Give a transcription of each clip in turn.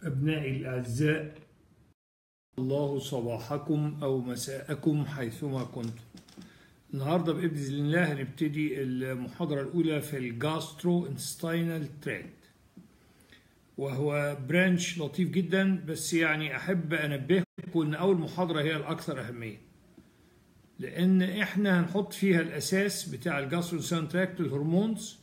أبنائي الأعزاء الله صباحكم أو مساءكم حيثما كنتم النهاردة بإذن الله هنبتدي المحاضرة الأولى في الجاسترو انستاينال تراكت وهو برانش لطيف جدا بس يعني أحب أنبهكم إن أول محاضرة هي الأكثر أهمية لأن إحنا هنحط فيها الأساس بتاع الجاسترو انستاينال تراكت الهرمونز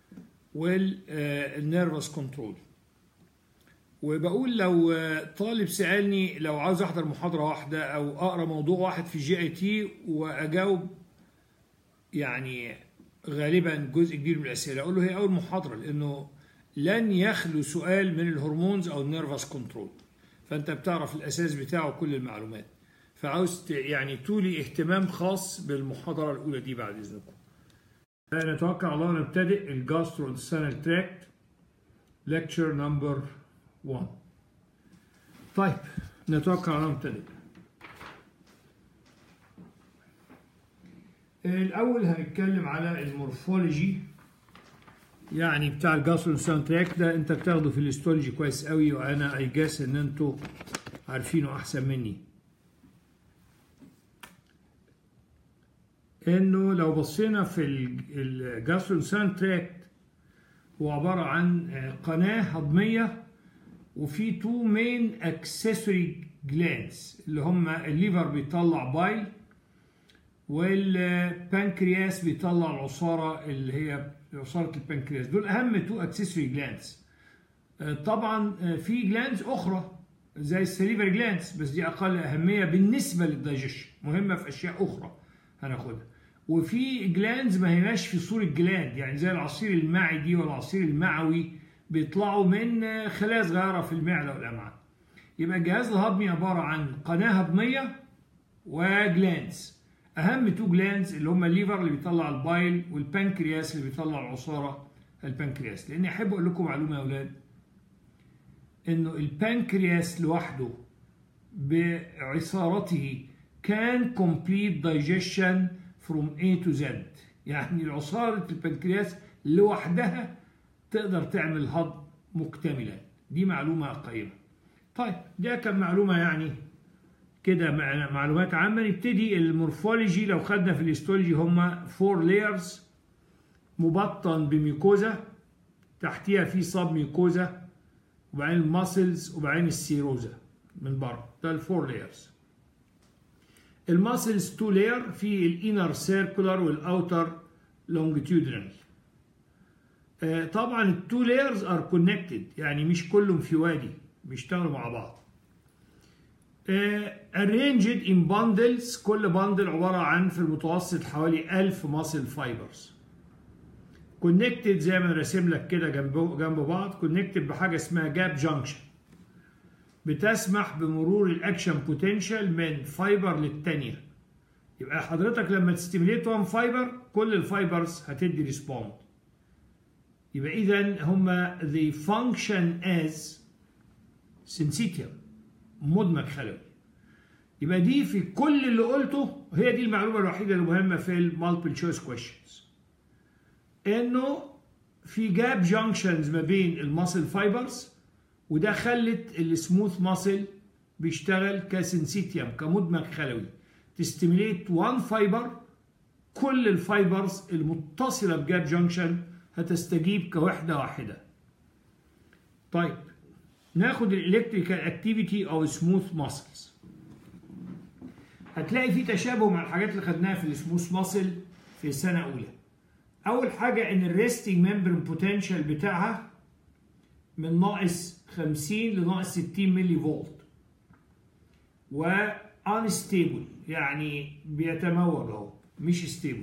والنيرفس كنترول وبقول لو طالب سألني لو عاوز أحضر محاضرة واحدة أو أقرأ موضوع واحد في جي اي تي وأجاوب يعني غالبا جزء كبير من الأسئلة أقول له هي أول محاضرة لأنه لن يخلو سؤال من الهرمونز أو النيرفس كنترول فأنت بتعرف الأساس بتاعه كل المعلومات فعاوز يعني تولي اهتمام خاص بالمحاضرة الأولى دي بعد إذنكم نتوقع على الله نبتدئ الجاسترو انتستينال تراكت ليكتشر نمبر 1 طيب نتوقع على الله نبتدئ الأول هنتكلم على المورفولوجي يعني بتاع الجاسترو انتستينال تراكت ده أنت بتاخده في الاستولوجي كويس قوي وأنا أي جاس إن أنتوا عارفينه أحسن مني انه لو بصينا في الجاسترونسان تراكت هو عباره عن قناه هضميه وفي تو مين اكسسوري جلانس اللي هم الليفر بيطلع بايل والبنكرياس بيطلع العصاره اللي هي عصاره البنكرياس دول اهم تو اكسسوري جلانس طبعا في جلانس اخرى زي السليفر جلانس بس دي اقل اهميه بالنسبه للدايجيشن مهمه في اشياء اخرى هناخدها وفي جلاندز ما هياش في صورة جلاند يعني زي العصير المعدي والعصير المعوي بيطلعوا من خلايا صغيرة في المعدة والأمعاء يبقى الجهاز الهضمي عبارة عن قناة هضمية وجلاندز أهم تو جلاندز اللي هم الليفر اللي بيطلع البايل والبنكرياس اللي بيطلع العصارة البنكرياس لأني أحب أقول لكم معلومة يا أولاد إنه البنكرياس لوحده بعصارته كان complete digestion from A to Z يعني عصارة البنكرياس لوحدها تقدر تعمل هضم مكتملا دي معلومة قيمة طيب ده كان معلومة يعني كده معلومات عامة نبتدي المورفولوجي لو خدنا في الاستولوجي هما فور لايرز مبطن بميكوزا تحتيها في صاب ميكوزا وبعدين الماسلز وبعدين السيروزا من بره ده الفور لايرز الماسلز تو لاير في الانر سيركولار والاوتر لونجيتيودنال طبعا التو لايرز ار كونكتد يعني مش كلهم في وادي بيشتغلوا مع بعض arranged in bundles كل باندل عبارة عن في المتوسط حوالي 1000 ماسل فايبرز كونكتد زي ما راسم لك كده جنب جنب بعض كونكتد بحاجة اسمها جاب جانكشن بتسمح بمرور الاكشن بوتنشال من فايبر للتانية يبقى حضرتك لما تستيميليت وان فايبر كل الفايبرز هتدي ريسبوند يبقى اذا هما they function as syncytium مدمج خلوي يبقى دي في كل اللي قلته هي دي المعلومة الوحيدة المهمة في المالتيبل تشويس كويشنز انه في جاب جانكشنز ما بين الماسل فايبرز وده خلت السموث ماسل بيشتغل كسنسيتيوم كمدمج خلوي تستيميليت وان فايبر كل الفايبرز المتصله بجاب جانكشن هتستجيب كوحده واحده طيب ناخد الالكتريكال اكتيفيتي او سموث ماسلز هتلاقي في تشابه مع الحاجات اللي خدناها في السموث ماسل في سنه اولى اول حاجه ان الريستنج ممبرين بوتنشال بتاعها من ناقص 50 لناقص 60 ملي فولت و unstable يعني بيتموج اهو مش ستيبل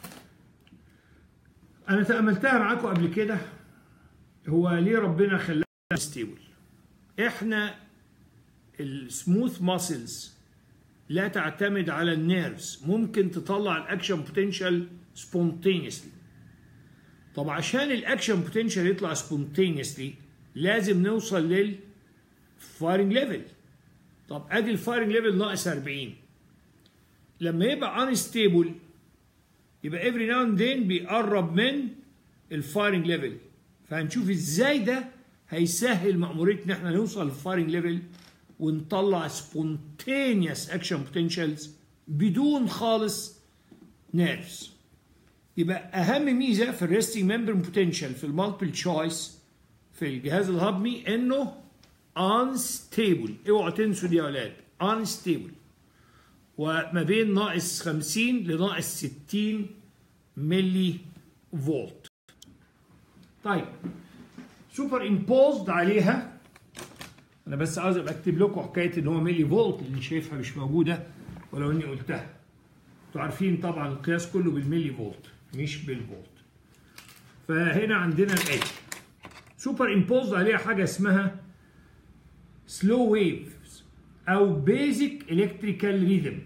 انا تأملتها معاكم قبل كده هو ليه ربنا خلاها ستيبل احنا السموث ماسلز لا تعتمد على النيرفز ممكن تطلع الاكشن بوتنشال سبونتينيسلي طب عشان الاكشن بوتنشال يطلع سبونتينيسلي لازم نوصل للفايرنج ليفل طب ادي الفايرنج ليفل ناقص 40 لما يبقى انستيبل يبقى افري ناو اند ذن بيقرب من الفايرنج ليفل فهنشوف ازاي ده هيسهل مأمورية ان احنا نوصل للفايرنج ليفل ونطلع سبونتينيوس اكشن بوتنشالز بدون خالص نيرفز يبقى اهم ميزه في الريستنج ممبر بوتنشال في المالتيبل تشويس في الجهاز الهضمي انه unstable اوعوا تنسوا دي يا اولاد unstable وما بين ناقص 50 لناقص 60 ملي فولت طيب سوبر امبوزد عليها انا بس عاوز ابقى اكتب لكم حكايه ان هو ملي فولت اللي شايفها مش موجوده ولو اني قلتها انتوا عارفين طبعا القياس كله بالملي فولت مش بالفولت فهنا عندنا الاتي سوبر امبوزد عليها حاجه اسمها سلو ويفز او بيزك الكتريكال ريذم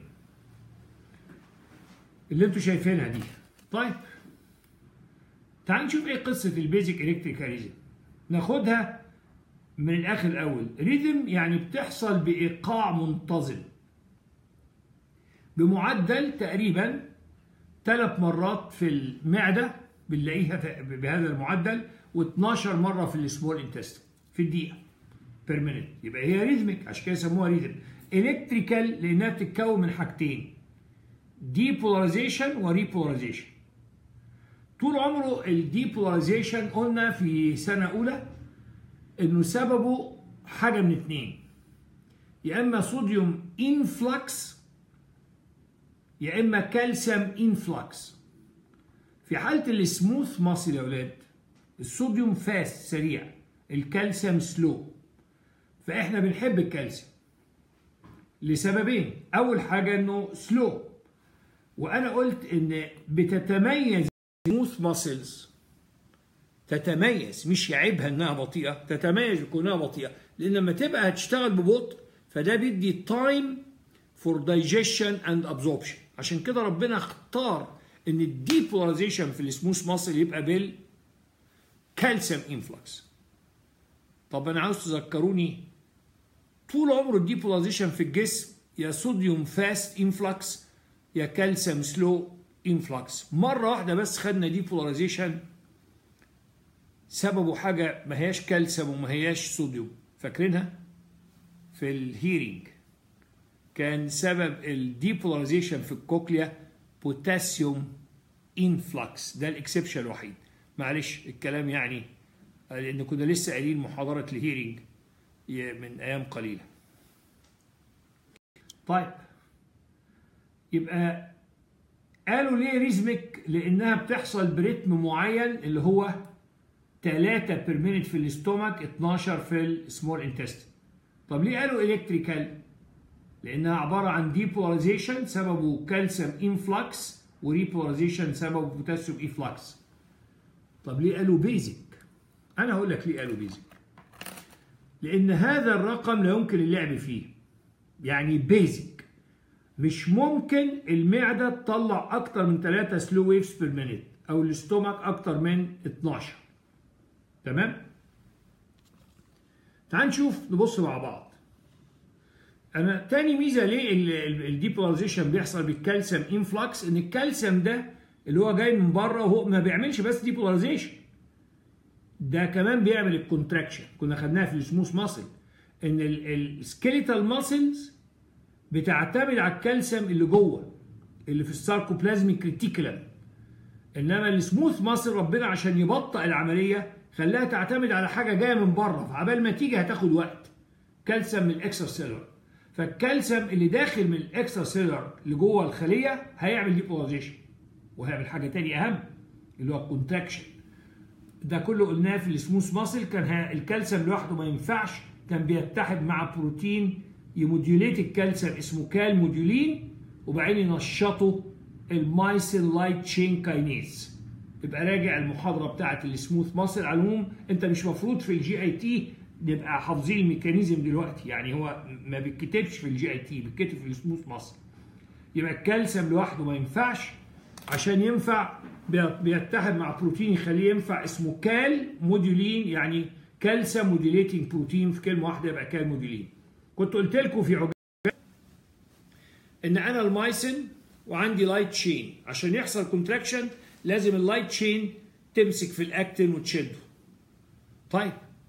اللي انتوا شايفينها دي طيب تعال نشوف ايه قصه البيزك الكتريكال ريذم ناخدها من الاخر الاول ريذم يعني بتحصل بايقاع منتظم بمعدل تقريبا ثلاث مرات في المعده بنلاقيها بهذا المعدل و12 مره في السمول انتستين في الدقيقه بير مينيت يبقى هي ريزميك عشان كده يسموها ريزم الكتريكال لانها بتتكون من حاجتين ديبولاريزيشن وريبولاريزيشن طول عمره الديبولاريزيشن قلنا في سنه اولى انه سببه حاجه من اتنين يا اما صوديوم انفلكس يا اما كالسيوم انفلكس في حاله السموث ماسل يا اولاد الصوديوم فاست سريع الكالسيوم سلو فاحنا بنحب الكالسيوم لسببين اول حاجه انه سلو وانا قلت ان بتتميز سموث ماسلز تتميز مش يعيبها انها بطيئه تتميز بكونها بطيئه لان لما تبقى هتشتغل ببطء فده بيدي تايم فور دايجيشن اند ابزوربشن عشان كده ربنا اختار ان الديبولاريزيشن في السموث ماسل يبقى بال كالسيوم انفلكس طب انا عاوز تذكروني طول عمره الديبولاريزيشن في الجسم يا صوديوم فاست انفلكس يا كالسيوم سلو انفلكس مره واحده بس خدنا ديبولاريزيشن سببه حاجه ما هياش كالسيوم وما هياش صوديوم فاكرينها في الهيرنج كان سبب الديبولاريزيشن في الكوكليا بوتاسيوم انفلكس ده الاكسبشن الوحيد معلش الكلام يعني لان كنا لسه قايلين محاضره الهيرنج من ايام قليله طيب يبقى قالوا ليه ريزميك لانها بتحصل برتم معين اللي هو 3 بير مينيت في الاستومك 12 في السمول انتستين طب ليه قالوا الكتريكال لانها عباره عن ديبولاريزيشن سببه كالسيوم انفلكس وريبولاريزيشن سببه بوتاسيوم انفلكس طب ليه قالوا بيزك انا هقول لك ليه قالوا بيزك لان هذا الرقم لا يمكن اللعب فيه يعني بيزك مش ممكن المعده تطلع اكتر من 3 سلو ويفز بير مينيت او الاستومك اكتر من 12 تمام تعال نشوف نبص مع بعض انا تاني ميزه ليه الديبولاريزيشن بيحصل بالكالسيوم انفلكس ان الكالسيوم ده اللي هو جاي من بره وهو ما بيعملش بس ديبولاريزيشن ده كمان بيعمل الكونتراكشن كنا خدناها في السموث ماسل ان السكيليتال ماسلز بتعتمد على الكالسيوم اللي جوه اللي في الساركوبلازميك ريتيكولم انما السموث ماسل ربنا عشان يبطئ العمليه خلاها تعتمد على حاجه جايه من بره فعبال ما تيجي هتاخد وقت كالسيوم من الاكسترا سيلر فالكالسيوم اللي داخل من الاكسترا سيلر اللي جوه الخليه هيعمل ديبولاريزيشن وهيعمل حاجه تانية اهم اللي هو الكونتراكشن ده كله قلناه في السموث ماسل كان الكالسيوم لوحده ما ينفعش كان بيتحد مع بروتين يموديوليت الكالسيوم اسمه كال موديولين وبعدين ينشطوا المايسل لايت تشين كاينيز يبقى راجع المحاضره بتاعه السموث ماسل على العموم انت مش مفروض في الجي اي تي نبقى حافظين الميكانيزم دلوقتي يعني هو ما بيتكتبش في الجي اي تي بيتكتب في السموث ماسل يبقى الكالسيوم لوحده ما ينفعش عشان ينفع بيتحد مع بروتين يخليه ينفع اسمه كال موديولين يعني كالسيوم موديليتنج بروتين في كلمه واحده يبقى كال موديولين كنت قلت لكم في عجاله ان انا المايسن وعندي لايت تشين عشان يحصل كونتراكشن لازم اللايت تشين تمسك في الاكتين وتشده طيب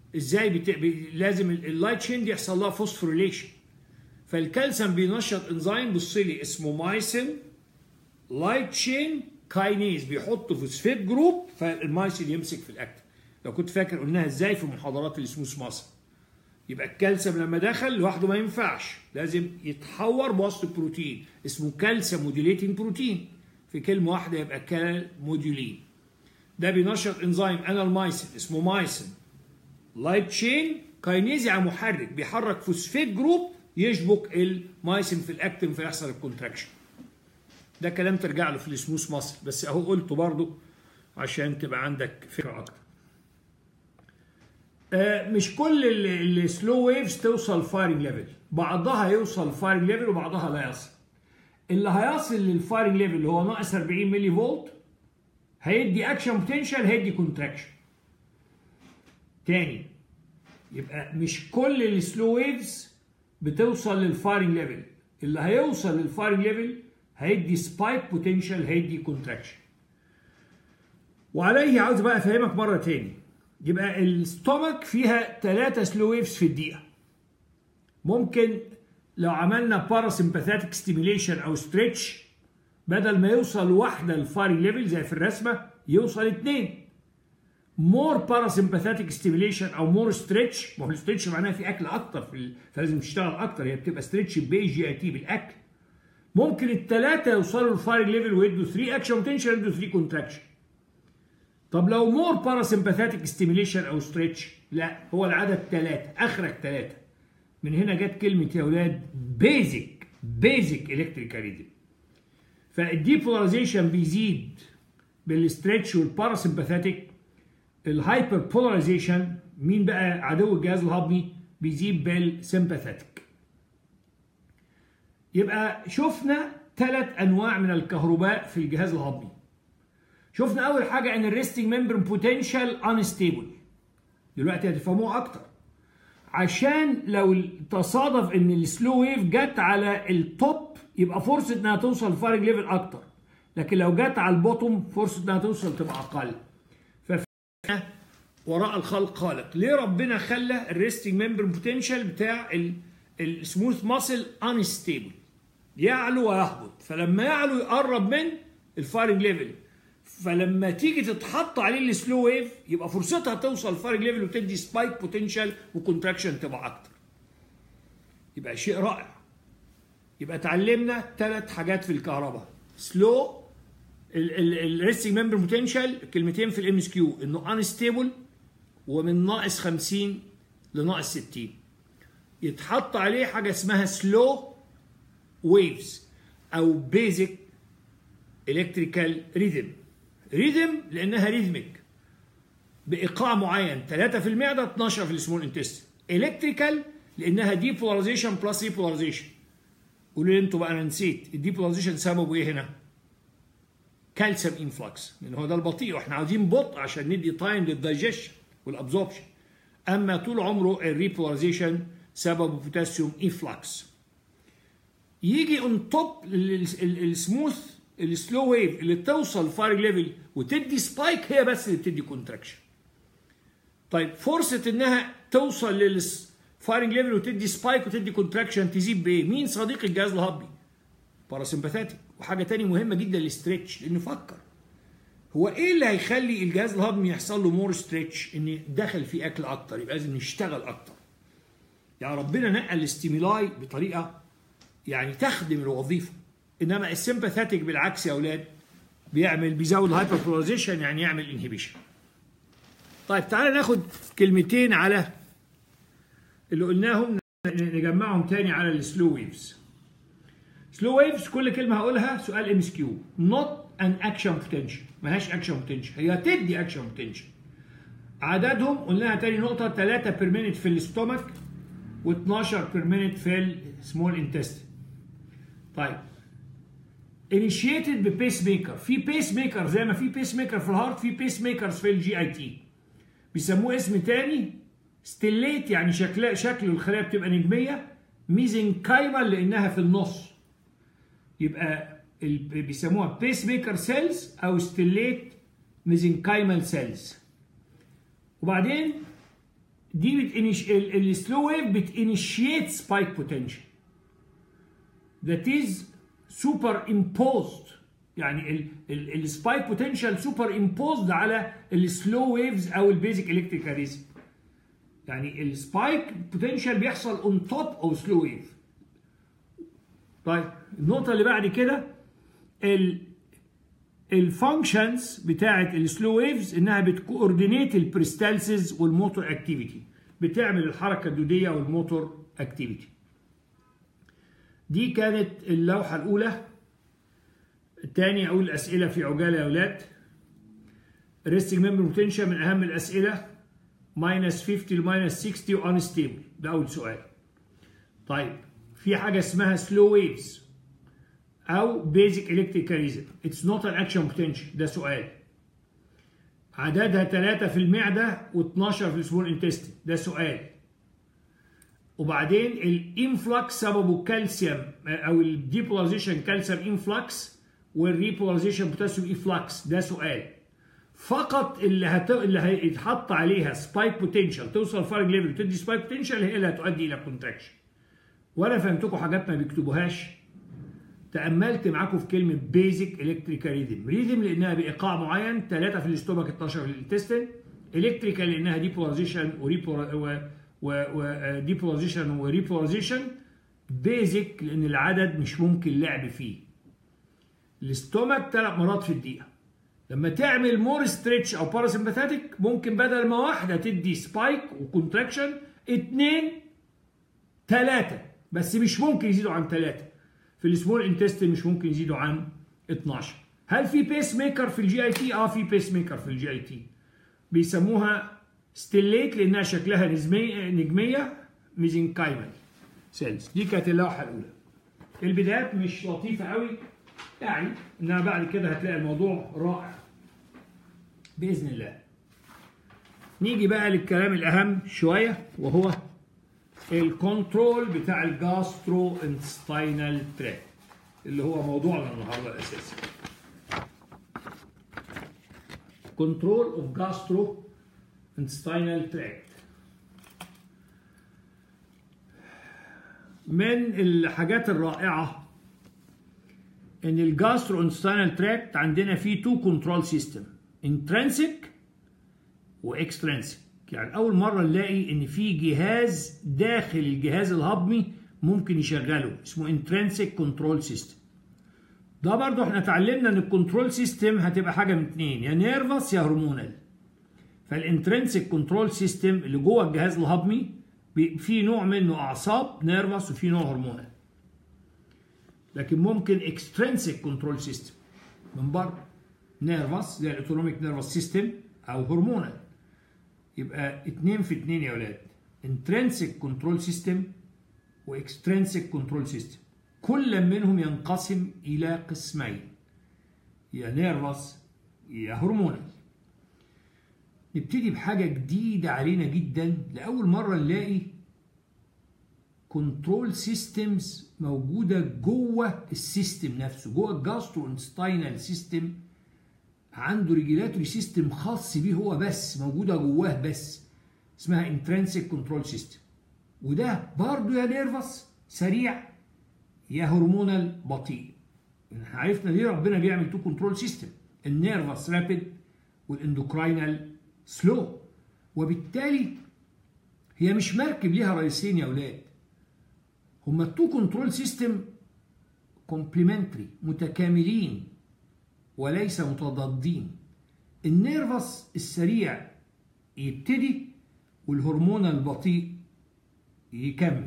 ازاي بت... ب... لازم اللايت تشين دي يحصل لها فوسفوريليشن فالكالسيوم بينشط انزيم بص لي اسمه مايسين لايت تشين كاينيز بيحط فوسفيت جروب فالمايسين يمسك في الاكتف لو كنت فاكر قلناها ازاي في محاضرات السموث ماسل يبقى الكالسيوم لما دخل لوحده ما ينفعش لازم يتحور بواسطه بروتين اسمه كالسيوم موديليتنج بروتين في كلمه واحده يبقى كال موديولين ده بينشط انزيم انالمايسين اسمه مايسين لايت تشين كاينيز يعني محرك بيحرك فوسفيت جروب يشبك المايسين في الاكتين فيحصل الكونتراكشن ده كلام ترجع له في السموث ماسل بس اهو قلته برضه عشان تبقى عندك فكره اكتر آه مش كل السلو ويفز توصل فايرنج ليفل بعضها يوصل فايرنج ليفل وبعضها لا يصل اللي هيصل للفايرنج ليفل اللي هو ناقص 40 ملي فولت هيدي اكشن بوتنشال هيدي كونتراكشن تاني يبقى مش كل السلو ويفز بتوصل للفايرنج ليفل اللي هيوصل للفايرنج ليفل هيدي سبايك بوتنشال هيدي كونتراكشن وعليه عاوز بقى افهمك مره تاني يبقى الستومك فيها ثلاثة سلو ويفز في الدقيقة ممكن لو عملنا باراسمباثيك ستيميليشن او ستريتش بدل ما يوصل واحدة الفايرنج ليفل زي في الرسمة يوصل اثنين مور باراسمباثيك ستيميليشن او مور ستريتش ما هو الستريتش معناها في اكل اكتر في ال... فلازم تشتغل اكتر هي بتبقى ستريتش باي جي اي تي بالاكل ممكن الثلاثه يوصلوا للفايرنج ليفل ويدوا 3 اكشن بوتنشال يدوا 3 كونتراكشن طب لو مور باراسمباثيك ستيميليشن او ستريتش لا هو العدد ثلاثه اخرك ثلاثه من هنا جت كلمه يا اولاد بيزك بيزك الكتريكال ريدم فالديبولاريزيشن بيزيد بالستريتش والباراسمباثيك الهايبر بولاريزيشن مين بقى عدو الجهاز الهضمي بيزيد بالسمباثيك يبقى شفنا ثلاث انواع من الكهرباء في الجهاز الهضمي شفنا اول حاجه ان الريستنج ممبرين بوتنشال انستيبل دلوقتي هتفهموه اكتر عشان لو تصادف ان السلو ويف جت على التوب يبقى فرصه انها توصل فارج ليفل اكتر لكن لو جت على البوتوم فرصه انها توصل تبقى اقل وراء الخلق خالق ليه ربنا خلى الريستنج ممبرين بوتنشال بتاع السموث ماسل انستيبل يعلو ويهبط فلما يعلو يقرب من الفايرنج ليفل فلما تيجي تتحط عليه السلو ويف يبقى فرصتها توصل فارج ليفل وتدي سبايك بوتنشال وكونتراكشن تبقى اكتر يبقى شيء رائع يبقى اتعلمنا ثلاث حاجات في الكهرباء سلو الريستنج ممبر بوتنشال كلمتين في الام اس كيو انه انستيبل ومن ناقص 50 لناقص 60 يتحط عليه حاجه اسمها سلو ويفز او بيزك الكتريكال ريذم ريذم لانها ريذميك بايقاع معين 3 في المعده 12 في السمول انتستين الكتريكال لانها ديبولاريزيشن بلس ريبولاريزيشن قولوا لي انتوا بقى انا نسيت الديبولاريزيشن سببه ايه هنا؟ كالسيوم انفلكس لان هو ده البطيء واحنا عاوزين بطء عشان ندي تايم للدايجيشن والابزوربشن اما طول عمره الريبولاريزيشن سببه بوتاسيوم انفلكس يجي اون توب السموث السلو ويف اللي توصل فاير ليفل وتدي سبايك هي بس اللي بتدي كونتراكشن طيب فرصه انها توصل للفايرنج ليفل وتدي سبايك وتدي كونتراكشن تزيد بايه مين صديق الجهاز الهضمي باراسمباثيك وحاجه تانية مهمه جدا الاسترتش لانه فكر هو ايه اللي هيخلي الجهاز الهضمي يحصل له مور ستريتش ان دخل فيه اكل اكتر يبقى لازم يشتغل اكتر يعني ربنا نقل الاستيمولاي بطريقه يعني تخدم الوظيفه انما السمباثيك بالعكس يا اولاد بيعمل بيزود الهايبر بولاريزيشن يعني يعمل انهبيشن طيب تعالى ناخد كلمتين على اللي قلناهم نجمعهم تاني على السلو ويفز سلو ويفز كل كلمه هقولها سؤال ام اس كيو نوت ان اكشن بوتنشال ملهاش اكشن بوتنشال هي تدي اكشن بوتنشال عددهم قلناها تاني نقطه 3 بير مينيت في الاستومك و12 بير مينيت في السمول انتستين طيب انيشيتد ببيس ميكر في بيس ميكر زي ما في بيس ميكر في الهارت في بيس ميكرز في الجي اي تي بيسموه اسم تاني ستيليت يعني شكل شكل الخلايا بتبقى نجميه ميزنكايمال لانها في النص يبقى بيسموها بيس ميكر سيلز او ستيليت ميزنكايمال سيلز وبعدين دي بتنش السلو ويف بتانيشيت سبايك بوتنشال that is superimposed يعني السبايك بوتنشال سوبر امبوزد على السلو ويفز او البيزك الكتريكال ريزم يعني السبايك بوتنشال بيحصل اون توب او سلو ويف طيب النقطة اللي بعد كده ال الفانكشنز بتاعت السلو ويفز انها بتكوردينيت البريستالسيز والموتور اكتيفيتي بتعمل الحركة الدودية والموتور اكتيفيتي دي كانت اللوحة الأولى الثاني أقول أسئلة في عجالة يا أولاد ريستنج ميمبر بوتنشال من أهم الأسئلة ماينس 50 لماينس 60 وانستيبل ده أول سؤال طيب في حاجة اسمها سلو ويفز أو بيزك الكتريكاليزم اتس نوت ان اكشن بوتنشال ده سؤال عددها 3 في المعدة و12 في السمول انتستين ده سؤال وبعدين الانفلكس سببه كالسيوم او الديبولاريزيشن كالسيوم انفلكس والريبولاريزيشن بوتاسيوم افلكس ده سؤال فقط اللي هت... اللي هيتحط عليها سبايك بوتنشال توصل فارج ليفل وتدي سبايك بوتنشال هي اللي هتؤدي الى كونتراكشن وانا فهمتكم حاجات ما بيكتبوهاش تاملت معاكم في كلمه بيزك الكتريكال ريدم ريدم لانها بايقاع معين 3 في الاستومك 12 في الانتستين الكتريكال لانها ديبولاريزيشن وريبولار وديبولاريزيشن وريبولاريزيشن بيزك لان العدد مش ممكن لعب فيه الاستومك ثلاث مرات في الدقيقه لما تعمل مور ستريتش او باراسمباثيك ممكن بدل ما واحده تدي سبايك وكونتراكشن اثنين ثلاثه بس مش ممكن يزيدوا عن ثلاثه في السمول انتستين مش ممكن يزيدوا عن 12 هل في بيس ميكر في الجي اي تي اه في بيس ميكر في الجي اي تي بيسموها ستيليت لانها شكلها نجميه نجميه ميزنكايمال سيلز دي كانت اللوحه الاولى البدايات مش لطيفه قوي يعني انها بعد كده هتلاقي الموضوع رائع باذن الله نيجي بقى للكلام الاهم شويه وهو الكنترول بتاع الجاسترو انتستينال تراك اللي هو موضوعنا النهارده الاساسي كنترول اوف جاسترو intestinal tract من الحاجات الرائعة ان الجاسترو انتستينال تراكت عندنا فيه تو كنترول سيستم انترنسك واكسترنسك يعني اول مرة نلاقي ان في جهاز داخل الجهاز الهضمي ممكن يشغله اسمه انترنسك كنترول سيستم ده برضو احنا اتعلمنا ان الكنترول سيستم هتبقى حاجة من اتنين يا نيرفس يا هرمونال فالانترنسك كنترول سيستم اللي جوه الجهاز الهضمي في نوع منه اعصاب نيرفس وفي نوع هرمونال لكن ممكن اكسترنسك كنترول سيستم من بره نيرفس زي الاوتونوميك نيرفس سيستم او هرمونال يبقى اتنين في اتنين يا ولاد انترنسك كنترول سيستم واكسترنسك كنترول سيستم كل منهم ينقسم الى قسمين يا نيرفس يا هرمونال نبتدي بحاجة جديدة علينا جدا لأول مرة نلاقي كنترول سيستمز موجودة جوه السيستم نفسه جوه الجاسترو انستاينال سيستم عنده ريجيلاتوري سيستم خاص بيه هو بس موجودة جواه بس اسمها انترنسيك كنترول سيستم وده برضه يا نيرفس سريع يا هرمونال بطيء احنا عرفنا ليه ربنا بيعمل تو كنترول سيستم النيرفس رابيد والاندوكراينال سلو وبالتالي هي مش مركب ليها رئيسين يا اولاد هما التو كنترول سيستم كومبلمنتري متكاملين وليس متضادين النيرفس السريع يبتدي والهرمون البطيء يكمل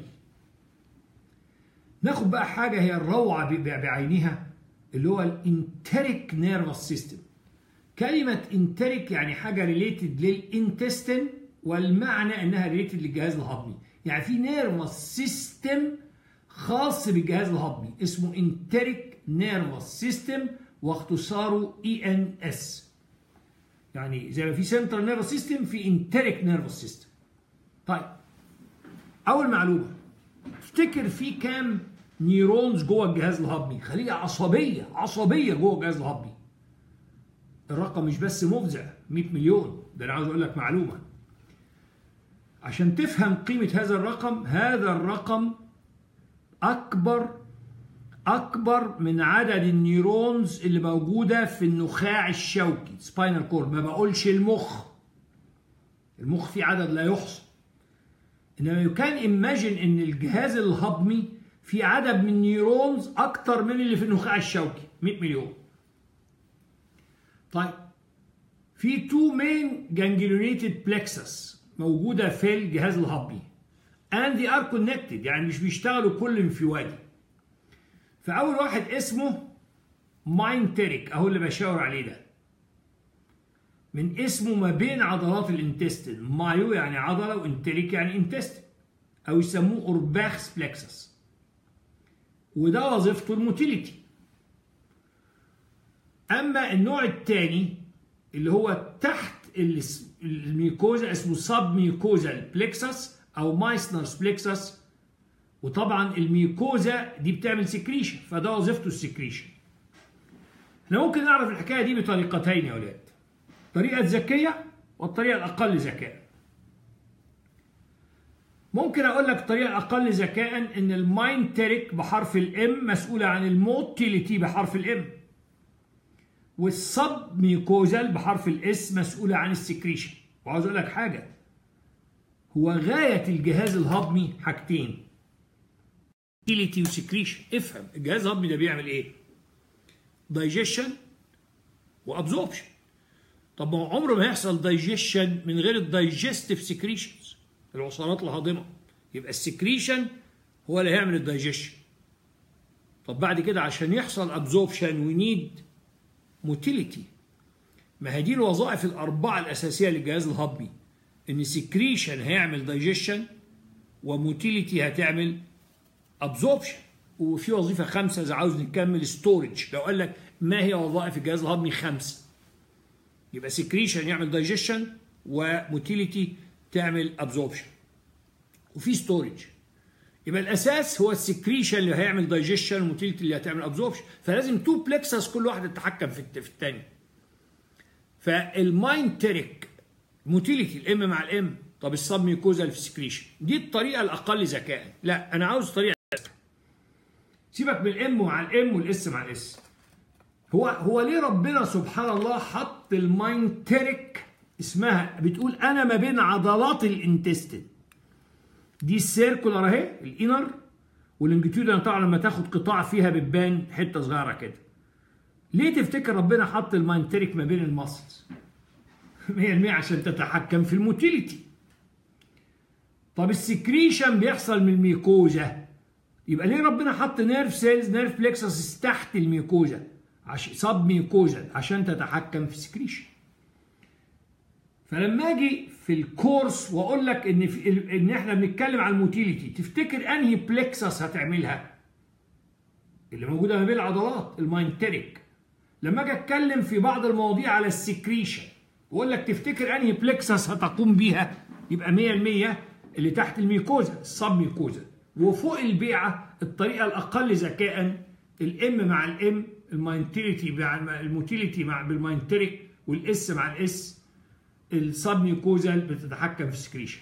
ناخد بقى حاجه هي الروعه بعينها اللي هو الانتريك نيرفس سيستم كلمة انتريك يعني حاجة ريليتد للانتستين والمعنى انها ريليتد للجهاز الهضمي يعني في نيرفس سيستم خاص بالجهاز الهضمي اسمه انتريك نيرفس سيستم واختصاره اي ان اس يعني زي ما في سنترال نيرفس سيستم في انتريك نيرفس سيستم طيب اول معلومه افتكر في كام نيرونز جوه الجهاز الهضمي خليه عصبيه عصبيه جوه الجهاز الهضمي الرقم مش بس مفزع 100 مليون ده انا عاوز اقول لك معلومه عشان تفهم قيمة هذا الرقم هذا الرقم أكبر أكبر من عدد النيورونز اللي موجودة في النخاع الشوكي سباينال كورد ما بقولش المخ المخ فيه عدد لا يحصى إنما يكان إيماجن إن الجهاز الهضمي في عدد من نيورونز أكتر من اللي في النخاع الشوكي 100 مليون طيب في تو مين جانجليونيتد بلكسس موجودة في الجهاز الهضمي and they are connected يعني مش بيشتغلوا كل انفوادي فأول واحد اسمه ماينتريك أهو اللي بشاور عليه ده من اسمه ما بين عضلات الانتستين مايو يعني عضلة وانتريك يعني انتستين أو يسموه أورباخس بلكسس وده وظيفته الموتيليتي أما النوع الثاني اللي هو تحت الميكوزا اسمه سب ميكوزا بلكسس أو مايسنرز بلكسس وطبعا الميكوزا دي بتعمل سكريشن فده وظيفته السكريشن احنا ممكن نعرف الحكايه دي بطريقتين يا اولاد الطريقه الذكيه والطريقه الاقل ذكاء ممكن اقول لك الطريقه الاقل ذكاء ان الماينتريك بحرف الام مسؤوله عن الموتيليتي بحرف الام والسب ميكوزال بحرف الاس مسؤوله عن السكريشن وعاوز اقول لك حاجه هو غايه الجهاز الهضمي حاجتين موتيليتي وسكريشن افهم الجهاز الهضمي ده بيعمل ايه دايجيشن وابزوربشن طب ما هو عمره ما يحصل دايجيشن من غير الدايجستيف سكريشنز العصارات الهاضمه يبقى السكريشن هو اللي هيعمل الدايجيشن طب بعد كده عشان يحصل ابزوربشن ونيد موتيليتي ما هي دي الوظائف الاربعه الاساسيه للجهاز الهضمي ان سكريشن هيعمل دايجيشن وموتيليتي هتعمل ابزوربشن وفي وظيفه خامسه اذا عاوز نكمل ستورج لو قال لك ما هي وظائف الجهاز الهضمي خمسه يبقى سكريشن يعمل دايجيشن وموتيليتي تعمل ابزوربشن وفي ستورج يبقى الاساس هو السكريشن اللي هيعمل دايجيشن والموتيليتي اللي هتعمل ابزوربشن فلازم تو بلكسس كل واحد يتحكم في في الثاني فالماينتريك موتيليتي الام مع الام طب السب ميوكوزا في السكريشن دي الطريقه الاقل ذكاء لا انا عاوز طريقه سيبك من الام مع الام والاس مع الاس هو هو ليه ربنا سبحان الله حط الماينتريك اسمها بتقول انا ما بين عضلات الانتستين دي السيركولار اهي الانر واللونجيتيودنال طبعا لما تاخد قطاع فيها بتبان حته صغيره كده ليه تفتكر ربنا حط الماينتريك ما بين الماسلز 100% عشان تتحكم في الموتيليتي طب السكريشن بيحصل من الميكوزا يبقى ليه ربنا حط نيرف سيلز نيرف بلكسس تحت الميكوزا عشان سب ميكوزا عشان تتحكم في السكريشن فلما اجي في الكورس واقول لك ان في ان احنا بنتكلم على الموتيليتي تفتكر انهي بلكسس هتعملها اللي موجوده ما بين العضلات الماينتريك لما اجي اتكلم في بعض المواضيع على السكريشن واقول لك تفتكر انهي بلكسس هتقوم بيها يبقى 100% اللي تحت الميكوزا السب ميكوزا وفوق البيعه الطريقه الاقل ذكاء الام مع الام الماينتيليتي مع الموتيليتي مع بالماينتريك والاس مع الاس السب ميوكوزال بتتحكم في السكريشن.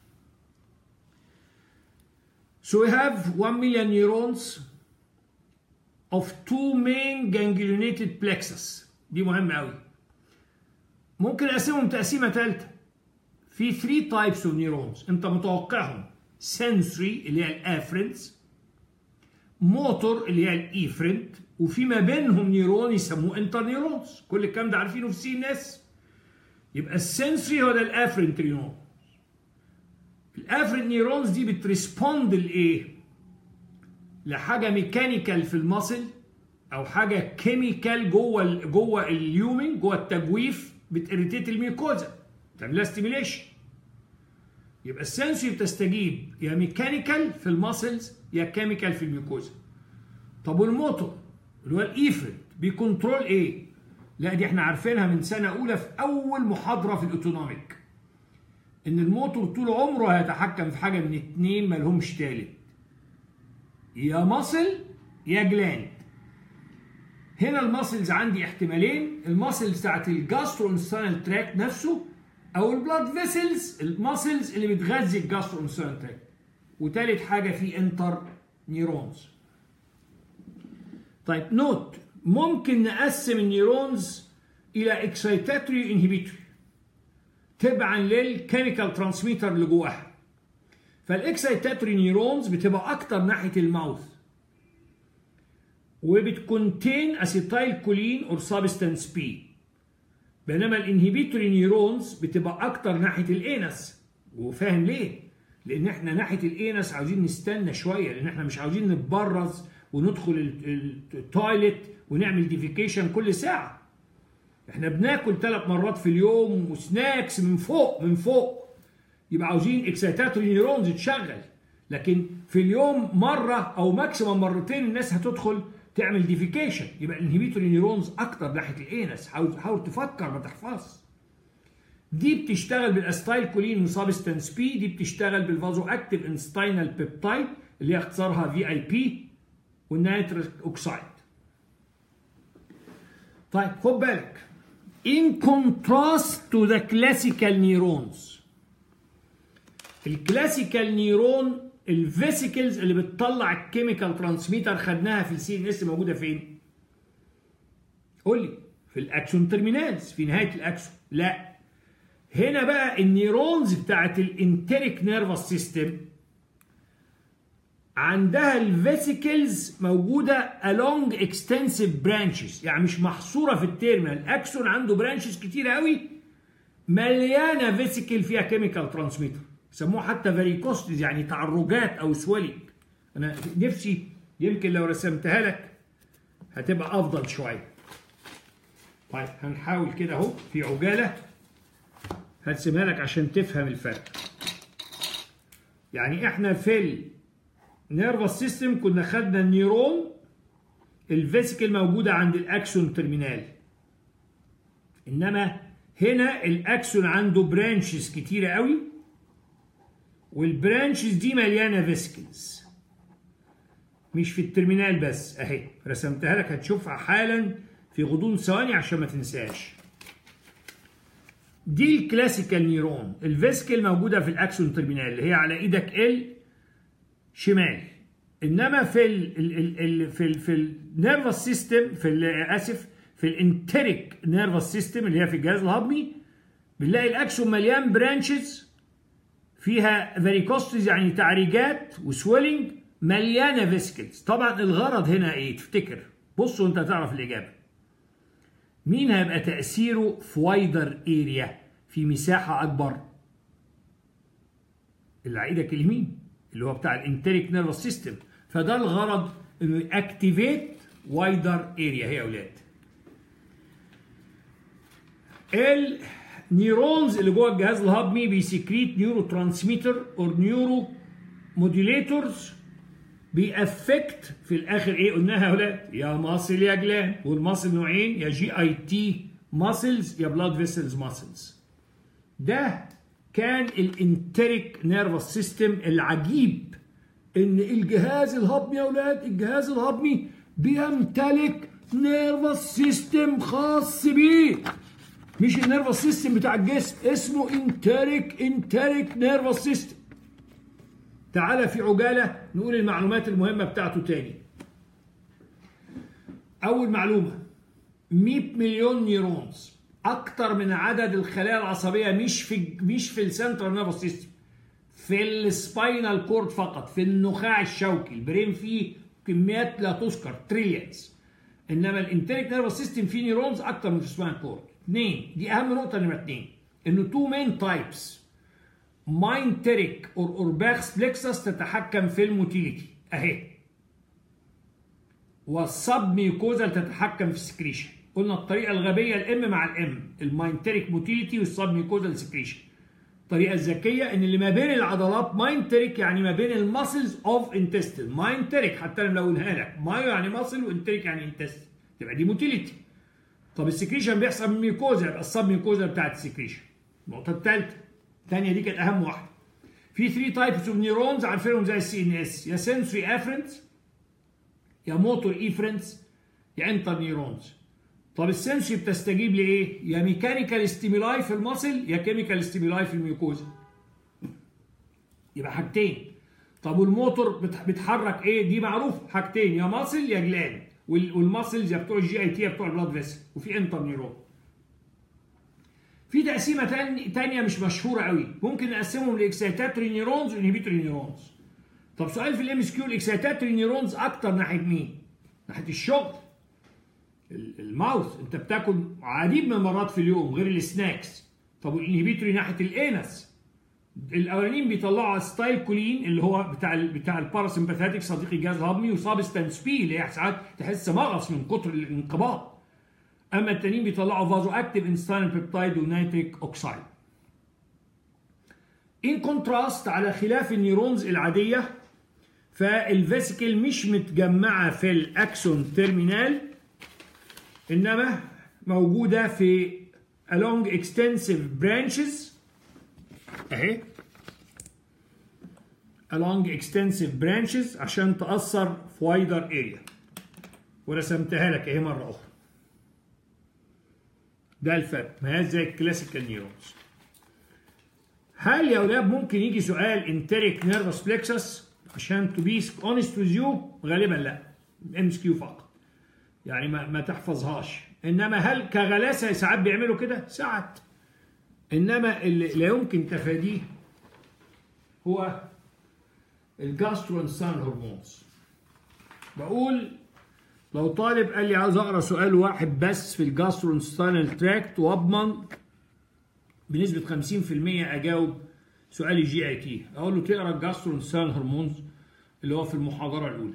So we have 1 million neurons of two main ganglionated plexus دي مهمة قوي. ممكن اقسمهم تقسيمة ثالثة. في 3 types of neurons انت متوقعهم sensory اللي هي الافرنتس موتور اللي هي الايفرنت وفي ما بينهم نيرون يسموه انتر نيرونز كل الكلام ده عارفينه في سي ان اس يبقى السنسوري هو ده الافرنت نيرون الافرنت نيرونز دي بتريسبوند لايه لحاجه ميكانيكال في المصل او حاجه كيميكال جوه جوه اليومن جوه التجويف بتريتيت الميكوزا تعملها ستيميليشن يبقى السنسوري بتستجيب يا ميكانيكال في الماسلز يا كيميكال في الميكوزا طب والموتور اللي هو الايفرنت بيكنترول ايه لا دي احنا عارفينها من سنه اولى في اول محاضره في الاوتونوميك ان الموتور طول عمره هيتحكم في حاجه من اتنين مالهمش تالت يا ماسل يا جلاند هنا الماسلز عندي احتمالين الماسل بتاعت الجاسترو انستانال تراك نفسه او البلاد فيسلز الماسلز اللي بتغذي الجاسترو وتالت حاجه في انتر نيرونز طيب نوت ممكن نقسم النيرونز الى اكسيتاتوري انهبيتوري تبعا للكيميكال ترانسميتر اللي جواها فالاكسيتاتوري نيرونز بتبقى اكتر ناحيه الماوث وبتكونتين اسيتايل كولين اور سبستانس بي بينما الانهبيتوري نيرونز بتبقى اكتر ناحيه الانس وفاهم ليه لان احنا ناحيه الانس عاوزين نستنى شويه لان احنا مش عاوزين نتبرز وندخل التويلت ونعمل ديفيكيشن كل ساعه احنا بناكل ثلاث مرات في اليوم وسناكس من فوق من فوق يبقى عاوزين اكسيتاتوري نيرونز تشغل لكن في اليوم مره او ماكسيمم مرتين الناس هتدخل تعمل ديفيكيشن يبقى الانهبيتوري نيرونز اكتر ناحيه الانس حاول حاول تفكر ما تحفظش دي بتشتغل بالاستايل كولين وسبستانس بي دي بتشتغل بالفازو اكتيف انستاينال بيبتايد اللي هي اختصارها في اي بي والنيتريك اوكسايد طيب خد بالك in contrast to the classical neurons الكلاسيكال نيرون الفيسيكلز اللي بتطلع الكيميكال ترانسميتر خدناها في السي ان اس موجوده فين؟ قول لي في الاكسون ترمينالز في نهايه الاكسون لا هنا بقى النيرونز بتاعت الانتريك نيرفس سيستم عندها الفيسيكلز موجوده along extensive branches يعني مش محصوره في التيرمينال الاكسون عنده برانشز كتيره قوي مليانه فيسيكل فيها كيميكال ترانسميتر يسموها حتى فاريكوستز يعني تعرجات او سويلنج انا نفسي يمكن لو رسمتها لك هتبقى افضل شويه طيب هنحاول كده اهو في عجاله هرسمها لك عشان تفهم الفرق يعني احنا في النيرفس سيستم كنا خدنا النيرون الفيسيكل موجوده عند الاكسون ترمينال انما هنا الاكسون عنده برانشز كتيره قوي والبرانشز دي مليانه فيسكلز مش في الترمينال بس اهي رسمتها لك هتشوفها حالا في غضون ثواني عشان ما تنساش دي الكلاسيكال نيرون الفيسكل موجوده في الاكسون ترمينال اللي هي على ايدك ال شمال انما في ال ال ال في ال في النيرفس سيستم في اسف في الانتريك نيرفس سيستم اللي هي في الجهاز الهضمي بنلاقي الاكسون مليان برانشز فيها فاريكوستز يعني تعريجات وسويلنج مليانه فيسكلز طبعا الغرض هنا ايه تفتكر بصوا انت هتعرف الاجابه مين هيبقى تاثيره في وايدر اريا في مساحه اكبر اللي على ايدك اليمين اللي هو بتاع الانتريك نيرفس سيستم فده الغرض انه ياكتيفيت وايدر اريا هي يا اولاد النيورونز اللي جوه الجهاز الهضمي بيسكريت نيورو ترانسميتر اور نيورو موديليتورز بيأفكت في الاخر ايه قلناها يا ولاد يا ماسل يا جلان والماسل نوعين يا جي اي تي ماسلز يا بلاد فيسلز ماسلز ده كان الانتريك نيرفس سيستم العجيب ان الجهاز الهضمي يا ولاد الجهاز الهضمي بيمتلك نيرفس سيستم خاص بيه مش النيرفس سيستم بتاع الجسم اسمه انتريك انتريك نيرفس سيستم تعالى في عجاله نقول المعلومات المهمه بتاعته تاني اول معلومه 100 مليون نيرونز اكتر من عدد الخلايا العصبيه مش في مش في السنترال نيرفس سيستم في السباينال كورد فقط في النخاع الشوكي البرين فيه كميات لا تذكر تريليونز انما الانتريك نيرفس سيستم فيه نيرونز اكتر من في السباينال كورد اثنين دي اهم نقطه نمره اثنين انه تو مين تايبس ماينتريك اور اورباكس بلكسس تتحكم في الموتيليتي اهي والسب ميوكوزا تتحكم في السكريشن قلنا الطريقه الغبيه الام مع الام الماينتريك موتيليتي والسب ميوكوزا سكريشن الطريقه الذكيه ان اللي ما بين العضلات ماينتريك يعني ما بين الماسلز اوف انتستين ماينتريك حتى انا ملونها لك مايو يعني ماسل وانتريك يعني انتستين تبقى دي موتيليتي طب السكريشن بيحصل من ميوكوزا يبقى السب ميوكوزا بتاعت السكريشن النقطه الثالثه الثانيه دي كانت اهم واحده في 3 تايبس اوف نيورونز عارفينهم زي السي ان اس يا سنسوري افرنس يا موتور ايفرنس يا انتر نيورونز طب السنسوري بتستجيب لايه يا ميكانيكال ستيمولاي في المصل يا كيميكال ستيمولاي في الميوكوزا يبقى حاجتين طب والموتور بتحرك ايه دي معروف حاجتين يا ماسل يا جلاند والماسلز يا بتوع الجي اي تي يا بتوع البلاد فيسل وفي انتر نيرون في تقسيمه تانية مش مشهوره قوي ممكن نقسمهم لاكسيتاتوري نيرونز وانهبيتوري نيرونز طب سؤال في الام اس كيو الاكسيتاتوري نيرونز اكتر ناحيه مين ناحيه الشغل الماوث انت بتاكل عديد من المرات في اليوم غير السناكس طب والانهبيتوري ناحيه الانس الاولانيين بيطلعوا ستايل كولين اللي هو بتاع ال بتاع الباراسمباثيك صديق الجهاز الهضمي وسابستانس بي اللي هي ساعات تحس مغص من كتر الانقباض اما التانيين بيطلعوا فازو اكتيف انستان بيبتايد ونيتريك اوكسايد ان كونتراست على خلاف النيورونز العاديه فالفيسيكل مش متجمعه في الاكسون تيرمينال انما موجوده في along extensive branches اهي along extensive branches عشان تأثر في wider area ورسمتها لك اهي مرة أخرى ده الفرق ما هي زي الكلاسيكال نيورونز هل يا أولاد ممكن يجي سؤال انتريك نيرفس بلكسس عشان تو بي اونست وذ يو غالبا لا ام اس كيو فقط يعني ما, ما تحفظهاش انما هل كغلاسه ساعات بيعملوا كده ساعات انما اللي لا يمكن تفاديه هو الجاسترونسان هرمونز بقول لو طالب قال لي عاوز اقرا سؤال واحد بس في الجاسترونستانال تراكت واضمن بنسبه 50% اجاوب سؤال الجي اي تي اقول له تقرا الجاسترونستانال هرمونز اللي هو في المحاضره الاولى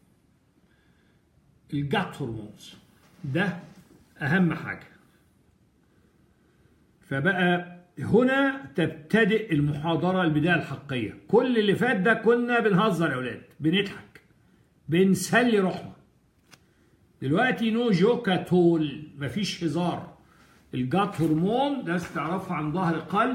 الجات هرمونز ده اهم حاجه فبقى هنا تبتدئ المحاضرة البداية الحقيقية كل اللي فات ده كنا بنهزر يا أولاد بنضحك بنسلي روحنا دلوقتي نو جوكا تول مفيش هزار الجات هرمون ده تعرفها عن ظهر قلب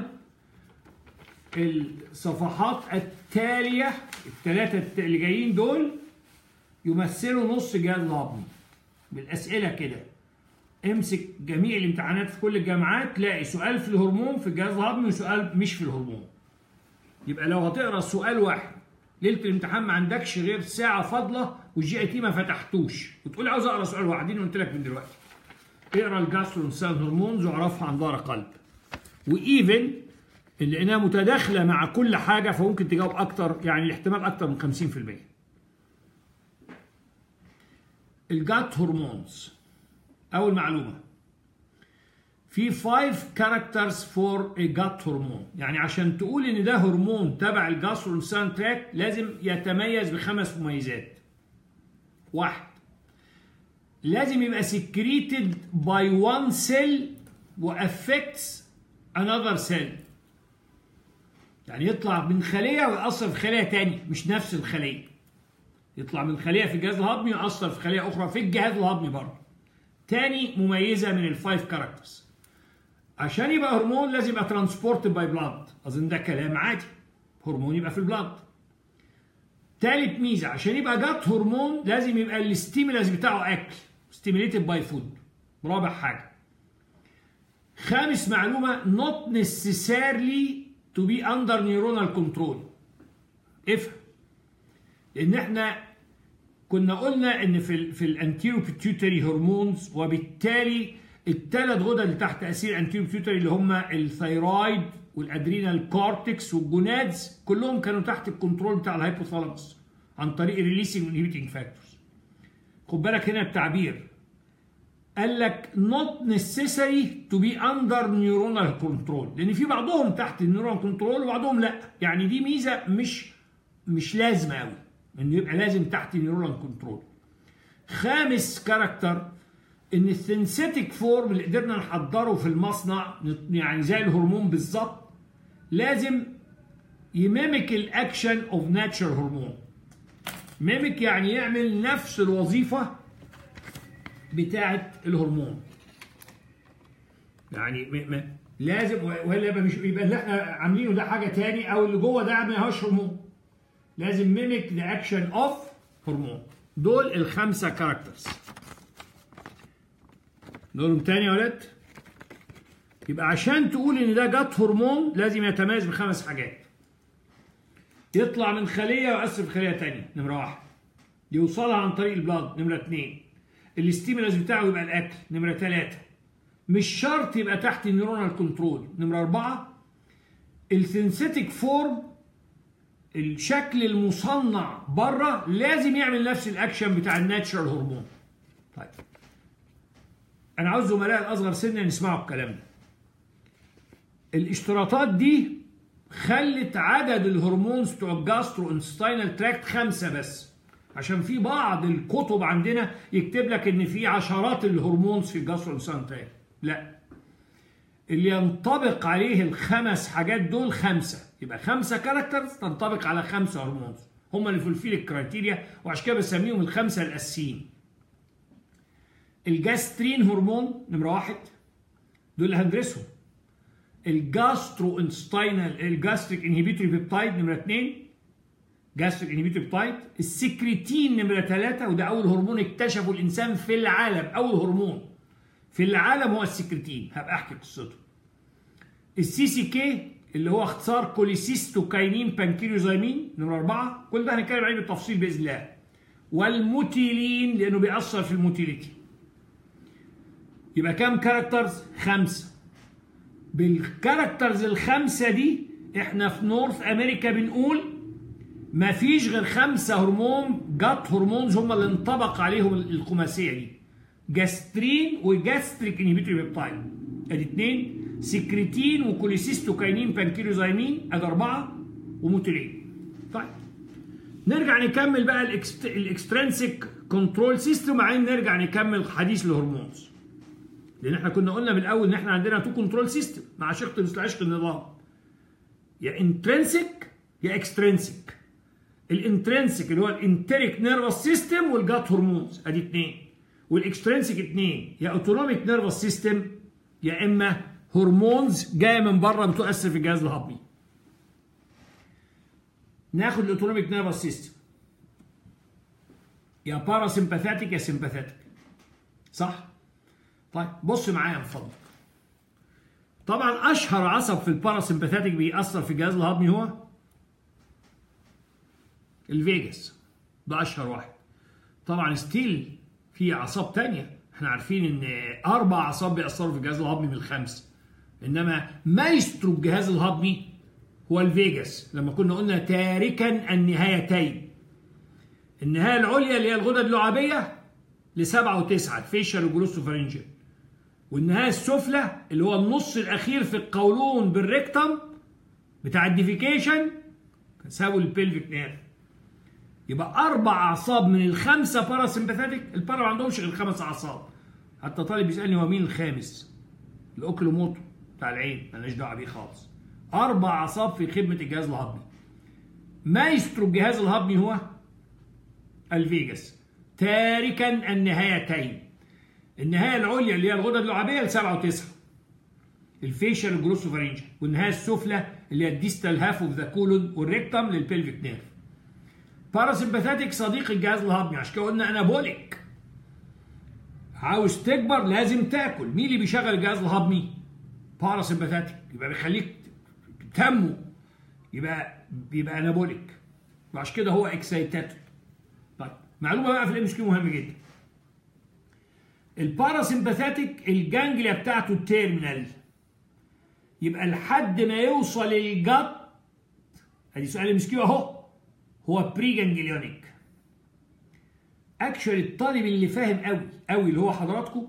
الصفحات التالية الثلاثة اللي جايين دول يمثلوا نص جهاز الهضمي بالأسئلة كده امسك جميع الامتحانات في كل الجامعات تلاقي سؤال في الهرمون في الجهاز الهضمي وسؤال مش في الهرمون يبقى لو هتقرا سؤال واحد ليله الامتحان ما عندكش غير ساعه فاضله والجي اي تي ما فتحتوش وتقول عاوز اقرا سؤال واحد دي قلت لك من دلوقتي اقرا الجاسترونسال هرمونز واعرفها عن ظهر قلب وايفن اللي انها متداخله مع كل حاجه فممكن تجاوب اكتر يعني الاحتمال اكتر من 50% الجات هرمونز اول معلومه في 5 كاركترز فور a gut هرمون يعني عشان تقول ان ده هرمون تبع الجاسترونسان تراك لازم يتميز بخمس مميزات واحد لازم يبقى secreted by one cell وaffects another cell يعني يطلع من خلية ويأثر في خلية تاني مش نفس الخلية يطلع من خلية في الجهاز الهضمي ويأثر في خلية أخرى في الجهاز الهضمي برضه تاني مميزة من الفايف كاركترز عشان يبقى هرمون لازم يبقى ترانسبورتد باي بلاد اظن ده كلام عادي هرمون يبقى في البلاد تالت ميزه عشان يبقى جات هرمون لازم يبقى الستيمولاس بتاعه اكل ستيميليتد باي فود رابع حاجه خامس معلومه not necessarily to be under neuronal control افهم لان احنا كنا قلنا ان في ال في الانتيرو بيتيوتري هرمونز وبالتالي الثلاث غدد اللي تحت تاثير الانتيرو بيتيوتري اللي هم الثيرويد والادرينال كورتكس والجونادز كلهم كانوا تحت الكنترول بتاع الهايبوثالاموس عن طريق الريليسنج والانهبيتنج فاكتورز خد بالك هنا التعبير قال لك not necessary to be under neuronal control لان في بعضهم تحت النيورون كنترول وبعضهم لا يعني دي ميزه مش مش لازمه قوي انه يبقى لازم تحت نيورال كنترول خامس كاركتر ان السنسيتيك فورم اللي قدرنا نحضره في المصنع يعني زي الهرمون بالظبط لازم يميمك الاكشن اوف ناتشر هرمون ميمك يعني يعمل نفس الوظيفه بتاعه الهرمون يعني م- م- لازم ولا يبقى مش يبقى اللي احنا عاملينه ده حاجه تاني او اللي جوه ده ما هوش هرمون لازم ميميك ذا اكشن اوف هرمون دول الخمسه كاركترز نقولهم تاني يا ولاد يبقى عشان تقول ان ده جت هرمون لازم يتميز بخمس حاجات يطلع من خليه ويأثر في خليه تانية نمره واحد يوصلها عن طريق البلاد نمره اثنين الاستيمولاس بتاعه يبقى الاكل نمره ثلاثه مش شرط يبقى تحت النيورونال كنترول نمره اربعه السينثيتيك فورم الشكل المصنع بره لازم يعمل نفس الاكشن بتاع الناتشرال هرمون طيب انا عاوز زملاء الاصغر سنا يسمعوا الكلام ده الاشتراطات دي خلت عدد الهرمونز بتوع الجاسترو انستاينال تراكت خمسه بس عشان في بعض الكتب عندنا يكتب لك ان في عشرات الهرمونز في الجاسترو انستاينال تراكت لا اللي ينطبق عليه الخمس حاجات دول خمسه يبقى خمسه كاركترز تنطبق على خمسه هرمونز هم اللي فولفيل الكرايتيريا وعشان كده بسميهم الخمسه الاساسيين الجاسترين هرمون نمره واحد دول اللي هندرسهم الجاسترو انستاينال الجاستريك انهبيتوري بيبتايد نمره اثنين جاستريك انهبيتوري بيبتايد السكريتين نمره ثلاثه وده اول هرمون اكتشفه الانسان في العالم اول هرمون في العالم هو السكريتين هبقى احكي قصته السي سي كي اللي هو اختصار كوليسيستوكاينين بانكيريوزايمين نمره اربعه كل ده هنتكلم عليه بالتفصيل باذن الله والموتيلين لانه بيأثر في الموتيليتي يبقى كام كاركترز؟ خمسه بالكاركترز الخمسه دي احنا في نورث امريكا بنقول ما فيش غير خمسه هرمون جات هرمونز هم اللي انطبق عليهم الخماسيه دي جاسترين وجاستريك انهبيتوري بيبتايد ادي اثنين سكريتين وكوليسيستوكاينين بانكيروزايمين ادي اربعه وموتيلين طيب نرجع نكمل بقى الاكسترنسيك كنترول سيستم وبعدين نرجع نكمل حديث الهرمونز لان احنا كنا قلنا من الاول ان احنا عندنا تو كنترول سيستم مع شق مثل عشق النظام يا انترنسيك يا اكسترنسيك الانترنسيك اللي هو الانتريك نيرفس سيستم والجات هرمونز ادي اثنين والاكسترنسيك اثنين يا اوتونوميك نيرفس سيستم يا اما هرمونز جايه من بره بتؤثر في الجهاز الهضمي ناخد الاوتونوميك نيرفس سيستم يا باراسمباثيك يا سمباثيك صح طيب بص معايا من فضلك طبعا اشهر عصب في الباراسمباثيك بيأثر في الجهاز الهضمي هو الفيجاس ده اشهر واحد طبعا ستيل في اعصاب تانية احنا عارفين ان اربع اعصاب بيأثروا في الجهاز الهضمي من الخمس انما مايسترو الجهاز الهضمي هو الفيجاس لما كنا قلنا تاركا النهايتين النهايه العليا اللي هي الغدد اللعابيه لسبعه وتسعه الفيشل والجلوسوفارنجل والنهايه السفلى اللي هو النص الاخير في القولون بالريكتم بتاع الديفيكيشن ساوي البلفيك نيرف يبقى اربع اعصاب من الخمسه باراسمباثيك البارا ما عندهمش غير خمس اعصاب حتى طالب بيسالني هو مين الخامس الاوكلوموتو بتاع العين مالناش دعوه بيه خالص اربع اعصاب في خدمه الجهاز الهضمي مايسترو الجهاز الهضمي هو الفيجاس تاركا النهايتين النهايه العليا اللي هي الغدد اللعابيه لسبعه وتسعه الفيشل الجلوسوفارينجل والنهايه السفلى اللي هي الديستال هاف اوف ذا كولون والريكتم للبلفيك نيرف باراسمباثيك صديق الجهاز الهضمي عشان كده قلنا انابوليك عاوز تكبر لازم تاكل مين اللي بيشغل الجهاز الهضمي باراسمباثيك يبقى بيخليك تنمو يبقى بيبقى انابوليك وعشان كده هو اكسايتاتوري طيب معلومه بقى في الام اس كيو مهمه جدا الباراسمباثيك الجانجليا بتاعته التيرمينال يبقى لحد ما يوصل الجت ادي سؤال ام اس كيو اهو هو بري جانجليونيك اكشولي الطالب اللي فاهم قوي قوي اللي هو حضراتكم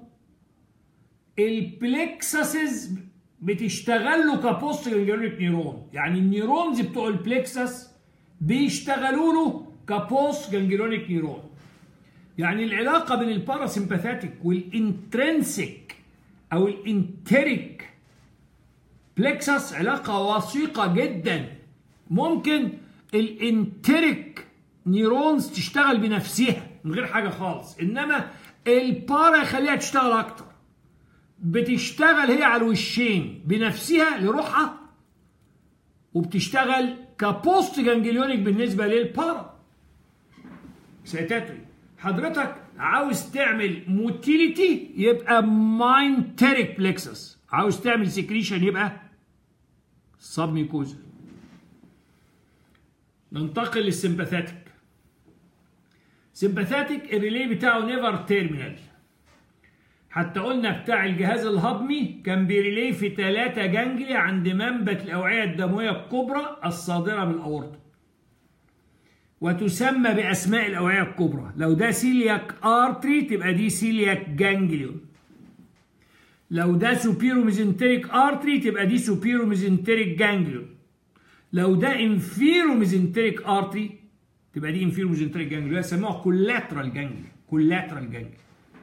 البلكسسز بتشتغل له كبوست جانجليونيك نيرون يعني النيرونز بتوع البلكسس بيشتغلوا له كبوست جانجليونيك نيرون يعني العلاقه بين الباراسمباثيك والانترنسيك او الانتريك بلكسس علاقه وثيقه جدا ممكن الانتريك نيرونز تشتغل بنفسها من غير حاجه خالص انما البارا يخليها تشتغل اكتر بتشتغل هي على الوشين بنفسها لروحها وبتشتغل كبوست جانجليونيك بالنسبه للبارا سيتاتري حضرتك عاوز تعمل موتيليتي يبقى ماينتريك بلكسس عاوز تعمل سكريشن يبقى سبميكوزا ننتقل للسمباثاتيك سمباثاتيك الريلي بتاعه نيفر تيرمينال حتى قلنا بتاع الجهاز الهضمي كان بيريلي في ثلاثة جانجليا عند منبت الأوعية الدموية الكبرى الصادرة من الأورطة وتسمى بأسماء الأوعية الكبرى لو ده سيلياك آرتري تبقى دي سيلياك جانجليون لو ده سوبيرو ميزنتريك آرتري تبقى دي سوبيرو ميزنتريك جانجليون لو ده انفيرو ميزنتريك آرتري تبقى دي انفيرو ميزنتريك جانجليون يسموها كولاترال جانجليون كولاترال جانجليون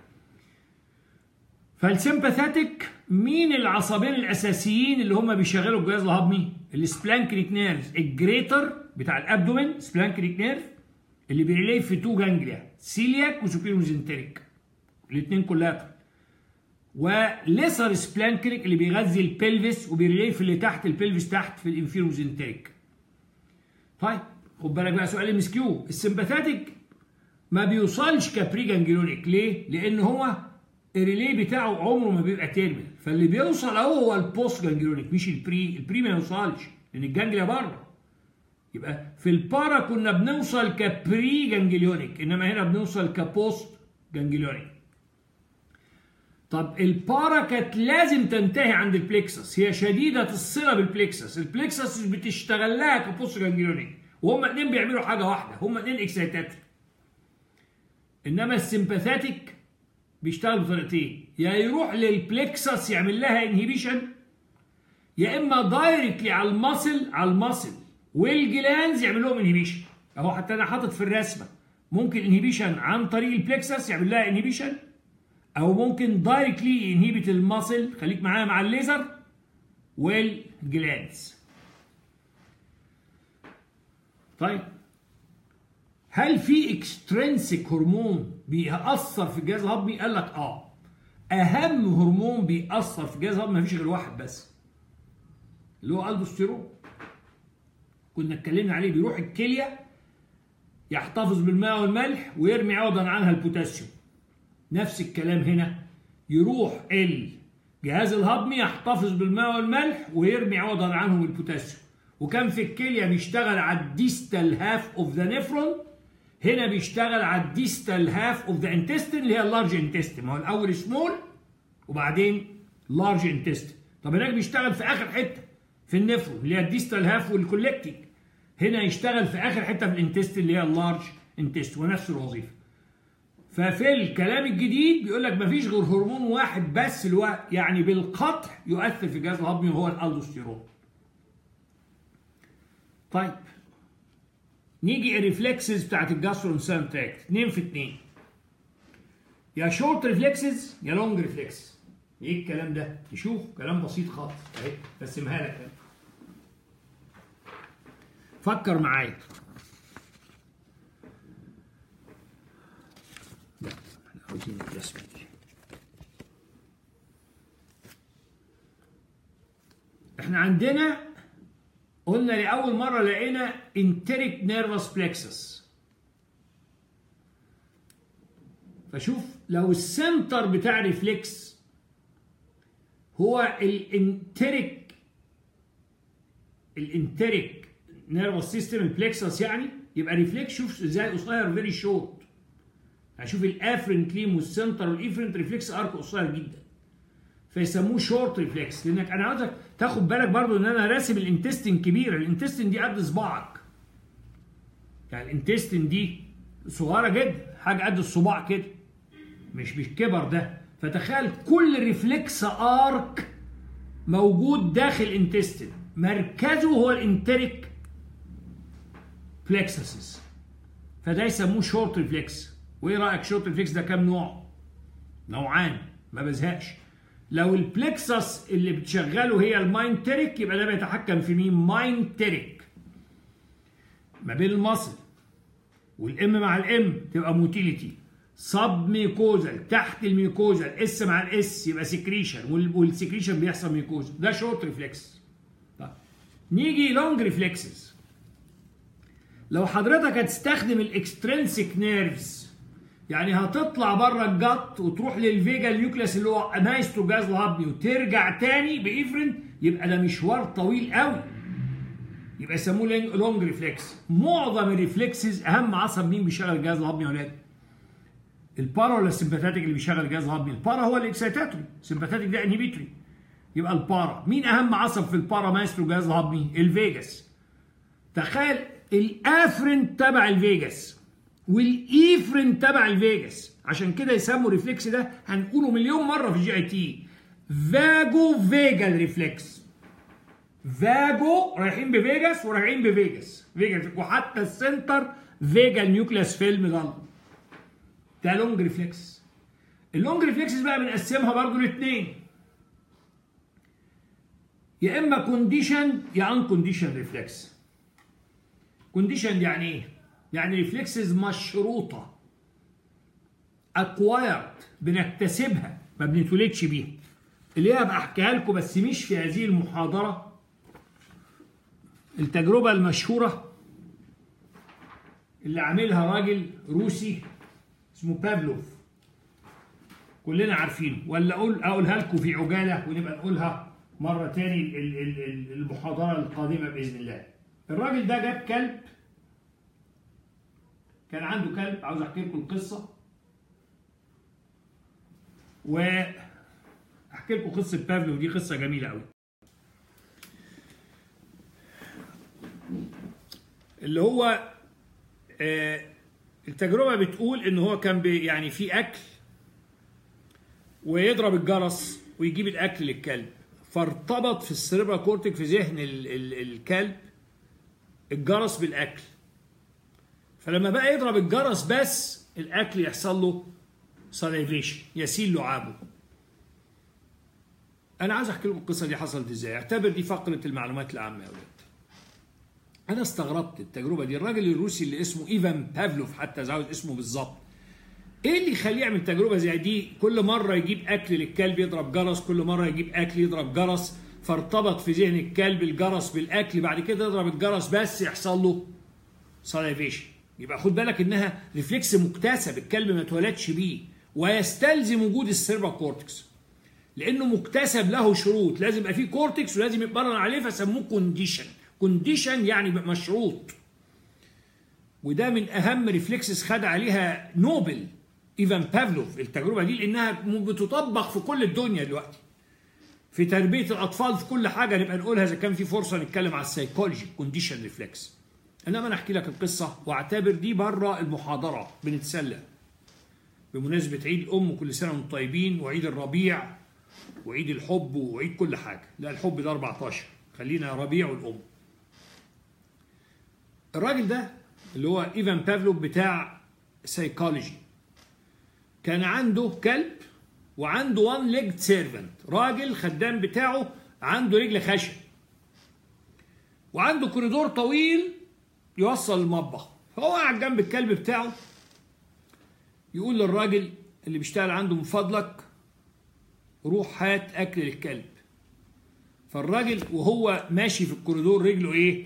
فالسمباثاتيك مين العصبين الاساسيين اللي هم بيشغلوا الجهاز الهضمي السبلانكريك نيرف الجريتر بتاع الابدومين سبلانكريك نيرف اللي بيريلي في تو جانجليا سيلياك وسوبيرو ميزنتريك الاثنين كولاترال وليسر سبلانكريك اللي بيغذي البلفس وبيريلي في اللي تحت البلفس تحت في الانفيرو ميزنتريك طيب خد بالك بقى سؤال ام اس كيو السمباثاتيك ما بيوصلش كابري جانجلونيك ليه؟ لان هو الريلي بتاعه عمره ما بيبقى تيرمينال فاللي بيوصل اهو هو البوست جانجلونيك مش البري البري ما يوصلش لان الجانجليا بره يبقى في البارا كنا بنوصل كبري جانجليونيك انما هنا بنوصل كبوست جانجليونيك طب البارا كانت لازم تنتهي عند البلكسس هي شديده الصله بالبلكسس البلكسس بتشتغل لها كبوست جانجليونيك وهم اتنين بيعملوا حاجه واحده هم اتنين اكسيتات انما السمباثاتيك بيشتغل بطريقتين يا يروح للبلكسس يعمل لها انهيبيشن يا اما دايركتلي على الماسل على الماسل والجلانز يعمل لهم انهيبيشن اهو حتى انا حاطط في الرسمه ممكن انهيبيشن عن طريق البلكسس يعمل لها انهيبيشن او ممكن دايركتلي انهيبيت الماسل خليك معايا مع الليزر والجلانز طيب هل في اكسترنسك هرمون بيأثر في الجهاز الهضمي؟ قال لك اه. أهم هرمون بيأثر في الجهاز الهضمي مفيش غير واحد بس. اللي هو الدوستيرون. كنا اتكلمنا عليه بيروح الكلية يحتفظ بالماء والملح ويرمي عوضا عنها البوتاسيوم. نفس الكلام هنا يروح الجهاز الهضمي يحتفظ بالماء والملح ويرمي عوضا عنهم البوتاسيوم. وكان في الكلية بيشتغل على الديستال هاف اوف ذا نيفرون هنا بيشتغل على الديستال هاف اوف ذا انتستين اللي هي اللارج انتستين ما هو الاول سمول وبعدين لارج انتستين طب هناك بيشتغل في اخر حته في النفرون اللي هي الديستال هاف والكولكتيك هنا يشتغل في اخر حته في الانتستين اللي هي اللارج انتستين ونفس الوظيفه ففي الكلام الجديد بيقول لك مفيش غير هرمون واحد بس اللي هو يعني بالقطع يؤثر في الجهاز الهضمي وهو الالدوستيرون طيب نيجي الريفلكسز بتاعت الجاسترونسان تراكت 2 في 2 يا شورت ريفلكسز يا لونج ريفلكس ايه الكلام ده؟ تشوف كلام بسيط خالص اهي برسمها لك فكر معايا لا احنا عاوزين الرسمه دي احنا عندنا قلنا لأول مرة لقينا انتريك نيرفس بلكسس فشوف لو السنتر بتاع ريفلكس هو الانتريك الانتريك نيرفس سيستم البلكسس يعني يبقى ريفلكس شوف ازاي قصير فيري شورت هشوف الافرنت ليم والسنتر والايفرنت ريفلكس ارك قصير جدا فيسموه شورت ريفلكس لانك انا عاوزك تاخد بالك برضو ان انا راسم الانتستين كبيره الانتستين دي قد صباعك يعني الانتستين دي صغيره جدا حاجه قد الصباع كده مش بالكبر ده فتخيل كل ريفلكس ارك موجود داخل انتستين مركزه هو الانتريك فلكسسز فده يسموه شورت ريفلكس وايه رايك شورت ريفلكس ده كام نوع نوعان ما بزهقش لو البلكسس اللي بتشغله هي الماينتريك يبقى ده بيتحكم في مين ماينتريك ما بين المصل والام مع الام تبقى موتيليتي سب ميكوزال تحت الميكوزال اس مع الاس يبقى سكريشن والسكريشن بيحصل ميكوزا ده شورت ريفلكس طيب نيجي لونج ريفلكسز لو حضرتك هتستخدم الاكسترنسيك نيرفز يعني هتطلع بره الجط وتروح للفيجا النيوكليس اللي هو مايسترو جهاز الهضمي وترجع تاني بإفرنت يبقى ده مشوار طويل قوي يبقى يسموه لونج ريفلكس معظم الريفلكسز اهم عصب مين بيشغل الجهاز الهضمي يا ولاد؟ البارا ولا السمباثاتيك اللي بيشغل الجهاز الهضمي؟ البارا هو الاكسيتاتوري، السمباثاتيك ده انهبيتوري. يبقى البارا، مين اهم عصب في البارا مايسترو الجهاز الهضمي؟ الفيجاس. تخيل الافرين تبع الفيجاس والايفرين تبع الفيجاس، عشان كده يسموا الريفلكس ده هنقوله مليون مره في الجي اي تي. فاجو فيجال ريفلكس. فاجو رايحين بفيجاس وراجعين بفيجاس فيجاس وحتى السنتر فيجا نيوكليس فيلم ضل ده لونج ريفلكس اللونج ريفلكسز بقى بنقسمها برضو لاثنين يا اما كونديشن يا ان كونديشن ريفلكس كونديشن يعني ايه يعني ريفلكسز مشروطه اكوايرد بنكتسبها ما بنتولدش بيها اللي هي بحكيها لكم بس مش في هذه المحاضره التجربة المشهورة اللي عاملها راجل روسي اسمه بافلوف كلنا عارفينه ولا اقول اقولها لكم في عجالة ونبقى نقولها مرة تاني المحاضرة القادمة بإذن الله الراجل ده جاب كلب كان عنده كلب عاوز احكي لكم القصة و احكي لكم قصة بافلوف دي قصة جميلة قوي اللي هو آه التجربة بتقول إن هو كان بي يعني في أكل ويضرب الجرس ويجيب الأكل للكلب فارتبط في السيربرا كورتك في ذهن ال ال الكلب الجرس بالأكل فلما بقى يضرب الجرس بس الأكل يحصل له ساليفيشن يسيل لعابه أنا عايز أحكي لكم القصة دي حصلت إزاي اعتبر دي فقرة المعلومات العامة يا ولاد انا استغربت التجربه دي الراجل الروسي اللي اسمه ايفان بافلوف حتى عاوز اسمه بالظبط ايه اللي يخليه يعمل تجربه زي دي كل مره يجيب اكل للكلب يضرب جرس كل مره يجيب اكل يضرب جرس فارتبط في ذهن الكلب الجرس بالاكل بعد كده يضرب الجرس بس يحصل له ساليفيشن يبقى خد بالك انها ريفلكس مكتسب الكلب ما اتولدش بيه ويستلزم وجود السيربا كورتكس لانه مكتسب له شروط لازم يبقى فيه كورتكس ولازم يتمرن عليه فسموه كونديشن كونديشن يعني مشروط وده من اهم ريفلكسز خد عليها نوبل ايفان بافلوف التجربه دي لانها بتطبق في كل الدنيا دلوقتي في تربيه الاطفال في كل حاجه نبقى نقولها اذا كان في فرصه نتكلم على السيكولوجي كونديشن ريفلكس انما انا احكي لك القصه واعتبر دي بره المحاضره بنتسلى بمناسبه عيد الام كل سنه وانتم طيبين وعيد الربيع وعيد الحب وعيد كل حاجه لا الحب ده 14 خلينا ربيع والام الراجل ده اللي هو ايفان بافلوف بتاع سيكولوجي كان عنده كلب وعنده وان ليج سيرفنت راجل خدام بتاعه عنده رجل خشب وعنده كوريدور طويل يوصل المطبخ فهو قاعد جنب الكلب بتاعه يقول للراجل اللي بيشتغل عنده من فضلك روح هات اكل للكلب فالراجل وهو ماشي في الكوريدور رجله ايه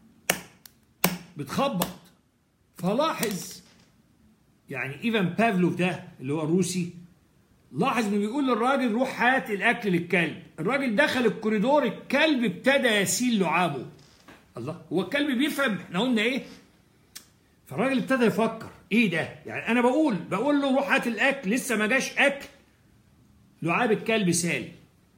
بتخبط فلاحظ يعني ايفان بافلوف ده اللي هو الروسي لاحظ انه بيقول للراجل روح هات الاكل للكلب الراجل دخل الكوريدور الكلب ابتدى يسيل لعابه الله هو الكلب بيفهم احنا قلنا ايه فالراجل ابتدى يفكر ايه ده يعني انا بقول بقول له روح هات الاكل لسه ما جاش اكل لعاب الكلب سال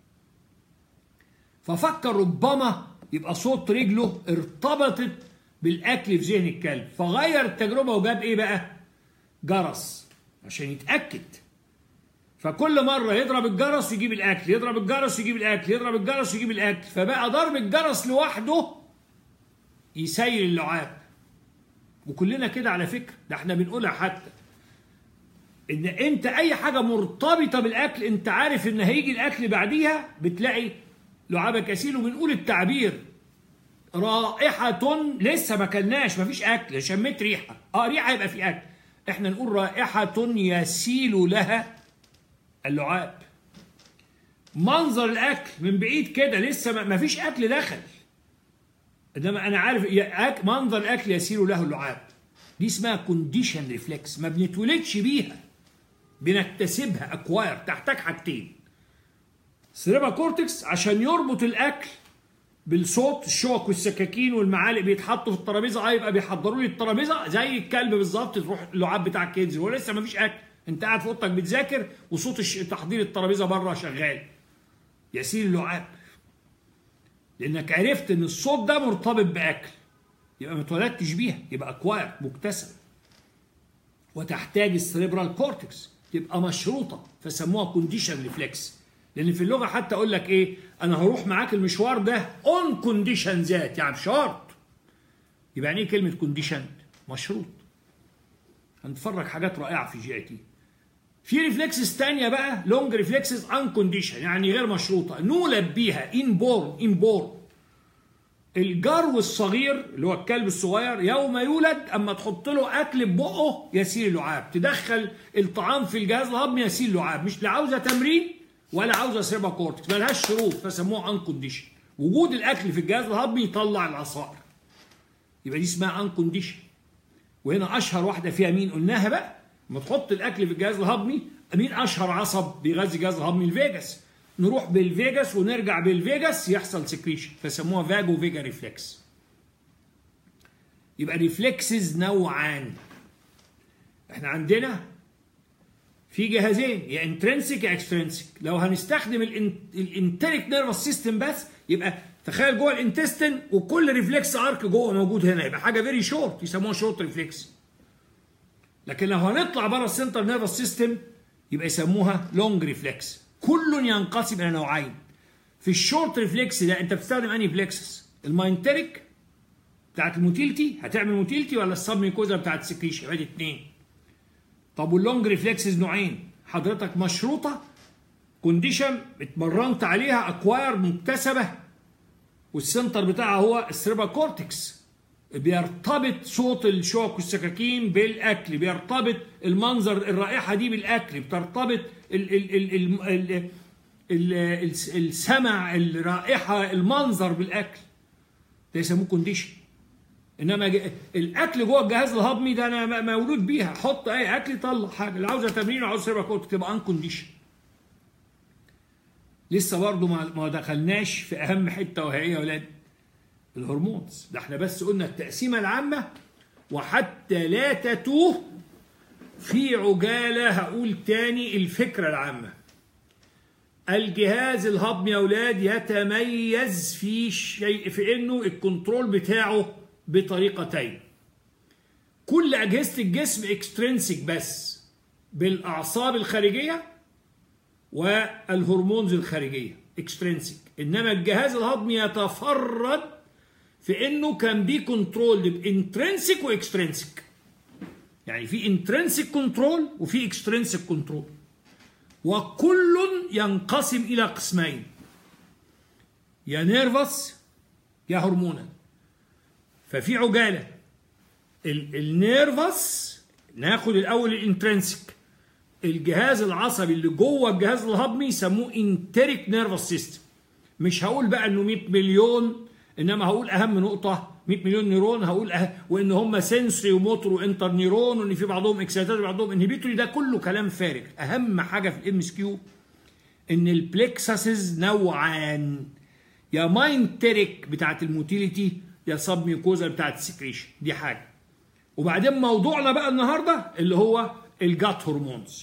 ففكر ربما يبقى صوت رجله ارتبطت بالاكل في ذهن الكلب فغير التجربه وجاب ايه بقى جرس عشان يتاكد فكل مره يضرب الجرس ويجيب الاكل يضرب الجرس ويجيب الاكل يضرب الجرس ويجيب الاكل فبقى ضرب الجرس لوحده يسيل اللعاب وكلنا كده على فكره ده احنا بنقولها حتى ان انت اي حاجه مرتبطه بالاكل انت عارف ان هيجي الاكل بعديها بتلاقي لعابك يسيل وبنقول التعبير رائحة لسه ما كلناش مفيش أكل شميت ريحة اه ريحة يبقى في أكل احنا نقول رائحة يسيل لها اللعاب منظر الأكل من بعيد كده لسه ما فيش أكل دخل إنما أنا عارف منظر الأكل يسيل له اللعاب دي اسمها كونديشن ريفلكس ما بنتولدش بيها بنكتسبها اكواير تحتاج حاجتين سيريبا كورتكس عشان يربط الاكل بالصوت الشوك والسكاكين والمعالق بيتحطوا في الترابيزه اه يبقى بيحضروا لي الترابيزه زي الكلب بالظبط تروح اللعاب بتاعك ينزل هو لسه ما فيش اكل انت قاعد في اوضتك بتذاكر وصوت تحضير الترابيزه بره شغال يسيل اللعاب لانك عرفت ان الصوت ده مرتبط باكل يبقى ما اتولدتش بيها يبقى اكواير مكتسب وتحتاج السريبرال كورتكس تبقى مشروطه فسموها كونديشن ريفلكس لان في اللغه حتى اقول لك ايه انا هروح معاك المشوار ده اون كونديشن ذات يعني بشرط يبقى يعني ايه كلمه كونديشن مشروط هنتفرج حاجات رائعه في جي اي تي في ريفلكسز تانية بقى لونج ريفلكسز ان كونديشن يعني غير مشروطه نولد بيها ان بورن ان بورن الجرو الصغير اللي هو الكلب الصغير يوم يولد اما تحط له اكل ببقه يسيل اللعاب تدخل الطعام في الجهاز الهضمي يسيل اللعاب مش لا عاوزه تمرين ولا عاوزه سيربا كورتكس ملهاش شروط فسموها ان كونديشن وجود الاكل في الجهاز الهضمي يطلع العصائر يبقى دي اسمها ان كونديشن وهنا اشهر واحده فيها مين قلناها بقى لما تحط الاكل في الجهاز الهضمي مين اشهر عصب بيغذي الجهاز الهضمي الفيجاس نروح بالفيجاس ونرجع بالفيجاس يحصل سكريشن فسموها فاجو فيجا ريفلكس يبقى ريفلكسز نوعان احنا عندنا في جهازين يا انترنسك يا اكسترنسك لو هنستخدم الانتريك نيرفس سيستم بس يبقى تخيل جوه الانتستين وكل ريفلكس ارك جوه موجود هنا يبقى حاجه فيري شورت يسموها شورت ريفلكس لكن لو هنطلع بره السنتر نيرفس سيستم يبقى يسموها لونج ريفلكس كل ينقسم الى نوعين في الشورت ريفلكس ده انت بتستخدم انهي فليكسس الماينتريك بتاعت الموتيلتي هتعمل موتيلتي ولا السب ميكوزا بتاعت السكريشن ادي اتنين طب واللونج ريفلكسز نوعين حضرتك مشروطه كونديشن اتمرنت عليها اكواير مكتسبه والسنتر بتاعها هو السيربا كورتكس بيرتبط صوت الشوك والسكاكين بالاكل بيرتبط المنظر الرائحه دي بالاكل بترتبط ال ال ال ال ال ال ال السمع الرائحه المنظر بالاكل ده يسموه كونديشن انما الاكل جوه الجهاز الهضمي ده انا مولود بيها حط اي اكل يطلع حاجه اللي عاوزه تمرين وعاوز سيربا كورتكس تبقى ان كونديشن لسه برضه ما دخلناش في اهم حته وهي يا ولاد الهرمونز ده احنا بس قلنا التقسيمه العامه وحتى لا تتوه في عجاله هقول تاني الفكره العامه الجهاز الهضمي يا اولاد يتميز في شيء في انه الكنترول بتاعه بطريقتين كل اجهزه الجسم اكسترنسك بس بالاعصاب الخارجيه والهرمونز الخارجيه اكسترنسك انما الجهاز الهضمي يتفرد في انه كان بي كنترول بانترنسك واكسترنسك يعني في انترنسك كنترول وفي اكسترنسك كنترول وكل ينقسم الى قسمين يا نيرفس يا هرمونال ففي عجاله النيرفس ناخد الاول الانترنسك الجهاز العصبي اللي جوه الجهاز الهضمي يسموه انتريك نيرفس سيستم مش هقول بقى انه 100 مليون انما هقول اهم نقطه 100 مليون نيرون هقول أه وان هم سنسري وموتور وانتر نيرون وان في بعضهم اكسيتاتوري وبعضهم انهبيتوري ده كله كلام فارغ اهم حاجه في الام اس كيو ان البلكسسز نوعان يا ماينتريك بتاعت الموتيليتي يا سب ميوكوزا بتاعت السكريشن دي حاجه وبعدين موضوعنا بقى النهارده اللي هو الجات هرمونز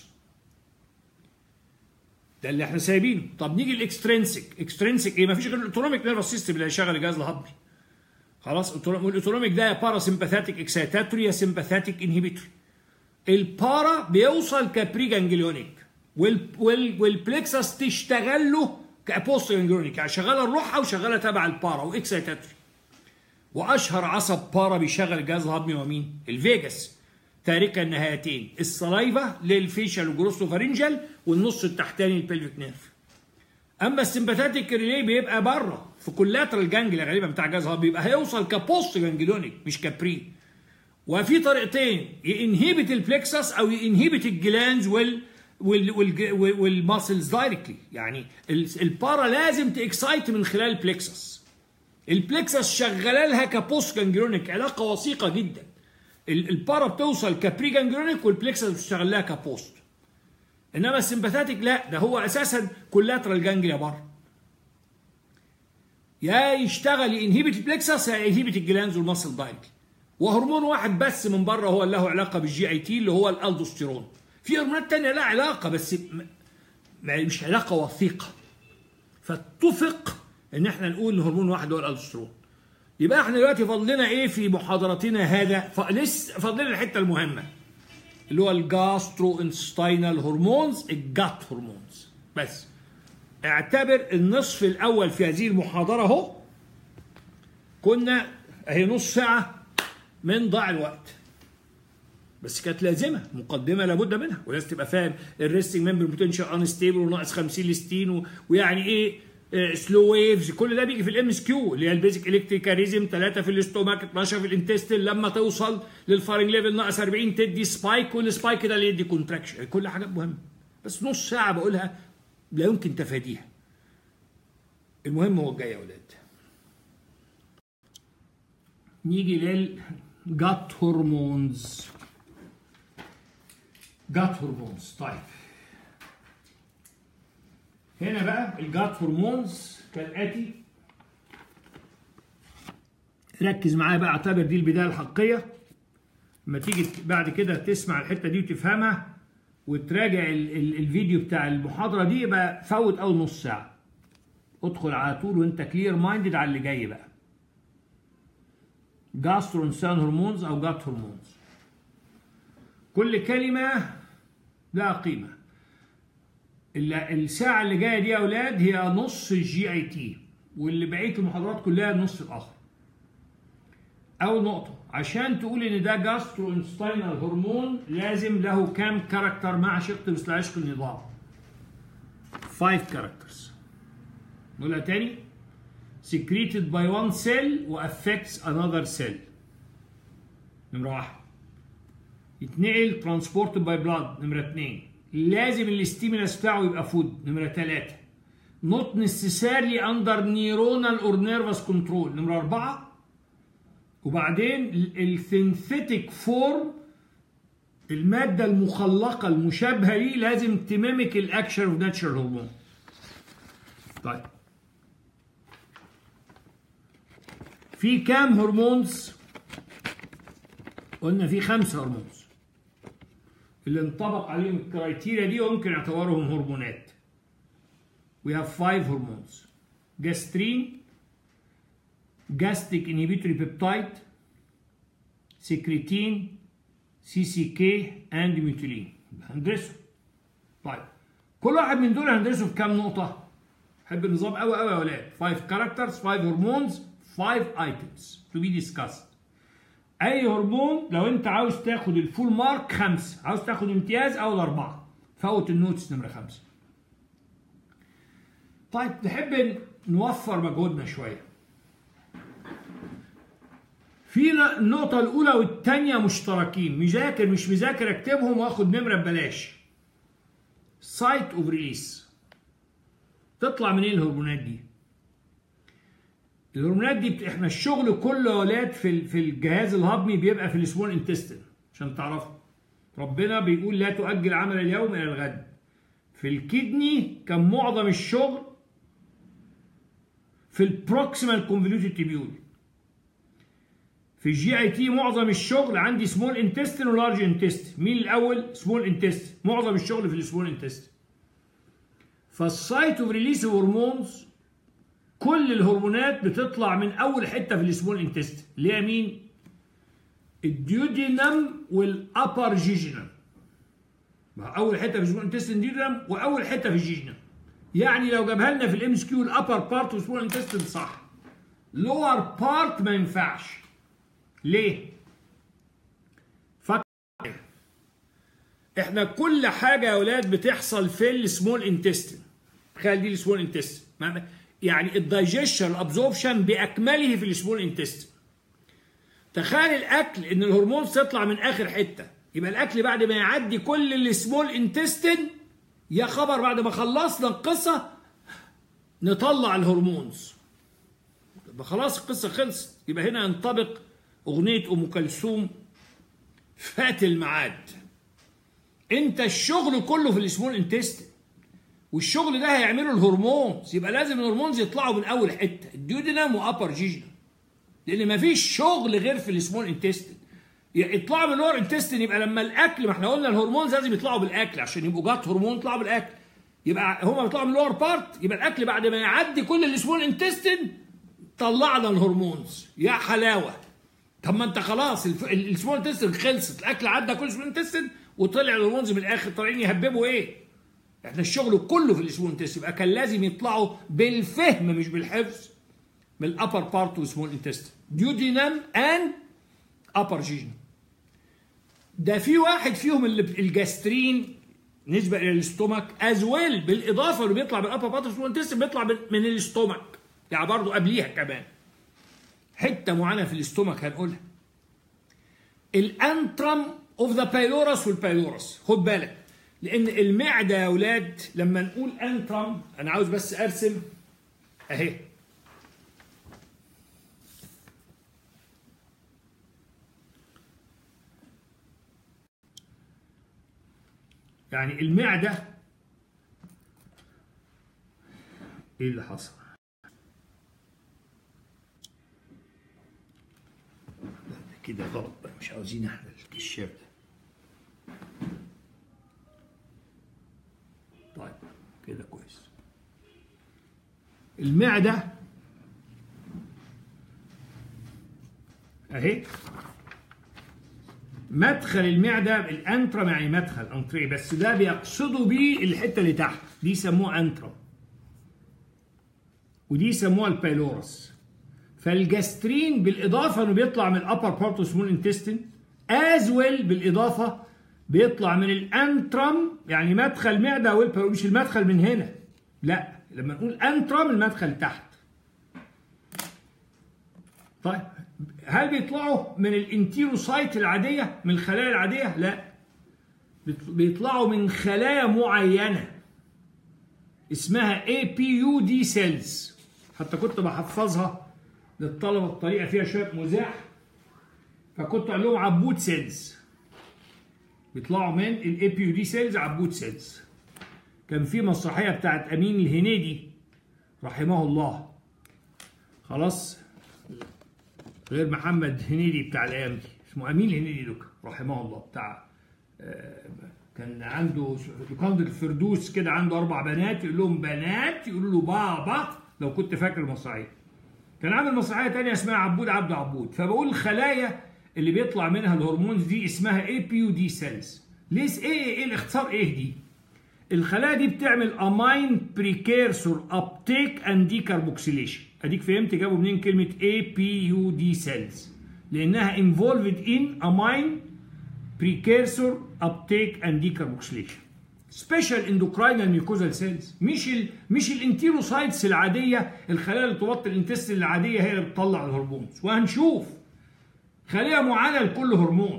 ده اللي احنا سايبينه طب نيجي الاكسترنسك اكسترنسك ايه ما فيش غير الاوتونوميك نيرفس سيستم اللي هيشغل الجهاز الهضمي خلاص والاوتونوميك ده يا بارا سمباثاتيك اكسيتاتوري يا سمباثاتيك انهبيتوري البارا بيوصل كبري جانجليونيك وال وال والبلكسس تشتغل له كابوست جانجليونيك يعني شغاله الروحه وشغاله تبع البارا واكسيتاتوري واشهر عصب بارا بيشغل الجهاز الهضمي هو مين؟ الفيجاس تاركا النهايتين السلايفا للفيشال وجروسوفارينجال والنص التحتاني البلفيك نيرف اما السمباثاتيك ريلي بيبقى بره في كولاترال جانجليا غالبا بتاع الجهاز الهضمي بيبقى هيوصل كبوست جانجليونيك مش كبري وفي طريقتين ينهبت البلكسس او ينهبت الجلانز وال وال وال والماسلز دايركتلي يعني البارا لازم تاكسايت من خلال البلكسس البلكسس شغاله لها كبوست جانجليونيك علاقه وثيقه جدا البارا بتوصل كبري جانجلونيك والبلكسس بتشتغل لها كبوست انما السمباثاتيك لا ده هو اساسا كولاترال جانجليا بره يا يشتغل ينهبت البلكسس يا ينهبت الجلانز والمصل دايركتلي وهرمون واحد بس من بره هو اللي له علاقه بالجي اي تي اللي هو الالدوستيرون في هرمونات تانية لها علاقه بس مش علاقه وثيقه فاتفق ان احنا نقول ان هرمون واحد هو الالدوستيرون يبقى احنا دلوقتي فضلنا ايه في محاضرتنا هذا لسه فضلنا الحته المهمه اللي هو الجاسترو انستاينال هرمونز الجات هرمونز بس اعتبر النصف الاول في هذه المحاضره اهو كنا اهي نص ساعه من ضاع الوقت بس كانت لازمه مقدمه لابد منها ولازم تبقى فاهم الريستنج ممبر بوتنشال انستيبل وناقص 50 لستين ويعني ايه سلو ويفز كل ده بيجي في الام اس كيو اللي هي البيزك الكتريكاريزم 3 في الاستوماك 12 في الانتستين لما توصل للفارنج ليفل ناقص 40 تدي سبايك والسبايك ده اللي يدي كونتراكشن كل حاجات مهمه بس نص ساعه بقولها لا يمكن تفاديها المهم هو الجاي يا ولاد نيجي للجات هرمونز جات هرمونز طيب هنا بقى الجات هرمونز كالاتي ركز معايا بقى اعتبر دي البدايه الحقيقيه لما تيجي بعد كده تسمع الحته دي وتفهمها وتراجع ال ال الفيديو بتاع المحاضره دي يبقى فوت اول نص ساعه ادخل على طول وانت كلير مايندد على اللي جاي بقى جاسترونسان هرمونز او جات هرمونز كل كلمه لها قيمه الساعه اللي جايه دي يا اولاد هي نص الجي اي تي واللي بقيه المحاضرات كلها النص الاخر اول نقطه عشان تقول ان ده جاسترو انستاينال هرمون لازم له كام كاركتر مع شق مثل عشق النظام 5 كاركترز نقولها تاني secreted by one cell و affects another cell نمرة واحد يتنقل transported by blood نمرة اتنين لازم الاستيمولس بتاعه يبقى فود نمرة تلاتة not necessarily under neuronal or nervous control نمرة أربعة وبعدين السينثيتيك فورم المادة المخلقة المشابهة ليه لازم تميمك الأكشن اوف ناتشرال هرمون طيب في كام هرمونز قلنا في خمسة هرمونز اللي انطبق عليهم الكرايتيريا دي وممكن اعتبارهم هرمونات we have five hormones gastrin gastric inhibitory peptide secretin CCK and ميثيلين هندرسه طيب كل واحد من دول هندرسه في كام نقطة؟ حب النظام قوي قوي يا ولاد 5 characters 5 hormones 5 items to be discussed اي هرمون لو انت عاوز تاخد الفول مارك خمسة عاوز تاخد امتياز اول اربعة فوت النوتس نمرة خمسة طيب نحب نوفر مجهودنا شوية في النقطة الأولى والثانية مشتركين مذاكر مش مذاكر اكتبهم واخد نمرة ببلاش سايت اوف ريليس تطلع منين الهرمونات دي؟ الهرمونات دي بت... احنا الشغل كله يا ولاد في في الجهاز الهضمي بيبقى في السمول انتستين عشان تعرفوا ربنا بيقول لا تؤجل عمل اليوم الى الغد في الكدني كان معظم الشغل في البروكسيمال كونفوليوتد تيبيول في الجي اي تي معظم الشغل عندي سمول انتستين ولارج انتستين مين الاول سمول انتستين معظم الشغل في السمول انتستين فالسايت اوف ريليس هرمونز كل الهرمونات بتطلع من اول حته في السمول انتستين اللي هي مين الديودينم والابر جيجينم اول حته في السمول انتستين ديودينم واول حته في الجيجينم يعني لو جابها لنا في الام اس كيو الابر بارت والسمول انتستين صح لور بارت ما ينفعش ليه فكر احنا كل حاجه يا اولاد بتحصل في السمول انتستين تخيل دي السمول انتستين يعني الدايجيشن الابزوربشن باكمله في السمول انتستين تخيل الاكل ان الهرمون تطلع من اخر حته يبقى الاكل بعد ما يعدي كل السمول انتستين يا خبر بعد ما خلصنا القصه نطلع الهرمونز يبقى خلاص القصه خلصت يبقى هنا ينطبق اغنيه ام كلثوم فات الميعاد انت الشغل كله في السمول انتستين والشغل ده هيعمله الهرمونز يبقى لازم الهرمونز يطلعوا من اول حته الديودينام وابر جيجنم لان مفيش شغل غير في السمول انتستين يطلعوا من اللور انتستين يبقى لما الاكل ما احنا قلنا الهرمونز لازم يطلعوا بالاكل عشان يبقوا جات هرمون يطلعوا بالاكل يبقى هما بيطلعوا من اللور بارت يبقى الاكل بعد ما يعدي كل السمول انتستين طلعنا الهرمونز يا حلاوه طب ما انت خلاص السمول انتستين خلصت الاكل عدى كل السمول انتستين وطلع الهرمونز من الاخر طالعين يهببوا ايه؟ احنا الشغل كله في السمول انتستين يبقى كان لازم يطلعوا بالفهم مش بالحفظ من الابر بارت والسمول انتستين ديودينام اند ابر جيجنم ده في واحد فيهم اللي الجاسترين نسبة إلى الاستومك از ويل بالإضافة اللي بيطلع من الأبر بارت والسمول انتستين بيطلع من الاستومك يعني برضه قبليها كمان حتة معينة في الاستومك هنقولها الانترم اوف ذا بايلورس والبايلورس خد بالك لان المعده يا اولاد لما نقول انترم انا عاوز بس ارسم اهي يعني المعده ايه اللي حصل كده غلط بقى مش عاوزين احنا الكشاف ده طيب كده كويس المعدة اهي مدخل المعدة الانترم يعني مدخل انتري بس ده بيقصدوا بيه الحتة اللي تحت دي يسموها انترم ودي يسموها البايلورس فالجاسترين بالاضافه انه بيطلع من الابر بارت سمول انتستين از ويل بالاضافه بيطلع من الانترم يعني مدخل معده مش المدخل من هنا لا لما نقول انترم المدخل تحت طيب هل بيطلعوا من الانتيروسايت العاديه من الخلايا العاديه لا بيطلعوا من خلايا معينه اسمها اي بي يو دي سيلز حتى كنت بحفظها للطلبه بطريقه فيها شويه مزاح فكنت اقول لهم عبود سيلز بيطلعوا من الاي بي يو دي سيلز عبود سيلز كان في مسرحيه بتاعت امين الهنيدي رحمه الله خلاص غير محمد هنيدي بتاع الايام دي اسمه امين الهنيدي دوكا رحمه الله بتاع كان عنده لوكاند الفردوس كده عنده اربع بنات يقول لهم بنات يقولوا له بابا لو كنت فاكر المسرحيه كان عامل مسرحيه تانية اسمها عبود عبد عبود فبقول الخلايا اللي بيطلع منها الهرمونز دي اسمها اي بي يو دي سيلز ليه ايه ايه الاختصار ايه دي الخلايا دي بتعمل امين بريكيرسور ابتيك اند ديكربوكسيليشن اديك فهمت جابوا منين كلمه اي بي يو دي سيلز لانها انفولفد ان امين بريكيرسور ابتيك اند ديكربوكسيليشن سبيشال اندوكراينال ميوكوزال سيلز مش ال مش الانتيروسايتس العاديه الخلايا اللي تغطي الانتستين العاديه هي اللي بتطلع الهرمونز وهنشوف خليه معينه لكل هرمون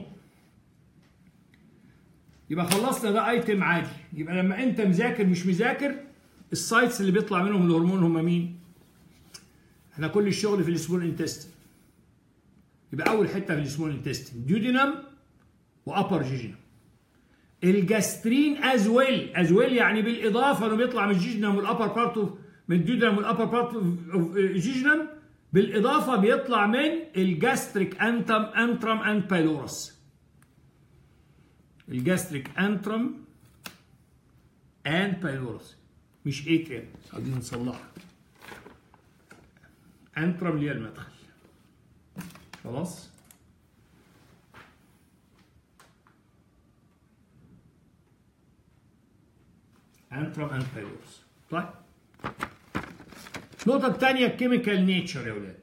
يبقى خلصنا ده ايتم عادي يبقى لما انت مذاكر مش مذاكر السايتس اللي بيطلع منهم الهرمون هم مين احنا كل الشغل في السمول انتستين يبقى اول حته في السمول انتستين ديودينم وابر جيجينم الجاسترين از ويل از ويل يعني بالاضافه انه بيطلع من الجيجنم والابر بارت من الديودنم والابر بارت جيجنم بالاضافه بيطلع من الجاستريك انتم انترم اند بايلورس الجاستريك انترم اند بايلورس مش اتريم عايزين نصلحها انترم اللي هي المدخل خلاص انترم اند بايلورس طيب النقطة الثانية الكيميكال نيتشر يا ولاد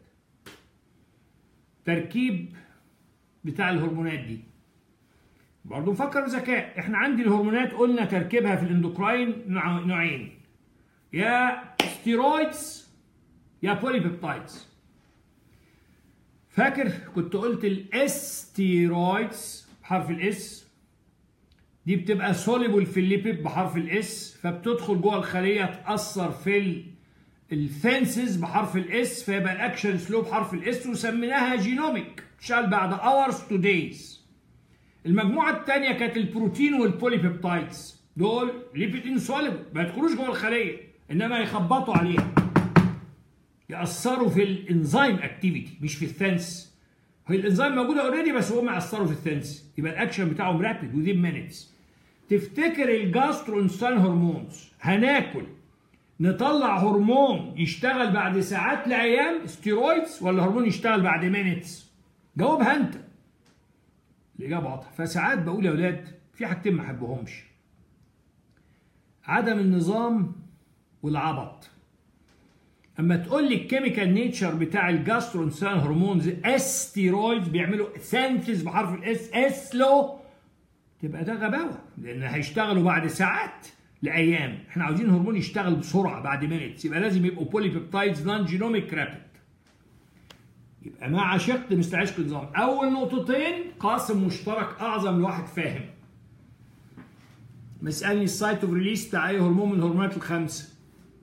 تركيب بتاع الهرمونات دي برضه نفكر بذكاء احنا عندي الهرمونات قلنا تركيبها في الاندوكراين نوعين يا ستيرويدز يا بوليبيبتايدز فاكر كنت قلت الاستيرويدز بحرف الاس دي بتبقى سوليبل في الليبيد بحرف الاس فبتدخل جوه الخليه تاثر في الفنسز بحرف الاس فيبقى الاكشن سلو بحرف الاس وسميناها جينوميك تشتغل بعد اورز تو دايز المجموعه الثانيه كانت البروتين والبوليبيبتايدز دول ليبيد انسوليبل ما يدخلوش جوه الخليه انما يخبطوا عليها ياثروا في الانزيم اكتيفيتي مش في الثانس هي الانزيم موجوده اوريدي بس هم ياثروا في الثانس يبقى الاكشن بتاعهم رابيد وذين مينيتس تفتكر الجاسترو انسان هرمونز هناكل نطلع هرمون يشتغل بعد ساعات لايام ستيرويدز ولا هرمون يشتغل بعد مينيتس جاوبها انت الاجابه واضحه فساعات بقول يا اولاد في حاجتين ما احبهمش عدم النظام والعبط اما تقول لي الكيميكال نيتشر بتاع الجاسترو انسان هرمونز استيرويدز بيعملوا سينثيز بحرف الاس اس لو تبقى ده غباوه لان هيشتغلوا بعد ساعات لايام احنا عاوزين هرمون يشتغل بسرعه بعد مينيتس يبقى لازم يبقوا بولي بيبتايدز نون جينوميك رابيد يبقى مع شق مثل عشق النظام اول نقطتين قاسم مشترك اعظم لواحد فاهم مسألني السايت اوف ريليس بتاع اي هرمون من الهرمونات الخمسه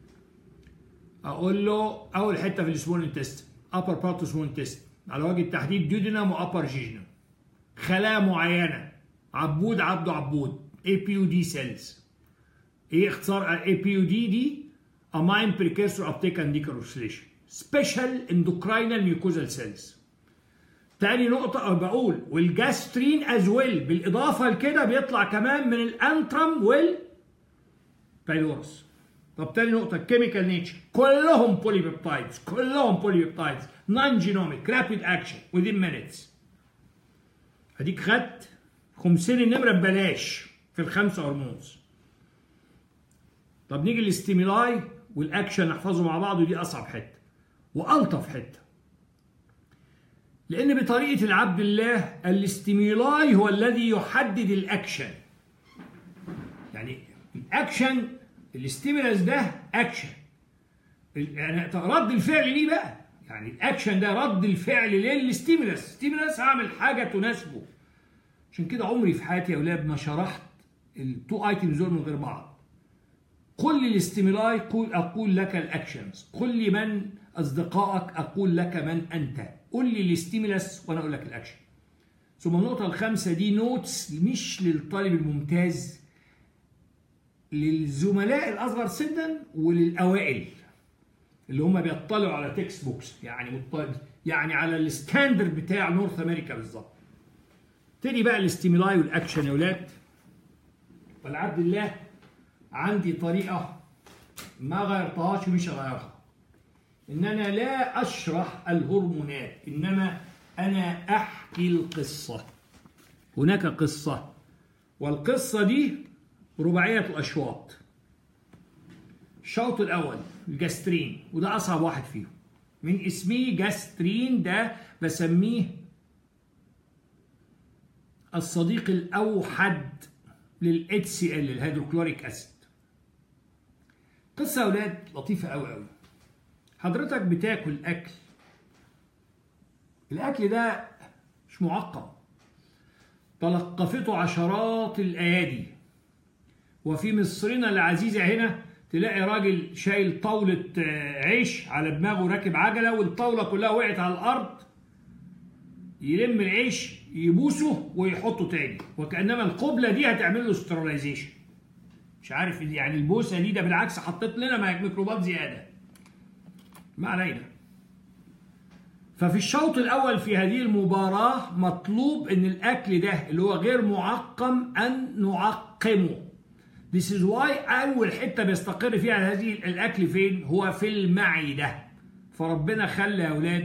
اقول له اول حته في السمول انتست ابر بارت سمول انتست على وجه التحديد ديودينام وابر جيجنم خلايا معينه عبود عبده عبود اي بي يو دي سيلز ايه اختصار اي بي يو دي دي امين بريكيرسور ابتيك اند ديكاروسيليشن سبيشال اندوكراينال ميوكوزال سيلز تاني نقطة بقول والجاسترين از ويل بالإضافة لكده بيطلع كمان من الأنترم وال بايلورس طب تاني نقطة الكيميكال نيتشر كلهم بولي بيبتايدز كلهم بولي بيبتايدز نون جينوميك رابيد اكشن within minutes اديك خدت خمسين النمرة ببلاش في الخمسة هرمونز طب نيجي للاستيميلاي والاكشن نحفظه مع بعض ودي اصعب حته والطف حته لان بطريقه العبد الله الاستيميلاي هو الذي يحدد الاكشن يعني الاكشن الاستيميلاس ده اكشن يعني رد الفعل ليه بقى يعني الاكشن ده رد الفعل للاستيميلاس الاستيميلاس هعمل حاجه تناسبه عشان كده عمري في حياتي يا اولاد ما شرحت التو ايتمز دول من غير بعض قل لي الاستيميلاي قول اقول لك الاكشنز قل لي من اصدقائك اقول لك من انت قل لي الاستيميلاس وانا اقول لك الاكشن ثم النقطه الخامسه دي نوتس مش للطالب الممتاز للزملاء الاصغر سنا وللاوائل اللي هم بيطلعوا على تكست بوكس يعني مطلع يعني على الستاندرد بتاع نورث امريكا بالظبط تاني بقى الاستيميلاي والاكشن يا ولاد والعبد الله عندي طريقه ما غيرتهاش ومش هغيرها ان انا لا اشرح الهرمونات انما انا احكي القصه هناك قصه والقصه دي رباعيه الاشواط الشوط الاول الجاسترين وده اصعب واحد فيهم من اسمه جاسترين ده بسميه الصديق الاوحد لل HCl الهيدروكلوريك اسيد قصه يا اولاد لطيفه قوي قوي حضرتك بتاكل اكل الاكل ده مش معقم تلقفته عشرات الايادي وفي مصرنا العزيزه هنا تلاقي راجل شايل طاولة عيش على دماغه راكب عجلة والطاولة كلها وقعت على الأرض يلم العيش يبوسه ويحطه تاني وكأنما القبلة دي هتعمل له سترلايزيشن مش عارف يعني البوسة دي ده بالعكس حطيت لنا ميكروبات زيادة ما علينا ففي الشوط الأول في هذه المباراة مطلوب إن الأكل ده اللي هو غير معقم أن نعقمه This is why أول حتة بيستقر فيها هذه الأكل فين؟ هو في المعدة. فربنا خلى يا أولاد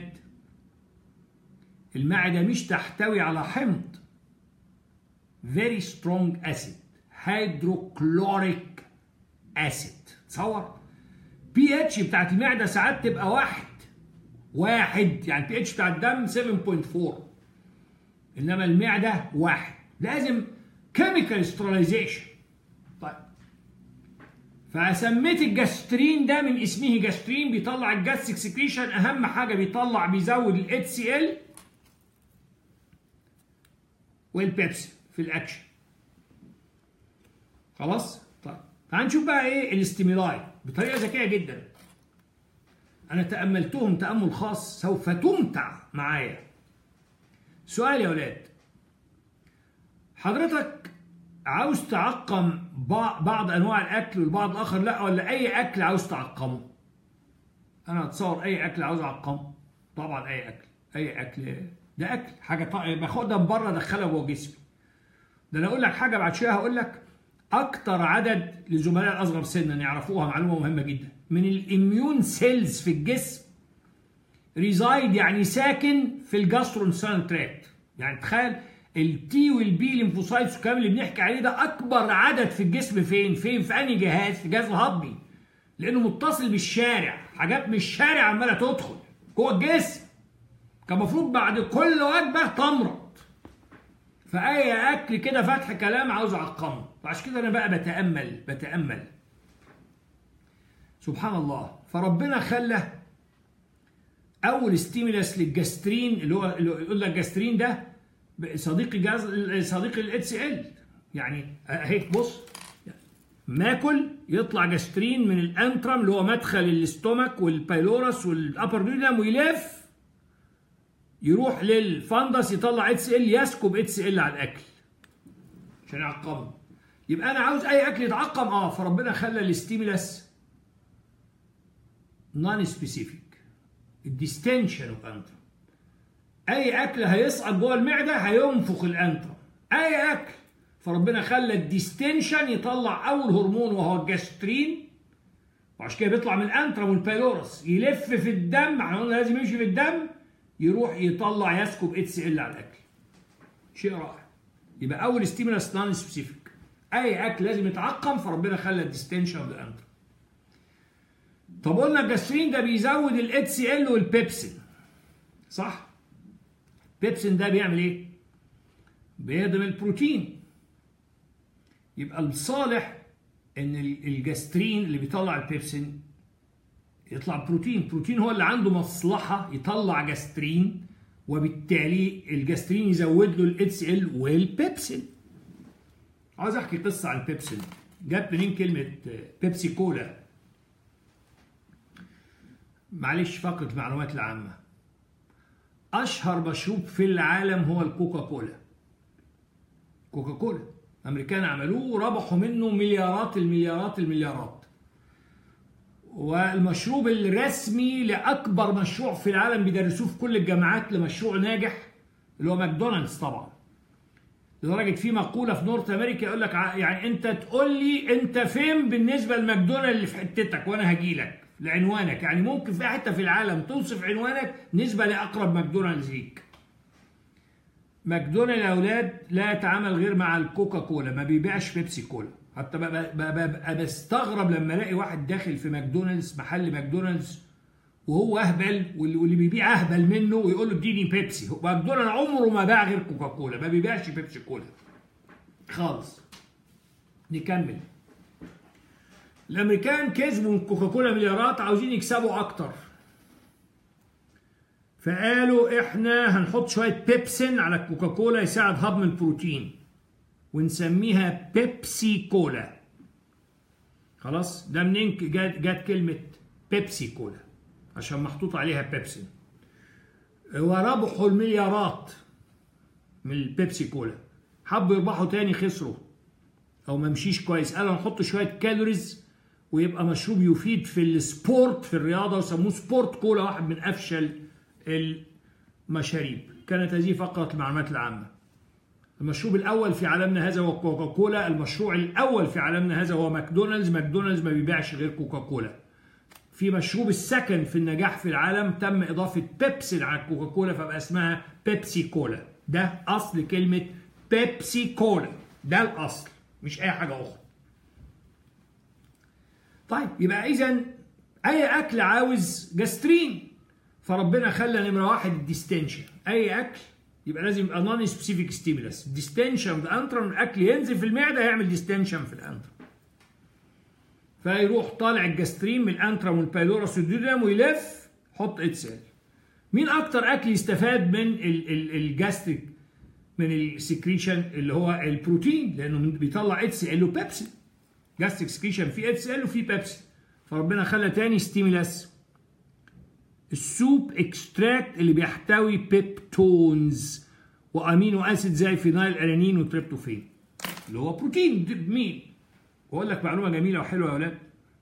المعدة مش تحتوي على حمض. Very strong acid. hydrochloric acid. تصور؟ بي اتش بتاعت المعدة ساعات تبقى واحد. واحد يعني البي اتش بتاع الدم 7.4 انما المعدة واحد. لازم chemical sterilization. فسميت الجاسترين ده من اسمه جاسترين بيطلع الجاستيك سكريشن اهم حاجه بيطلع بيزود الاتش سي ال والبيبسي في الاكشن خلاص طيب تعال نشوف بقى ايه الاستيميلاي بطريقه ذكيه جدا انا تاملتهم تامل خاص سوف تمتع معايا سؤال يا ولاد حضرتك عاوز تعقم بعض انواع الاكل والبعض الاخر لا ولا اي اكل عاوز تعقمه انا اتصور اي اكل عاوز اعقمه طبعا اي اكل اي اكل ده اكل حاجه باخدها من بره ادخلها جوه جسمي ده انا اقول لك حاجه بعد شويه هقول لك اكتر عدد لزملاء الاصغر سنا يعرفوها معلومه مهمه جدا من الاميون سيلز في الجسم ريزايد يعني ساكن في الجاسترونسان تراكت يعني تخيل التي والبي ليمفوسايتس والكلام اللي بنحكي عليه ده اكبر عدد في الجسم فين فين في انهي جهاز في الجهاز الهضمي لانه متصل بالشارع حاجات من الشارع عماله تدخل جوه الجسم كان المفروض بعد كل وجبه تمرض فاي اكل كده فتح كلام عاوز اعقمه فعشان كده انا بقى بتامل بتامل سبحان الله فربنا خلى اول ستيمولاس للجاسترين اللي هو اللي يقول لك جاسترين ده صديقي جاز صديقي الاتش ال يعني اهي بص ماكل يطلع جاسترين من الانترم اللي هو مدخل الاستومك والبايلورس والابر ديودم ويلف يروح للفندس يطلع اتش ال يسكب اتش ال على الاكل عشان يعقمه يبقى انا عاوز اي اكل يتعقم اه فربنا خلى الستيمولاس نون سبيسيفيك الديستنشن اوف انترم اي اكل هيصعد جوه المعده هينفخ الانترم اي اكل فربنا خلى الديستنشن يطلع اول هرمون وهو الجاسترين وعشان كده بيطلع من الانترم والبايلورس يلف في الدم احنا قلنا لازم يمشي في الدم يروح يطلع يسكب اتش ال على الاكل شيء رائع يبقى اول ستيمولاس نون سبيسيفيك اي اكل لازم يتعقم فربنا خلى الديستنشن اوف الانترم طب قلنا الجاسترين ده بيزود الاتش ال والبيبسين صح بيبسين ده بيعمل ايه بيهضم البروتين يبقى الصالح ان الجاسترين اللي بيطلع البيبسين يطلع بروتين بروتين هو اللي عنده مصلحة يطلع جاسترين وبالتالي الجاسترين يزود له الاتس ال والبيبسين عاوز احكي قصة عن البيبسين جت منين كلمة بيبسي كولا معلش فقط المعلومات العامة أشهر مشروب في العالم هو الكوكا كولا كوكا كولا الأمريكان عملوه وربحوا منه مليارات المليارات المليارات والمشروب الرسمي لأكبر مشروع في العالم بيدرسوه في كل الجامعات لمشروع ناجح اللي هو ماكدونالدز طبعا لدرجة في مقولة في نورث أمريكا يقول لك يعني أنت تقول لي أنت فين بالنسبة لماكدونالدز اللي في حتتك وأنا هجي لك لعنوانك يعني ممكن في حته في العالم توصف عنوانك نسبه لاقرب ماكدونالدز ليك ماكدونالدز يا اولاد لا يتعامل غير مع الكوكا كولا ما بيبيعش بيبسي كولا حتى ببقى بستغرب لما الاقي واحد داخل في ماكدونالدز محل ماكدونالدز وهو اهبل واللي بيبيع اهبل منه ويقول له اديني بيبسي ماكدونالدز عمره ما باع غير كوكا كولا ما بيبيعش بيبسي كولا خالص نكمل الامريكان كسبوا من كوكاكولا مليارات عاوزين يكسبوا اكتر فقالوا احنا هنحط شويه بيبسين على الكوكاكولا يساعد هضم البروتين ونسميها بيبسي كولا خلاص ده منين جت, جت كلمه بيبسي كولا عشان محطوط عليها بيبسين وربحوا المليارات من البيبسي كولا حبوا يربحوا تاني خسروا او ما مشيش كويس قالوا نحط شويه كالوريز ويبقى مشروب يفيد في السبورت في الرياضة وسموه سبورت كولا واحد من أفشل المشاريب كانت هذه فقط المعلومات العامة المشروب الأول في عالمنا هذا هو كوكا كولا المشروع الأول في عالمنا هذا هو ماكدونالدز ماكدونالدز ما بيبيعش غير كوكا كولا في مشروب السكن في النجاح في العالم تم إضافة بيبسي على كوكا كولا فبقى اسمها بيبسي كولا ده أصل كلمة بيبسي كولا ده الأصل مش أي حاجة أخرى طيب يبقى اذا اي اكل عاوز جاسترين فربنا خلى نمره واحد الديستنشن اي اكل يبقى لازم يبقى نون سبيسيفيك ستيمولس ديستنشن في الانترم الاكل ينزل في المعده يعمل ديستنشن في الانترم فيروح طالع الجاسترين من الانترم والبايلورس والديودرم ويلف حط اتس ال مين اكتر اكل يستفاد من الجاستريك من السكريشن اللي هو البروتين لانه بيطلع اتس ال وبيبسي جاستريك سكريشن في اتس ال وفي بيبسي فربنا خلى تاني ستيمولاس السوب اكستراكت اللي بيحتوي بيبتونز وامينو اسيد زي فينايل الانين وتريبتوفين اللي هو بروتين مين واقول لك معلومه جميله وحلوه يا اولاد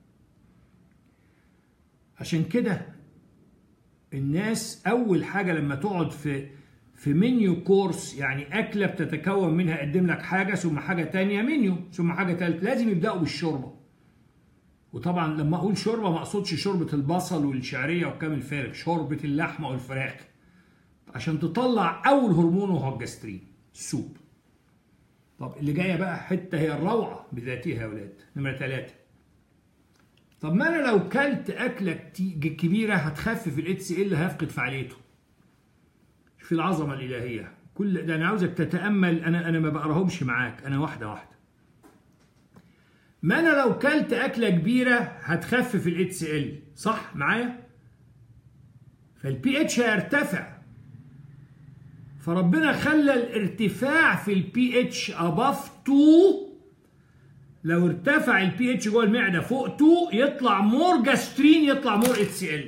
عشان كده الناس اول حاجه لما تقعد في في منيو كورس يعني اكله بتتكون منها قدم لك حاجه ثم حاجه تانية منيو ثم حاجه ثالثه لازم يبداوا بالشوربه وطبعا لما اقول شوربه ما اقصدش شوربه البصل والشعريه وكامل فارغ شوربه اللحمه والفراخ عشان تطلع اول هرمون وهو الجسترين السوب طب اللي جايه بقى حته هي الروعه بذاتها يا ولاد نمره ثلاثه طب ما انا لو كلت اكله كبيره هتخفف الاتش ال هيفقد فعاليته في العظمه الالهيه كل ده انا عاوزك تتامل انا انا ما بقراهمش معاك انا واحده واحده ما انا لو كلت اكله كبيره هتخفف الاتش ال صح معايا فالبي اتش هيرتفع فربنا خلى الارتفاع في البي اتش اباف 2 لو ارتفع البي اتش جوه المعده فوق 2 يطلع مور جاسترين يطلع مور اتش ال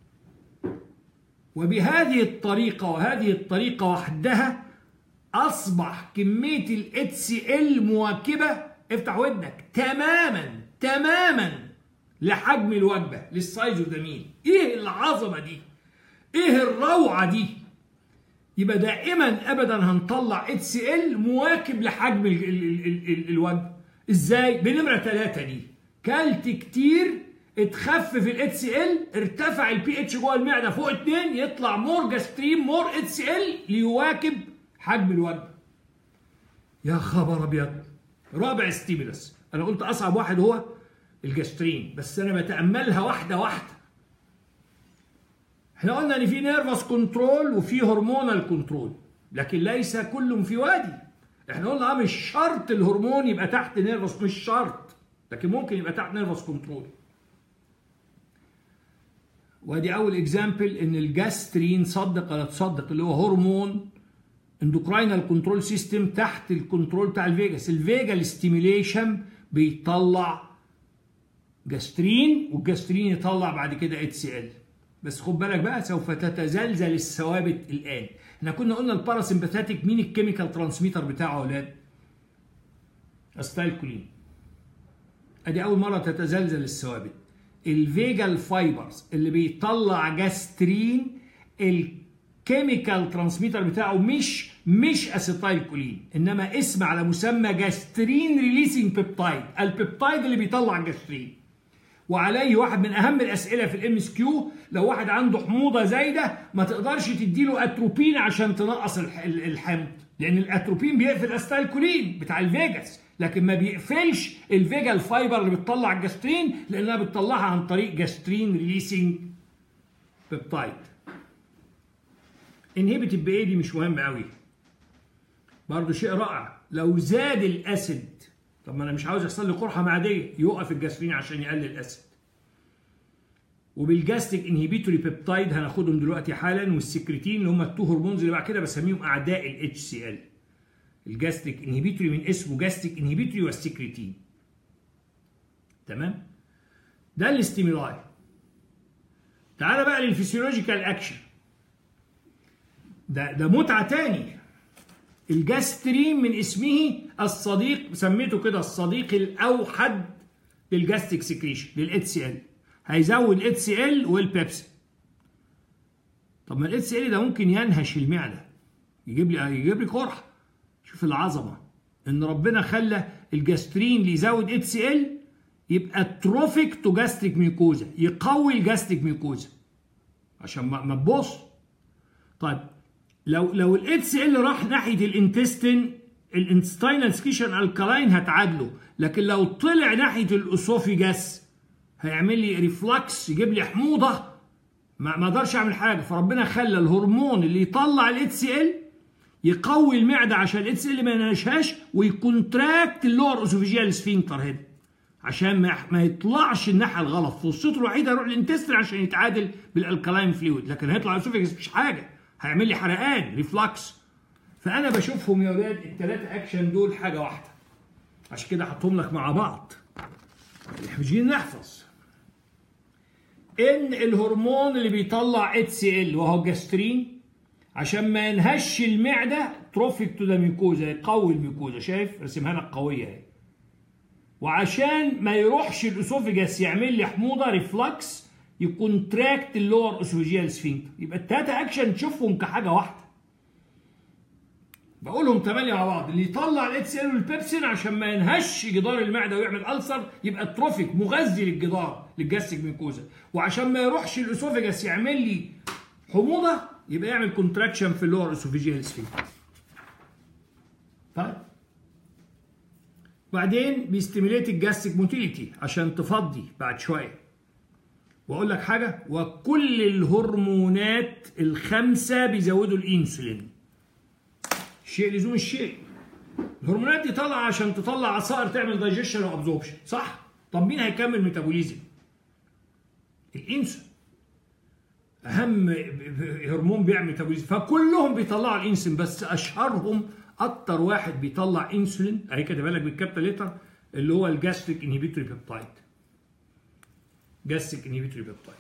وبهذه الطريقه وهذه الطريقه وحدها اصبح كميه الاتش ال مواكبه افتح ودنك تماما تماما لحجم الوجبه للسايز اوف ذا ميل ايه العظمه دي ايه الروعه دي يبقى دائما ابدا هنطلع اتش ال مواكب لحجم ال ال ال ال الوجبه ازاي بنمره ثلاثة دي كلت كتير اتخفف الاتش ال ارتفع البي اتش جوه المعده فوق 2 يطلع مور جاسترين مور اتش ال ليواكب حجم الوجبه يا خبر ابيض رابع ستيمولس انا قلت اصعب واحد هو الجاسترين بس انا بتاملها واحده واحده احنا قلنا ان في نيرفس كنترول وفي هرمونال كنترول لكن ليس كل في وادي احنا قلنا اه مش شرط الهرمون يبقى تحت نيرفس مش شرط لكن ممكن يبقى تحت نيرفس كنترول وادي اول اكزامبل ان الجاسترين صدق ولا تصدق اللي هو هرمون اندوكراينال كنترول سيستم تحت الكنترول بتاع الفيجاس الفيجال ستيميليشن بيطلع جاسترين والجاسترين يطلع بعد كده اتش ال بس خد بالك بقى سوف تتزلزل الثوابت الان احنا كنا قلنا الباراسمباثيك مين الكيميكال ترانسميتر بتاعه يا اولاد استايلكولين ادي اول مره تتزلزل الثوابت الفيجال فايبرز اللي بيطلع جاسترين الكيميكال ترانسميتر بتاعه مش مش اسيتايل كولين انما اسم على مسمى جاسترين ريليسنج بيبتايد البيبتايد اللي بيطلع جاسترين وعليه واحد من اهم الاسئله في الام اس كيو لو واحد عنده حموضه زايده ما تقدرش تديله اتروبين عشان تنقص الحمض لان الاتروبين بيقفل استايل كولين بتاع الفيجاس لكن ما بيقفلش الفيجال فايبر اللي بتطلع الجاسترين لانها بتطلعها عن طريق جاسترين ريليسنج بيبتايد انهبيتد بايه دي مش مهم قوي برضه شيء رائع لو زاد الاسيد طب ما انا مش عاوز يحصل لي قرحه معديه يوقف الجاسترين عشان يقلل الاسيد وبالجاستيك انهبيتوري بيبتايد هناخدهم دلوقتي حالا والسكرتين اللي هم التو هرمونز اللي بعد كده بسميهم اعداء الاتش سي ال الجاستيك انهبيتوري من اسمه جاستيك انهبيتوري والسكرتين تمام ده الاستيمولاي تعال بقى للفسيولوجيكال اكشن ده ده متعه تاني الجاسترين من اسمه الصديق سميته كده الصديق الاوحد للجاستيك سكريشن للاتش سي ال هيزود الاتش سي ال والبيبسي طب ما الاتش سي ال ده ممكن ينهش المعده يجيب لي يجيب لي قرحه شوف العظمه ان ربنا خلى الجاسترين اللي يزود اتش سي ال يبقى تروفيك تو جاستريك ميوكوزا يقوي الجاستريك ميوكوزا عشان ما تبص طيب لو لو الاتش ال راح ناحيه الانتستين الانستينال سكيشن الكلاين هتعادله لكن لو طلع ناحيه الاسوفيجاس هيعمل لي ريفلكس يجيب لي حموضه ما ما اقدرش اعمل حاجه فربنا خلى الهرمون اللي يطلع الاتش ال يقوي المعده عشان الاتش ال ما ينهشهاش ويكونتراكت اللور اسوفيجيال سفينكتر هنا عشان ما ما يطلعش الناحيه الغلط فرصته الوحيده يروح الانتستين عشان يتعادل بالالكلاين فلويد لكن هيطلع الاسوفيجاس مش حاجه هيعمل لي حرقان ريفلكس فانا بشوفهم يا ولاد الثلاثه اكشن دول حاجه واحده عشان كده حطهم لك مع بعض احنا مش جايين نحفظ ان الهرمون اللي بيطلع اتش سي ال وهو الجاسترين عشان ما ينهش المعده اتروفيك تو ذا ميكوزا يقوي الميكوزا شايف رسمها لك قويه اهي وعشان ما يروحش الاسوفيجاس يعمل لي حموضه ريفلكس يكونتراكت اللور اسوفيجيال سفينكتر يبقى التلاته اكشن تشوفهم كحاجه واحده بقولهم ثمانية مع بعض اللي يطلع الاكس ال والبيبسين عشان ما ينهش جدار المعده ويعمل ألسر يبقى تروفيك مغذي للجدار للجاستيك ميكوزا وعشان ما يروحش الاسوفيجاس يعمل لي حموضه يبقى يعمل كونتراكشن في اللور اسوفيجيال سفينكتر طيب بعدين بيستيميليت الجاستيك موتيليتي عشان تفضي بعد شويه واقول لك حاجه وكل الهرمونات الخمسه بيزودوا الانسولين شيء لزوم الشيء الهرمونات دي طالعه عشان تطلع عصائر تعمل دايجيشن وابزوربشن صح طب مين هيكمل ميتابوليزم الانسولين اهم هرمون بيعمل ميتابوليزم فكلهم بيطلعوا الانسولين بس اشهرهم اكتر واحد بيطلع انسولين اهي كاتبها لك بالكابيتال ليتر اللي هو الجاستريك انهبيتوري بيبتايد جاستريك انهبيتوري بيبتايد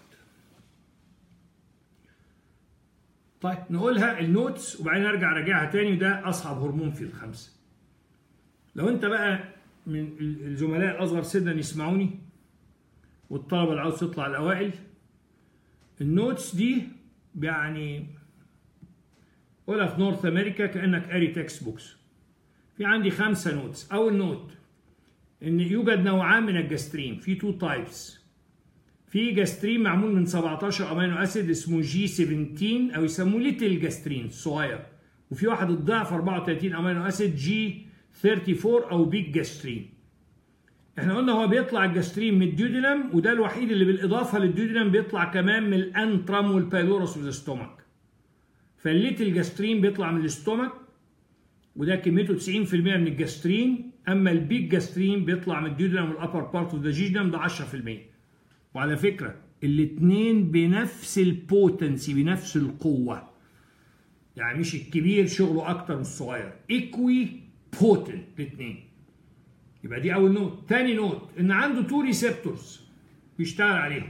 طيب نقولها النوتس وبعدين ارجع اراجعها تاني وده اصعب هرمون في الخمسه لو انت بقى من الزملاء الاصغر سنا يسمعوني والطلبه اللي عاوز تطلع الاوائل النوتس دي يعني قولها في نورث امريكا كانك قاري تكست بوكس في عندي خمسه نوتس اول نوت ان يوجد نوعان من الجسترين في تو تايبس في جاسترين معمول من 17 امينو اسيد اسمه جي 17 او يسموه ليتل جاسترين صغير وفي واحد الضعف 34 امينو اسيد جي 34 او بيج جاسترين احنا قلنا هو بيطلع الجاسترين من الديودينم وده الوحيد اللي بالاضافه للديودينم بيطلع كمان من الانترم والبايلورس والستومك فالليتل جاسترين بيطلع من الاستومك وده كميته 90% من الجاسترين اما البيج جاسترين بيطلع من الديودينم والابر بارت اوف ذا جيجنم ده 10% وعلى فكره الاثنين بنفس البوتنسي بنفس القوه يعني مش الكبير شغله اكتر من الصغير ايكوي بوتنت الاثنين يبقى دي اول نوت تاني نوت ان عنده تو ريسبتورز بيشتغل عليهم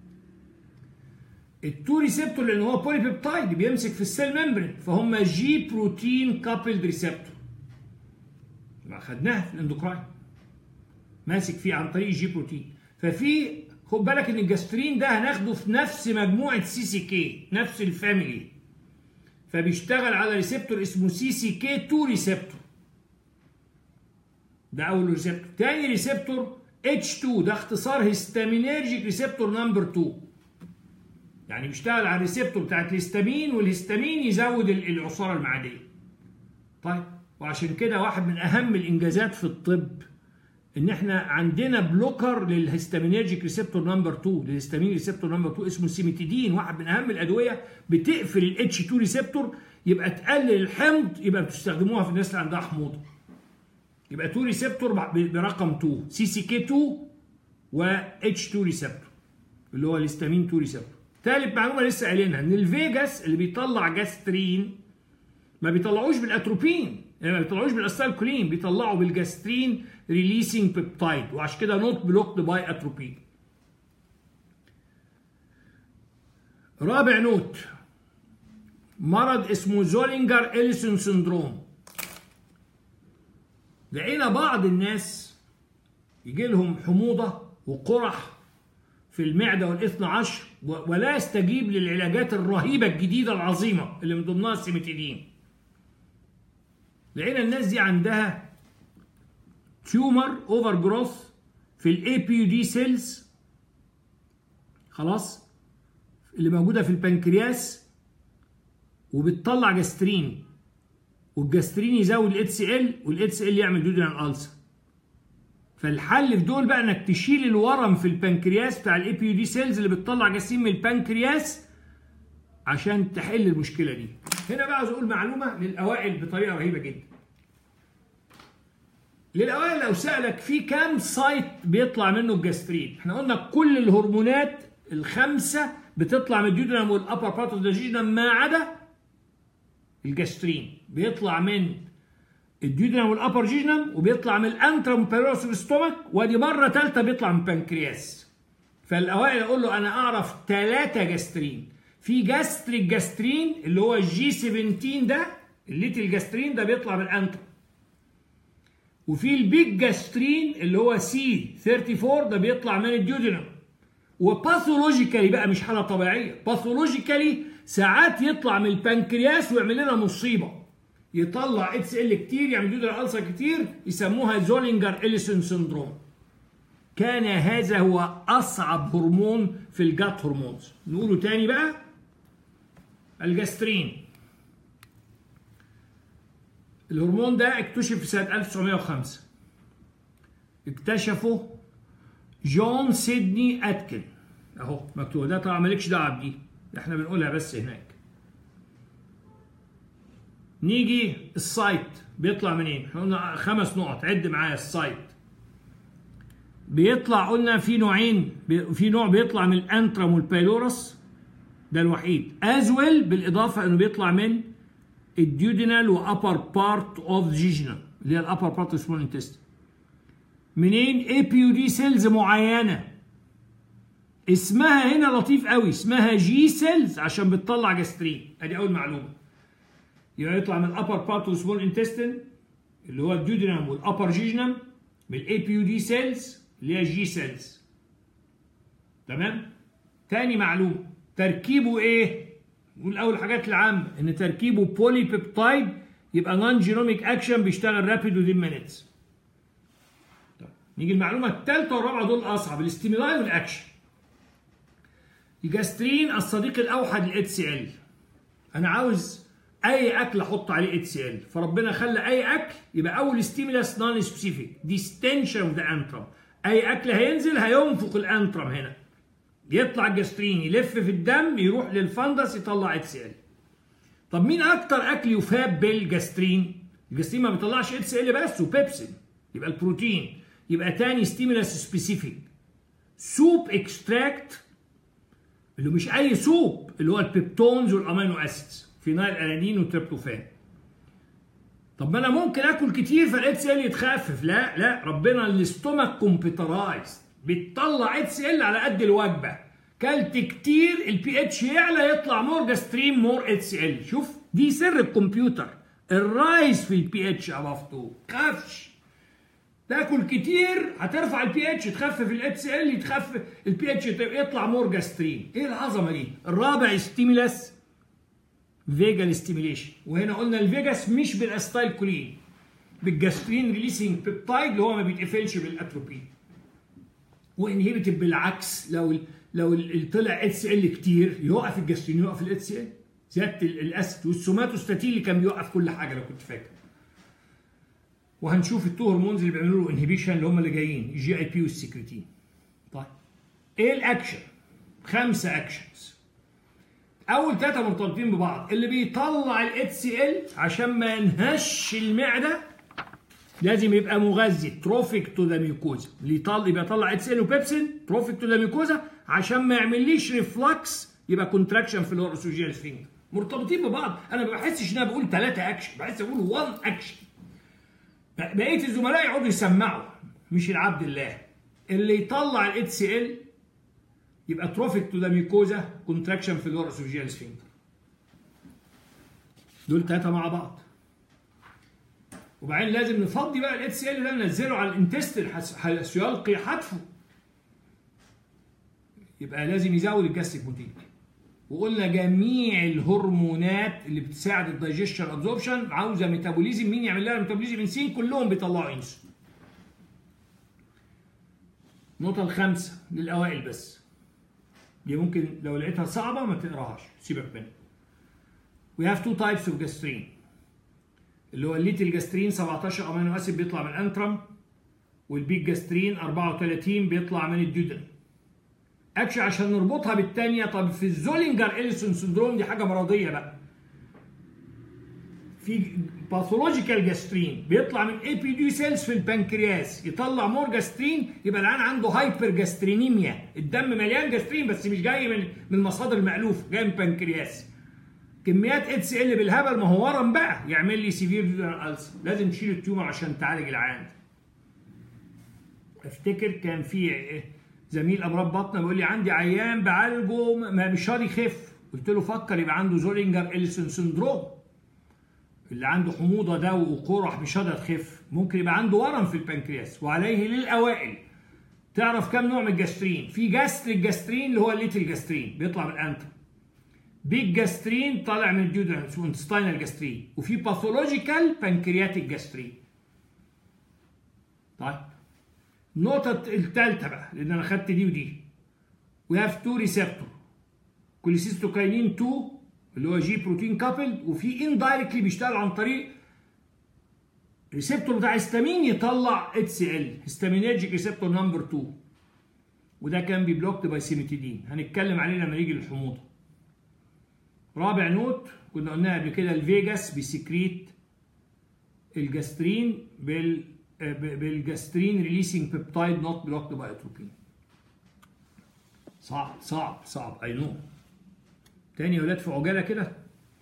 التو ريسبتور لان هو بولي بيبتايد بيمسك في السيل ممبرين فهم جي بروتين كابلد ريسبتور يبقى خدناها في الاندوكراين ماسك فيه عن طريق جي بروتين ففي خد بالك ان الجاسترين ده هناخده في نفس مجموعه سي سي كي نفس الفاميلي فبيشتغل على ريسبتور اسمه سي سي كي 2 ريسبتور ده اول ريسبتور تاني ريسبتور اتش 2 ده اختصار هيستامينيرجيك ريسبتور نمبر 2 يعني بيشتغل على الريسبتور بتاعت الهستامين والهستامين يزود العصاره المعديه طيب وعشان كده واحد من اهم الانجازات في الطب ان احنا عندنا بلوكر للهستامينيرجيك ريسبتور نمبر 2 للهستامين ريسبتور نمبر 2 اسمه السيميتيدين واحد من اهم الادويه بتقفل الاتش 2 ريسبتور يبقى تقلل الحمض يبقى بتستخدموها في الناس اللي عندها حموضه يبقى 2 ريسبتور برقم 2 سي سي كي 2 و اتش 2 ريسبتور اللي هو الهستامين 2 ريسبتور ثالث معلومه لسه قايلينها ان الفيجاس اللي بيطلع جاسترين ما بيطلعوش بالاتروبين يعني ما بيطلعوش بالاستالكولين بيطلعوا بالجاسترين ريليسنج بيبتايد وعشان كده نوت بلوكد باي اتروبين رابع نوت مرض اسمه زولينجر اليسون سندروم لقينا بعض الناس يجي لهم حموضه وقرح في المعده والاثنى عشر ولا يستجيب للعلاجات الرهيبه الجديده العظيمه اللي من ضمنها السيمتيدين لقينا الناس دي عندها تيومر اوفر جروث في الاي بي دي سيلز خلاص اللي موجوده في البنكرياس وبتطلع جاسترين والجاسترين يزود الاتش سي ال والاتش سي ال يعمل دودنال السر فالحل في دول بقى انك تشيل الورم في البنكرياس بتاع الاي بي دي سيلز اللي بتطلع جاسترين من البنكرياس عشان تحل المشكله دي هنا بقى عاوز اقول معلومه للاوائل بطريقه رهيبه جدا للاوائل لو سالك في كام سايت بيطلع منه الجاسترين احنا قلنا كل الهرمونات الخمسه بتطلع من الديودنم والابر بارت اوف ذا ما عدا الجاسترين بيطلع من الديودنم والابر جيجنم وبيطلع من الانترم بيروس ستومك ودي مره ثالثه بيطلع من البنكرياس فالاوائل اقول له انا اعرف ثلاثه جاسترين في جاستريك جاسترين اللي هو الجي 17 ده الليتل جاسترين ده بيطلع من الانترم وفي البيج جاسترين اللي هو سي 34 ده بيطلع من الديودينم وباثولوجيكالي بقى مش حاله طبيعيه باثولوجيكالي ساعات يطلع من البنكرياس ويعمل لنا مصيبه يطلع اتس ال كتير يعمل دودر الالسر كتير يسموها زولينجر اليسون سندروم كان هذا هو اصعب هرمون في الجات هرمونز نقوله تاني بقى الجاسترين الهرمون ده اكتشف في سنه 1905 اكتشفه جون سيدني اتكن اهو مكتوب ده طبعا مالكش دعوه بدي احنا بنقولها بس هناك نيجي السايت بيطلع منين؟ احنا قلنا خمس نقط عد معايا السايت بيطلع قلنا في نوعين في نوع بيطلع من الانترم والبايلورس ده الوحيد از ويل بالاضافه انه بيطلع من الديودينال وابر بارت اوف جيجنال اللي هي الابر بارت اوف سمول انتست منين اي بي يو دي سيلز معينه اسمها هنا لطيف قوي اسمها جي سيلز عشان بتطلع جاسترين ادي اول معلومه يبقى يطلع من الابر بارت اوف سمول انتستين اللي هو الديودينام والابر جيجنم من الاي بي يو دي سيلز اللي هي جي سيلز تمام تاني معلومه تركيبه ايه نقول اول حاجات العامه ان تركيبه بولي بيبتايد يبقى نون جينوميك اكشن بيشتغل رابيد وذين مينيتس نيجي المعلومه الثالثه والرابعه دول اصعب الاستيمولاي والاكشن الجاسترين الصديق الاوحد للاتش سي ال انا عاوز اي اكل احط عليه اتش سي ال فربنا خلى اي اكل يبقى اول ستيمولاس نون سبيسيفيك ديستنشن اوف ذا انترم اي اكل هينزل هينفخ الانترم هنا يطلع الجاسترين يلف في الدم يروح للفندس يطلع اتش سي ال طب مين اكتر اكل يفاب بالجاسترين الجاسترين ما بيطلعش اتش ال بس وبيبسين يبقى البروتين يبقى تاني ستيمولاس سبيسيفيك سوب اكستراكت اللي مش اي سوب اللي هو البيبتونز والامينو اسيدز فينايل الانين وتريبتوفان طب ما انا ممكن اكل كتير فالاتش ال يتخفف لا لا ربنا الاستومك كومبيوترايزد بتطلع اتش ال على قد الوجبه كلت كتير البي اتش يعلى يطلع مور جاستريم مور اتش ال شوف دي سر الكمبيوتر الرايز في البي اتش اباف 2 خافش تاكل كتير هترفع البي اتش تخفف الاتش ال يتخفف البي اتش يطلع مور جاسترين ايه العظمه دي الرابع ستيمولاس فيجال ستيميليشن وهنا قلنا الفيجاس مش بالاستايل كولين بالجاسترين ريليسنج بيبتايد اللي هو ما بيتقفلش بالاتروبين وانهبيتد بالعكس لو لو طلع اتش ال كتير يوقف الجاسترين يوقف الاتش ال زياده الاسيد والسوماتوستاتين اللي كان بيوقف كل حاجه لو كنت فاكر وهنشوف التو هرمونز اللي بيعملوا له انهبيشن اللي هم اللي جايين الجي اي بي والسكرتين طيب ايه الاكشن خمسه اكشنز اول ثلاثه مرتبطين ببعض اللي بيطلع الاتش سي ال عشان ما ينهش المعده لازم يبقى مغذي تروفيك تو ذا ميوكوزا اللي يطلع يبقى يطلع اتش ال وبيبسين تروفيك تو ذا ميوكوزا عشان ما يعمليش ريفلكس يبقى كونتراكشن في الاورسوجيال فينجر مرتبطين ببعض انا ما بحسش ان انا بقول ثلاثه اكشن بحس اقول 1 اكشن بقيه الزملاء يقعدوا يسمعوا مش العبد الله اللي يطلع الاتش سي ال يبقى تروفيك تو ذا ميكوزا كونتراكشن في اللور اسوفيجيال سفنكتر دول ثلاثه مع بعض وبعدين لازم نفضي بقى الاتش سي ال ده ننزله على الانتستين يلقي حتفه يبقى لازم يزود الجاستيك بروتين وقلنا جميع الهرمونات اللي بتساعد الدايجيشن ابزوربشن عاوزه ميتابوليزم مين يعمل لها ميتابوليزم انسين كلهم بيطلعوا انسولين النقطة الخامسة للأوائل بس دي ممكن لو لقيتها صعبة ما تقراهاش سيبك منها. We have two types of gastrin اللي هو الليتل جاسترين 17 امينو اسيد بيطلع من الانترم والبيج جاسترين 34 بيطلع من الديودن اكشن عشان نربطها بالثانيه طب في الزولينجر اليسون سندروم دي حاجه مرضيه بقى في باثولوجيكال جاسترين بيطلع من اي بي دي سيلز في البنكرياس يطلع مور جاسترين يبقى العيان عنده هايبر جاسترينيميا الدم مليان جاسترين بس مش جاي من من المصادر المألوفه جاي من البنكرياس كميات اتس ال بالهبل ما هو ورم بقى يعمل لي سيفير ألسر لازم تشيل التيومر عشان تعالج العيان افتكر كان في زميل امراض بطنه بيقول لي عندي عيان بعالجه ما مش راضي يخف قلت له فكر يبقى عنده زولينجر اليسون سندروم اللي عنده حموضه ده وقرح مش قادر تخف ممكن يبقى عنده ورم في البنكرياس وعليه للاوائل تعرف كم نوع من الجاسترين في جاستريك جاسترين اللي هو الليتل جاسترين بيطلع من الانتر بيج جاسترين طالع من الديودرم اسمه انتستاينال جاسترين وفي باثولوجيكال بانكرياتيك جاسترين طيب النقطة الثالثة بقى لأن أنا خدت دي ودي we have two receptor كوليسيستوكاينين 2 اللي هو جي بروتين كابل وفي اندايركتلي بيشتغل عن طريق ريسبتور بتاع هيستامين يطلع اتش سي ال هيستامينيرجيك ريسبتور نمبر 2 وده كان بيبلوكد باي سيميتيدين هنتكلم عليه لما نيجي للحموضه رابع نوت كنا قلناها قبل كده الفيجاس بيسكريت الجاسترين بال بالجاسترين ريليسنج بيبتايد نوت بلوكد باي اتروبين صعب صعب صعب اي نو تاني يا ولاد في عجاله كده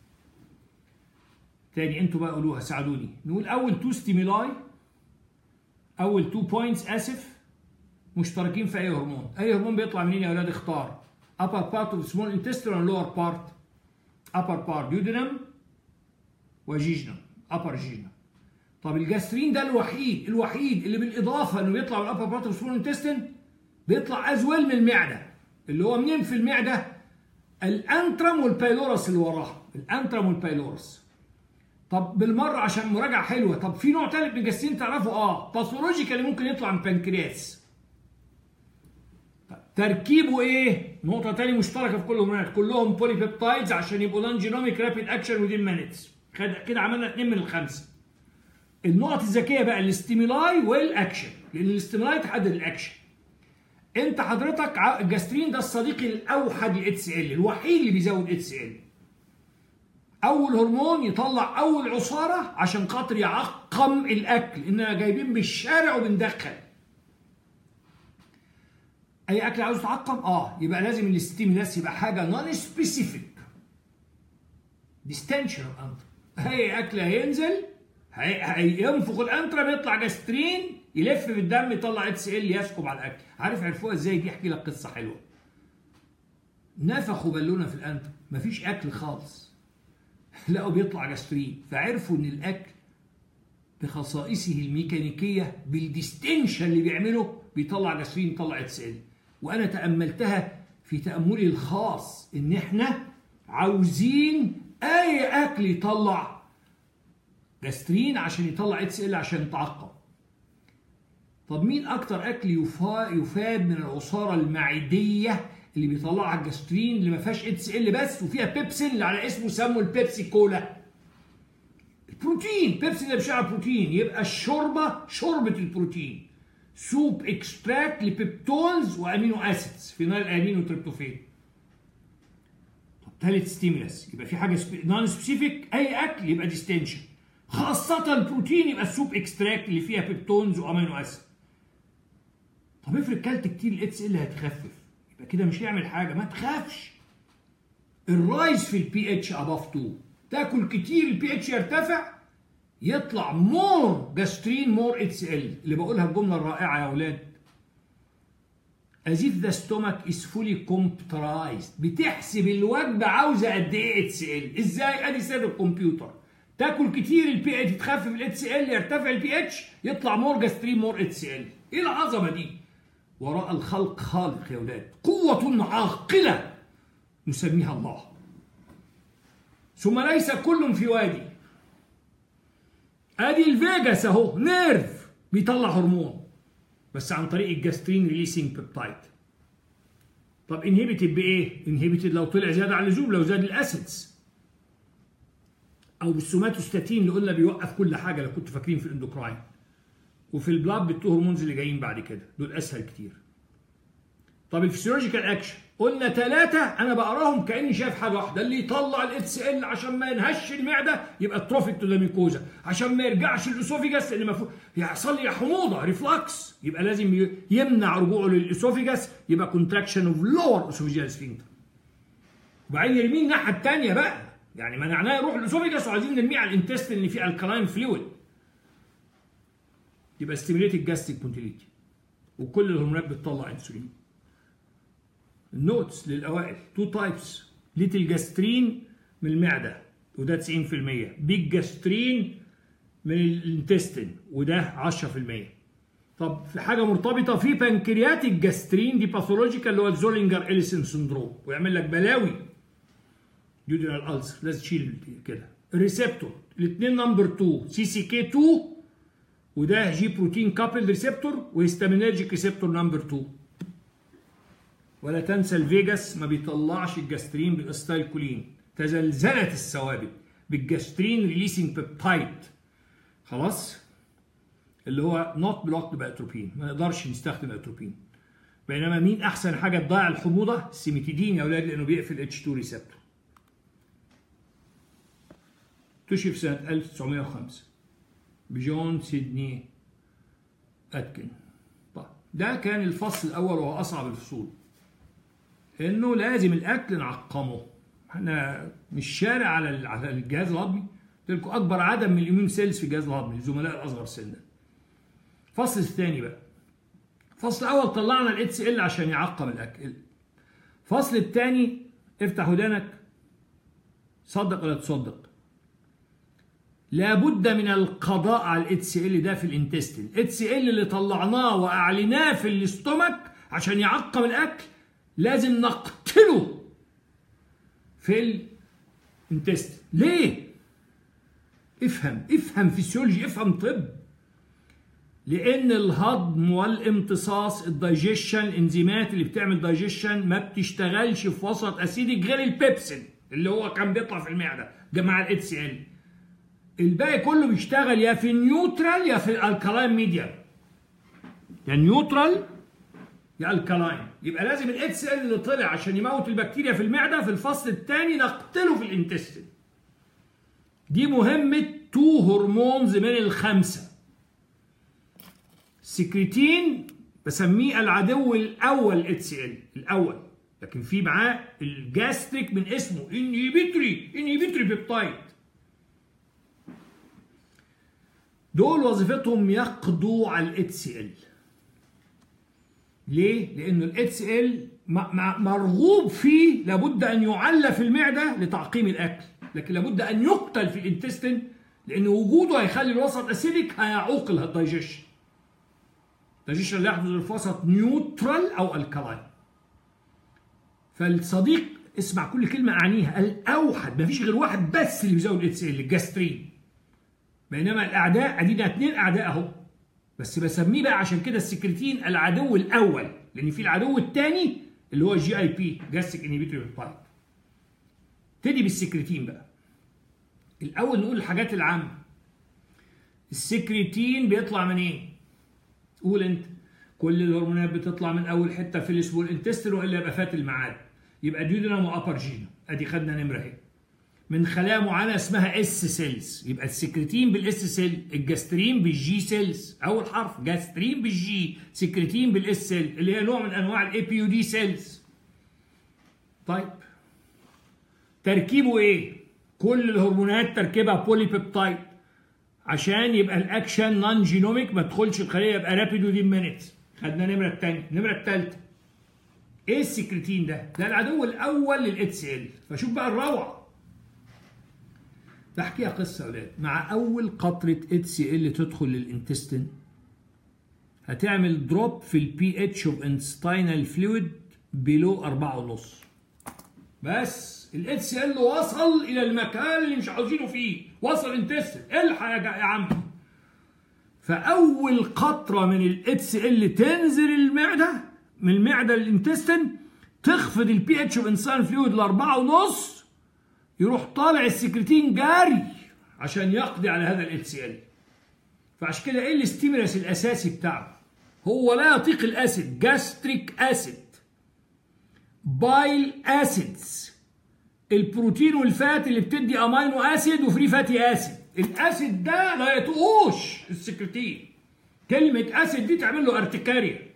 تاني انتوا بقى قولوها ساعدوني نقول اول تو ستيمولاي اول تو بوينتس اسف مشتركين في اي هرمون اي هرمون بيطلع منين يا ولاد اختار upper part of small intestine ولا lower part upper part duodenum وجيجنم upper جيجنم طب الجاسترين ده الوحيد الوحيد اللي بالاضافه انه بيطلع من الابر بارت اوف سمول انتستين بيطلع از ويل من المعده اللي هو منين في المعده الانترم والبايلورس اللي وراها الانترم والبايلورس طب بالمره عشان مراجعه حلوه طب في نوع ثالث من الجاسترين تعرفه اه باثولوجيكالي ممكن يطلع من بنكرياس تركيبه ايه؟ نقطة تانية مشتركة في كل الهرمونات كلهم بولي بيبتايدز عشان يبقوا نون جينوميك رابيد اكشن وذين مينتس كده عملنا اثنين من الخمسة النقط الذكيه بقى الاستيمولاي والاكشن لان الاستيمولاي تحدد الاكشن انت حضرتك الجاسترين ده الصديق الاوحد للاتش ال الوحيد اللي بيزود اتش ال اول هرمون يطلع اول عصاره عشان خاطر يعقم الاكل اننا جايبين بالشارع وبندخل اي اكل عاوز تعقم اه يبقى لازم الاستيمولاس يبقى حاجه نون سبيسيفيك ديستنشن اي اكل هينزل هينفخ الانترم يطلع جاسترين يلف في الدم يطلع اتش ال يسكب على الاكل عارف عرفوها ازاي دي احكي لك قصه حلوه نفخوا بالونه في الانترم مفيش اكل خالص لقوا بيطلع جاسترين فعرفوا ان الاكل بخصائصه الميكانيكيه بالديستنشن اللي بيعمله بيطلع جاسترين يطلع اتش ال وانا تاملتها في تاملي الخاص ان احنا عاوزين اي اكل يطلع جاسترين عشان يطلع اتس ال عشان يتعقم طب مين اكتر اكل يفاد من العصاره المعديه اللي بيطلعها الجاسترين اللي ما فيهاش اتس ال بس وفيها بيبسين اللي على اسمه سموا البيبسي كولا البروتين بيبسي ده بيشتغل بروتين يبقى الشوربه شوربه البروتين سوب اكستراكت لبيبتونز وامينو اسيدز فينال امين وتريبتوفان طب ثالث ستيمولاس يبقى في حاجه نون سبيسيفيك اي اكل يبقى ديستنشن خاصة البروتين يبقى السوب اكستراكت اللي فيها بيبتونز وامينو اسيد. طب افرض كلت كتير الاتس ال هتخفف يبقى كده مش هيعمل حاجة ما تخافش. الرايز في البي اتش اباف 2 تاكل كتير البي اتش يرتفع يطلع مور جاسترين مور اتس ال اللي بقولها الجملة الرائعة يا اولاد. as if the stomach is fully computerized بتحسب الوجبة عاوزة قد ايه اتس ال ازاي ادي سر الكمبيوتر تاكل كتير البي اتش تخفف الاتش ال يرتفع البي اتش يطلع مور جاسترين مور اتش ال ايه العظمه دي وراء الخلق خالق يا اولاد قوه عاقله نسميها الله ثم ليس كل في وادي ادي الفيجاس اهو نيرف بيطلع هرمون بس عن طريق الجاسترين ريليسنج بيبتايد طب انهبيتد بايه انهبيتد لو طلع زياده عن اللزوم لو زاد الاسيدز او بالسوماتوستاتين اللي قلنا بيوقف كل حاجه لو كنتوا فاكرين في الاندوكراين وفي البلاد بالتو هرمونز اللي جايين بعد كده دول اسهل كتير طب الفسيولوجيكال اكشن قلنا ثلاثة أنا بقراهم كأني شايف حاجة واحدة اللي يطلع الاتس ال عشان ما ينهش المعدة يبقى تروفيك تو ميكوزا عشان ما يرجعش الاسوفيجاس لأن المفروض يحصل لي حموضة ريفلكس يبقى لازم يمنع رجوعه للاسوفيجاس يبقى كونتراكشن اوف لور اسوفيجيال سفنكتر وبعدين يرميه الناحية الثانية بقى يعني منعناه يروح الاسوفيجاس وعايزين نرميه على الانتستين اللي فيه الكلاين فلويد يبقى ستيميليتد جاستيك مونتيليتي وكل الهرمونات بتطلع انسولين النوتس للاوائل تو تايبس ليتل جاسترين من المعده وده 90% بالجاسترين من الانتستين وده 10% طب في حاجه مرتبطه في بنكرياتيك جاسترين دي باثولوجيكال اللي هو الزولينجر اليسن سندروم ويعمل لك بلاوي يودينال الالسر لازم تشيل كده الريسبتور الاثنين نمبر 2 سي سي كي 2 وده جي بروتين كابل ريسبتور وهيستامينرجيك ريسبتور نمبر 2 ولا تنسى الفيجاس ما بيطلعش الجاسترين بالاستايلكولين تزلزلت الثوابت بالجاسترين ريليسنج بيبتايد خلاص اللي هو نوت بلوكد باتروبين ما نقدرش نستخدم اتروبين بينما مين احسن حاجه تضيع الحموضه السيميتيدين يا اولاد لانه بيقفل اتش 2 ريسبتور اكتشف سنه 1905 بجون سيدني اتكن طيب ده كان الفصل الاول وهو اصعب الفصول انه لازم الاكل نعقمه احنا مش شارع على على الجهاز الهضمي قلت لكم اكبر عدد من الاميون سيلز في الجهاز الهضمي الزملاء الاصغر سنا الفصل الثاني بقى الفصل الاول طلعنا الاتس ال عشان يعقم الاكل الفصل الثاني افتح ودانك صدق ولا تصدق لابد من القضاء على الاتس ال ده في الانتستين الاتس ال اللي طلعناه واعلناه في الاستومك عشان يعقم الاكل لازم نقتله في الانتستين ليه افهم افهم فيسيولوجي افهم طب لان الهضم والامتصاص الدايجيشن الانزيمات اللي بتعمل دايجيشن ما بتشتغلش في وسط اسيدك غير البيبسين اللي هو كان بيطلع في المعده مع الاتس ال الباقي كله بيشتغل يا في النيوترال يا في الالكالاين ميديا يا نيوترال يا الكالاين يبقى لازم الاتس ال اللي طلع عشان يموت البكتيريا في المعده في الفصل الثاني نقتله في الانتستين دي مهمه تو هرمونز من الخمسه سكريتين بسميه العدو الاول اتس ال الاول لكن في معاه الجاستريك من اسمه انهيبيتري انهيبيتري بيبتايد دول وظيفتهم يقضوا على الاتس ال ليه؟ لأن الاتس ال مرغوب فيه لابد أن يعلى في المعدة لتعقيم الأكل لكن لابد أن يقتل في الانتستين لأن وجوده هيخلي الوسط أسيدك هيعوق الدايجيشن الدايجيشن اللي يحدث في وسط نيوترال أو الكلاين فالصديق اسمع كل كلمة أعنيها الأوحد مفيش غير واحد بس اللي بيزود الاتس ال الجاسترين بينما الأعداء أدينا اتنين أعداء أهو بس بسميه بقى عشان كده السكرتين العدو الاول لان في العدو الثاني اللي هو الجي اي بي جاستيك انهبيتوري بايب ابتدي بالسكرتين بقى الاول نقول الحاجات العامه السكرتين بيطلع من ايه قول انت كل الهرمونات بتطلع من اول حته في الاسبوع الانتستين والا يبقى فات الميعاد يبقى ديودينام وابرجينا ادي خدنا نمره اهي من خلايا معينه اسمها اس سيلز يبقى السكرتين بالاس سيل الجاسترين بالجي سيلز اول حرف جاسترين بالجي سكرتين بالاس سيل اللي هي نوع من انواع الاي بي يو دي سيلز طيب تركيبه ايه كل الهرمونات تركيبها بولي بيبتايد عشان يبقى الاكشن نون جينوميك ما تدخلش الخليه يبقى رابيد ودين مينيتس خدنا نمره الثانيه النمره الثالثه ايه السكرتين ده ده العدو الاول للاتس ال فشوف بقى الروعه بحكيها قصة أولاد مع أول قطرة اتش سي ال تدخل للانتستين هتعمل دروب في البي اتش اوف انستاينال فلويد بلو أربعة ونص بس الاتش سي ال وصل إلى المكان اللي مش عاوزينه فيه وصل انتستين الحق يا عم فأول قطرة من الاتش سي ال تنزل المعدة من المعدة للانتستين تخفض البي اتش اوف انستاينال فلويد لأربعة ونص يروح طالع السكرتين جاري عشان يقضي على هذا ال سي ال فعشان كده ايه الاستيمولس الاساسي بتاعه هو لا يطيق الاسيد جاستريك اسيد بايل اسيدز البروتين والفات اللي بتدي امينو اسيد وفري فاتي اسيد الاسيد ده لا يطقوش السكرتين كلمه اسيد دي تعمل له ارتكاريا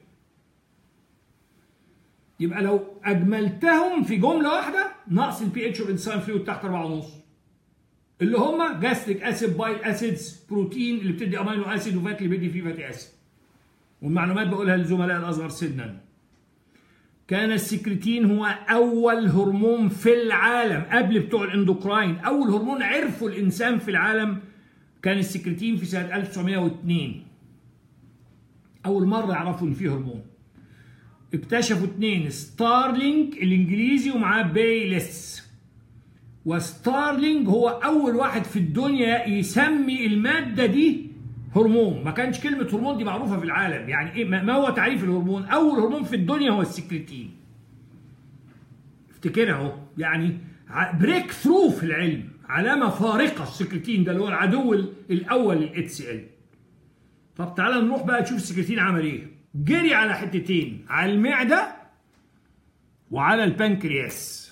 يبقى لو اجملتهم في جمله واحده نقص البي اتش اوف انسان فلويد تحت 4 ونص اللي هم جاستريك اسيد بايل اسيدز بروتين اللي بتدي امينو اسيد وفات اللي بيدي فيه فاتي اسيد والمعلومات بقولها للزملاء الاصغر سنا كان السكرتين هو اول هرمون في العالم قبل بتوع الاندوكراين اول هرمون عرفه الانسان في العالم كان السكرتين في سنه 1902 اول مره يعرفوا ان في هرمون اكتشفوا اثنين ستارلينج الانجليزي ومعاه بيلس وستارلينج هو اول واحد في الدنيا يسمي الماده دي هرمون ما كانش كلمه هرمون دي معروفه في العالم يعني ايه ما هو تعريف الهرمون اول هرمون في الدنيا هو السكرتين افتكرها اهو يعني بريك ثرو في العلم علامه فارقه السكرتين ده اللي هو العدو الاول للاتش ال طب تعالى نروح بقى نشوف السكرتين عمل ايه جري على حتتين على المعده وعلى البنكرياس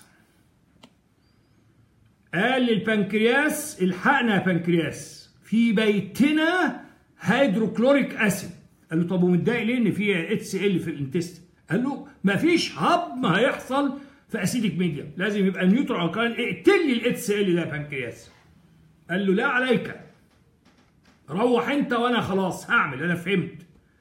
قال للبنكرياس الحقنا يا بنكرياس في بيتنا هيدروكلوريك اسيد قال له طب ومتضايق ليه ان في اتس ال في الانتست قال له مفيش هضم هيحصل في اسيدك ميديا لازم يبقى نيوترال الكالين اقتل لي الاتس ال ده يا بنكرياس قال له لا عليك روح انت وانا خلاص هعمل انا فهمت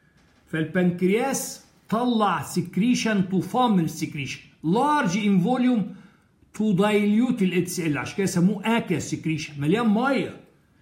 فالبنكرياس طلع سكريشن طوفان من السكريشن لارج ان فوليوم تو دايليوت الاتس ال عشان كده سموه اكيا سكريشن مليان ميه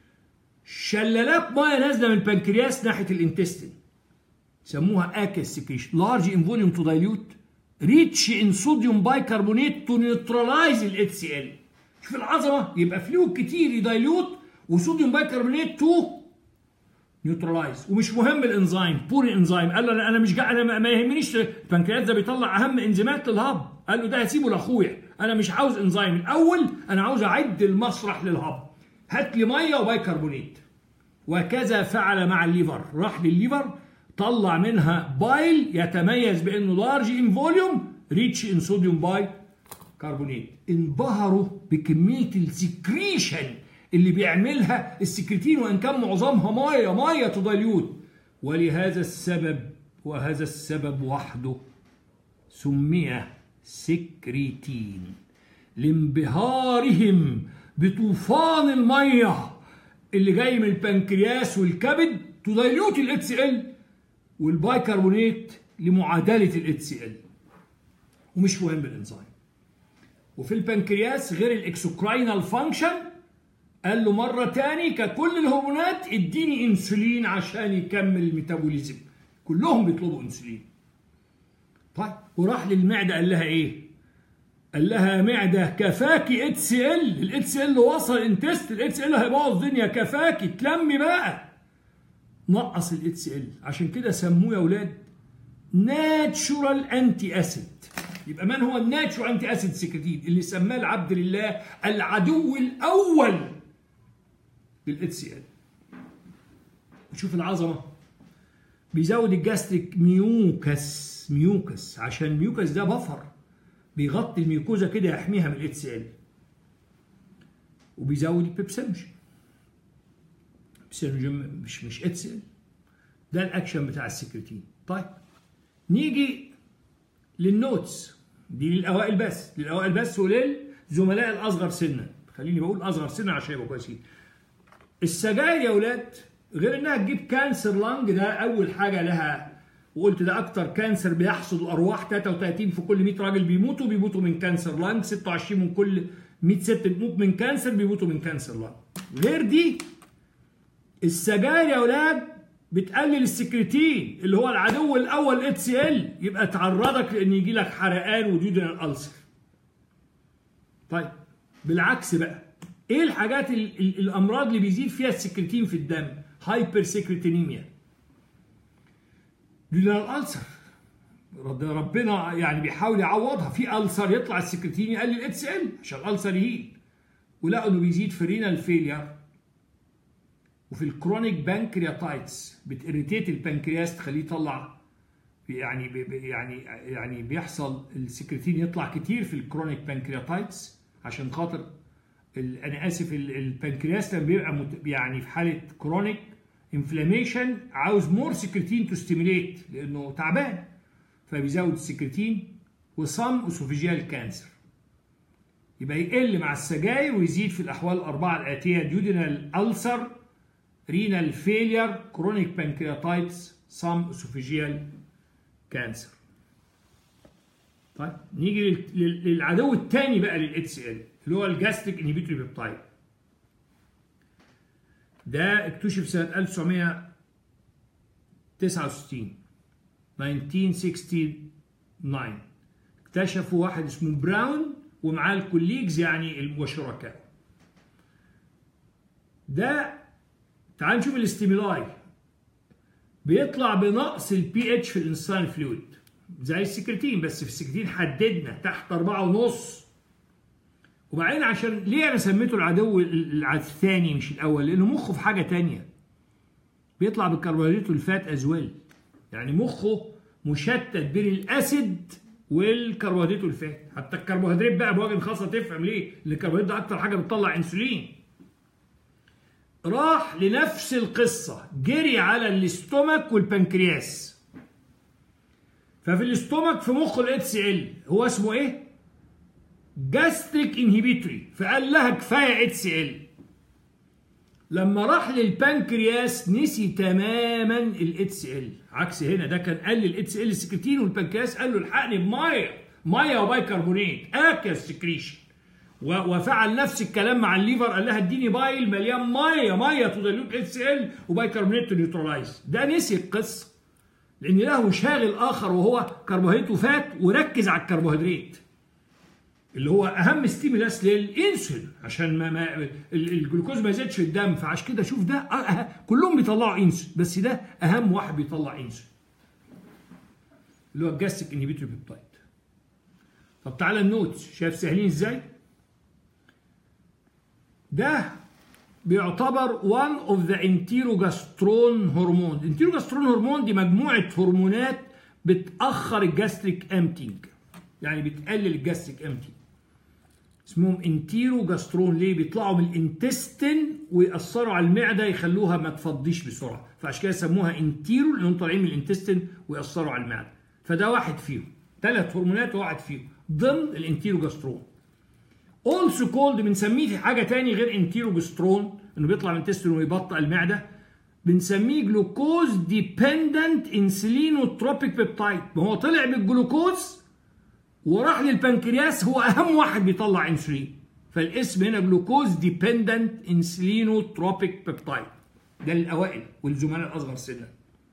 شلالات ميه نازله من البنكرياس ناحيه الانتستين سموها اكيا سكريشن لارج ان فوليوم تو دايليوت ريتش ان صوديوم بايكربونات تو نيوترلايز الاتس ال شوف العظمه يبقى فلويد كتير يدايليوت وصوديوم بايكربونات تو نيوترلايز ومش مهم الانزيم بور انزيم قال له انا مش جا انا ما يهمنيش البنكرياس ده بيطلع اهم انزيمات للهضم قال له ده هسيبه لاخويا انا مش عاوز انزيم الاول انا عاوز اعد المسرح للهضم هات لي ميه وبايكربونات وكذا فعل مع الليفر راح للليفر طلع منها بايل يتميز بانه لارج ان فوليوم ريتش ان صوديوم باي كربونات انبهروا بكميه السكريشن اللي بيعملها السكرتين وان كان معظمها ميه ميه تدايليوت ولهذا السبب وهذا السبب وحده سمي سكرتين لانبهارهم بطوفان الميه اللي جاي من البنكرياس والكبد تدايليوت الاتس ال والبايكربونات لمعادله الاتس ال ومش مهم الانزيم وفي البنكرياس غير الاكسوكراينال فانكشن قال له مرة تاني ككل الهرمونات اديني انسولين عشان يكمل الميتابوليزم كلهم بيطلبوا انسولين طيب وراح للمعدة قال لها ايه قال لها يا معدة كفاكي اتس ال الاتس ال وصل انتست الاتس ال هيبوظ الدنيا كفاكي تلمي بقى نقص الاتس ال عشان كده سموه يا اولاد ناتشورال انتي اسيد يبقى من هو الناتشورال انتي اسيد سكرتين اللي سماه العبد لله العدو الاول للاتش سي ال وشوف العظمه بيزود الجاستريك ميوكس ميوكس عشان الميوكس ده بفر بيغطي الميوكوزا كده يحميها من الاتش سي ال وبيزود البيبسينوجين بيبسينوجين مش مش اتش ال ده الاكشن بتاع السكرتين طيب نيجي للنوتس دي للاوائل بس للاوائل بس وللزملاء الاصغر سنا خليني بقول اصغر سنا عشان يبقوا كويسين السجاير يا اولاد غير انها تجيب كانسر لانج ده اول حاجه لها وقلت ده اكتر كانسر بيحصد الارواح 33 في كل 100 راجل بيموتوا بيموتوا من كانسر لانج 26 من كل 100 ست بتموت من كانسر بيموتوا من كانسر لانج غير دي السجاير يا اولاد بتقلل السكرتين اللي هو العدو الاول اتش ال يبقى تعرضك لان يجي لك حرقان وديودنال الالسر طيب بالعكس بقى ايه الحاجات ال ال الامراض اللي بيزيد فيها السكرتين في الدم هايبر سكرتينيميا ديودنال الالسر ربنا يعني بيحاول يعوضها في السر يطلع السكرتين يقلل اتش ال عشان الالسر يهيل ولقوا انه بيزيد في رينال فيلير وفي الكرونيك بانكرياتايتس بتirritate البنكرياس تخليه يطلع يعني يعني يعني بيحصل السكرتين يطلع كتير في الكرونيك بانكرياتايتس عشان خاطر انا اسف البنكرياس لما بيبقى يعني في حاله كرونيك انفلاميشن عاوز مور سكرتين تو ستيميليت لانه تعبان فبيزود السكرتين وصم اسوفيجيال كانسر يبقى يقل مع السجاير ويزيد في الاحوال الاربعه الاتيه ديودينال ألسر renal failure, chronic pancreatitis, some esophageal cancer. طيب نيجي لل- لل- للعدو الثاني بقى للاتش سي ال اللي هو الجاستريك انهبيتوري بيبتايد ده اكتشف سنة 1969 1969 اكتشفوا واحد اسمه براون ومعاه الكوليجز يعني وشركاء ده تعال نشوف الاستيمولاي بيطلع بنقص البي اتش في الانسان فلويد زي السكرتين بس في السكرتين حددنا تحت أربعة ونص وبعدين عشان ليه انا سميته العدو ال- الثاني مش الاول لانه مخه في حاجه تانية بيطلع بالكربوهيدرات والفات ازويل يعني مخه مشتت بين الاسيد والكربوهيدرات والفات حتى الكربوهيدرات بقى بوجه خاصه تفهم ليه لان الكربوهيدرات ده اكتر حاجه بتطلع انسولين راح لنفس القصه جري على الاستومك والبنكرياس ففي الاستومك في مخه الاتش سي ال هو اسمه ايه جاستريك انهبيتوري فقال لها كفايه اتش سي ال لما راح للبنكرياس نسي تماما الاتش سي ال عكس هنا ده كان قال للاتش سي ال السكرتين والبنكرياس قال له الحقني بميه ميه وبايكربونات اكل سكريشن و- وفعل نفس الكلام مع الليفر قال لها اديني بايل مليان ميه ميه تدلوك اتش سي ال وبايكربونات تو نيوترلايز ده نسي القصه لان له شاغل اخر وهو كربوهيدرات وفات وركز على الكربوهيدرات اللي هو اهم ستيمولاس للانسولين عشان ما, ما ال- الجلوكوز ما يزيدش في الدم فعشان كده شوف ده أه أه كلهم بيطلعوا انسولين بس ده اهم واحد بيطلع انسولين اللي هو الجاستيك انهبيتوري بيبتايد طب تعالى النوتس شايف سهلين ازاي ده بيعتبر one of the enterogastrone hormone الانتيروجاسترون هرمون دي مجموعة هرمونات بتأخر الجاستريك امتينج يعني بتقلل الجاستريك امتينج اسمهم انتيروجاسترون ليه بيطلعوا من الانتستين ويأثروا على المعدة يخلوها ما تفضيش بسرعة فعشان كده سموها انتيرو لانهم طالعين من الانتستين ويأثروا على المعدة فده واحد فيهم ثلاث هرمونات واحد فيهم ضمن الانتيروجاسترون اولسو كولد بنسميه في حاجه تاني غير انتيروجسترون انه بيطلع من التستين ويبطئ المعده بنسميه جلوكوز ديبندنت انسولينوتروبيك بيبتايد ما هو طلع بالجلوكوز وراح للبنكرياس هو اهم واحد بيطلع انسولين فالاسم هنا جلوكوز ديبندنت انسولينوتروبيك بيبتايد ده للاوائل والزملاء الاصغر سنا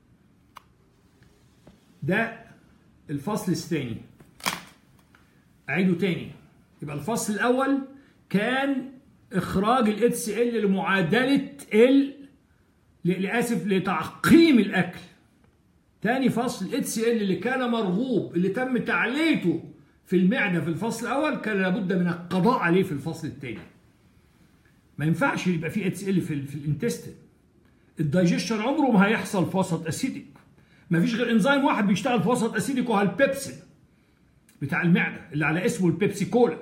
ده الفصل الثاني اعيده تاني يبقى الفصل الاول كان اخراج الاتش سي ال لمعادله ال ل- لاسف لتعقيم الاكل تاني فصل الاتش سي ال اللي كان مرغوب اللي تم تعليته في المعده في الفصل الاول كان لابد من القضاء عليه في الفصل الثاني ما ينفعش يبقى في اتش ال في, ال- في الانتستين الدايجيشن عمره ما هيحصل في وسط اسيديك ما فيش غير انزيم واحد بيشتغل في وسط اسيديك وهو البيبسين بتاع المعده اللي على اسمه البيبسي كولا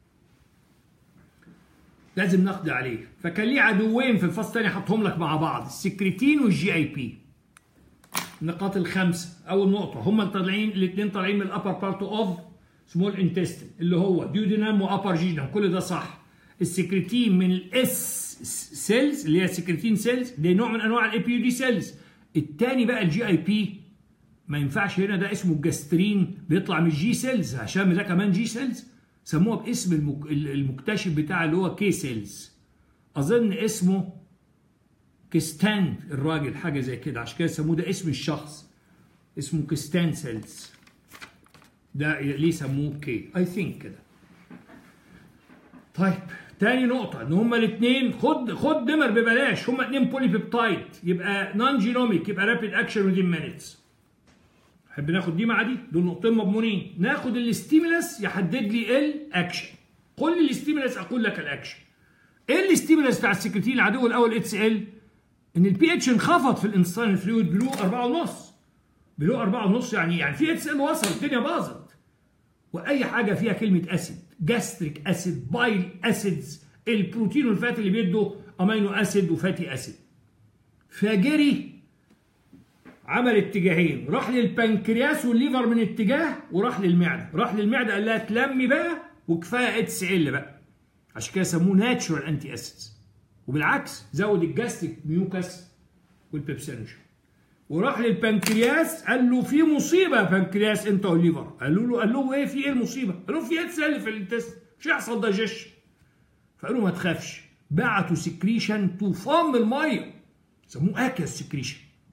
لازم نقضي عليه فكان ليه عدوين في الفصل الثاني حطهم لك مع بعض السكرتين والجي اي بي النقاط الخمسه اول نقطه هم طالعين الاثنين طالعين من الابر بارت اوف سمول انتستين اللي هو ديودينام وابر جينام كل ده صح السكرتين من الاس سيلز اللي هي سكرتين سيلز ده نوع من انواع الاي بي يو دي سيلز الثاني بقى الجي اي بي ما ينفعش هنا ده اسمه الجاسترين بيطلع من الجي سيلز عشان ده كمان جي سيلز سموها باسم المك... المكتشف بتاع اللي هو كي سيلز اظن اسمه كستان الراجل حاجه زي كده عشان كده سموه ده اسم الشخص اسمه كستان سيلز ده ليه سموه كي اي ثينك كده طيب تاني نقطة ان هما الاثنين خد خد دمر ببلاش هما اثنين بولي بيبتايد يبقى نون جينوميك يبقى رابيد اكشن ودين مينيتس نحب ناخد دي مع دي دول نقطتين مضمونين ناخد الاستيمولاس يحدد لي الاكشن قول لي الاستيمولاس اقول لك الاكشن ايه الاستيمولاس بتاع السكرتين العدو الاول اتش ال ان البي اتش انخفض في الانسان الفلويد بلو 4 ونص بلو 4 ونص يعني يعني في اتش ال وصل الدنيا باظت واي حاجه فيها كلمه اسيد جاستريك اسيد بايل اسيدز البروتين والفات اللي بيدوا امينو اسيد وفاتي اسيد فجري عمل اتجاهين راح للبنكرياس والليفر من اتجاه وراح للمعده راح للمعده قال لها تلمي بقى وكفايه اتش ال بقى عشان كده سموه ناتشورال انتي اسيدز وبالعكس زود الجاستريك ميوكس والبيبسينوجين وراح للبنكرياس قال له في مصيبه يا بنكرياس انت والليفر قالوا له قال له ايه في ايه المصيبه؟ قالوا له في اتس اللي في الانتست مش هيحصل دايجيشن فقالوا ما تخافش بعتوا سكريشن طوفان من الميه سموه اكيس سكريشن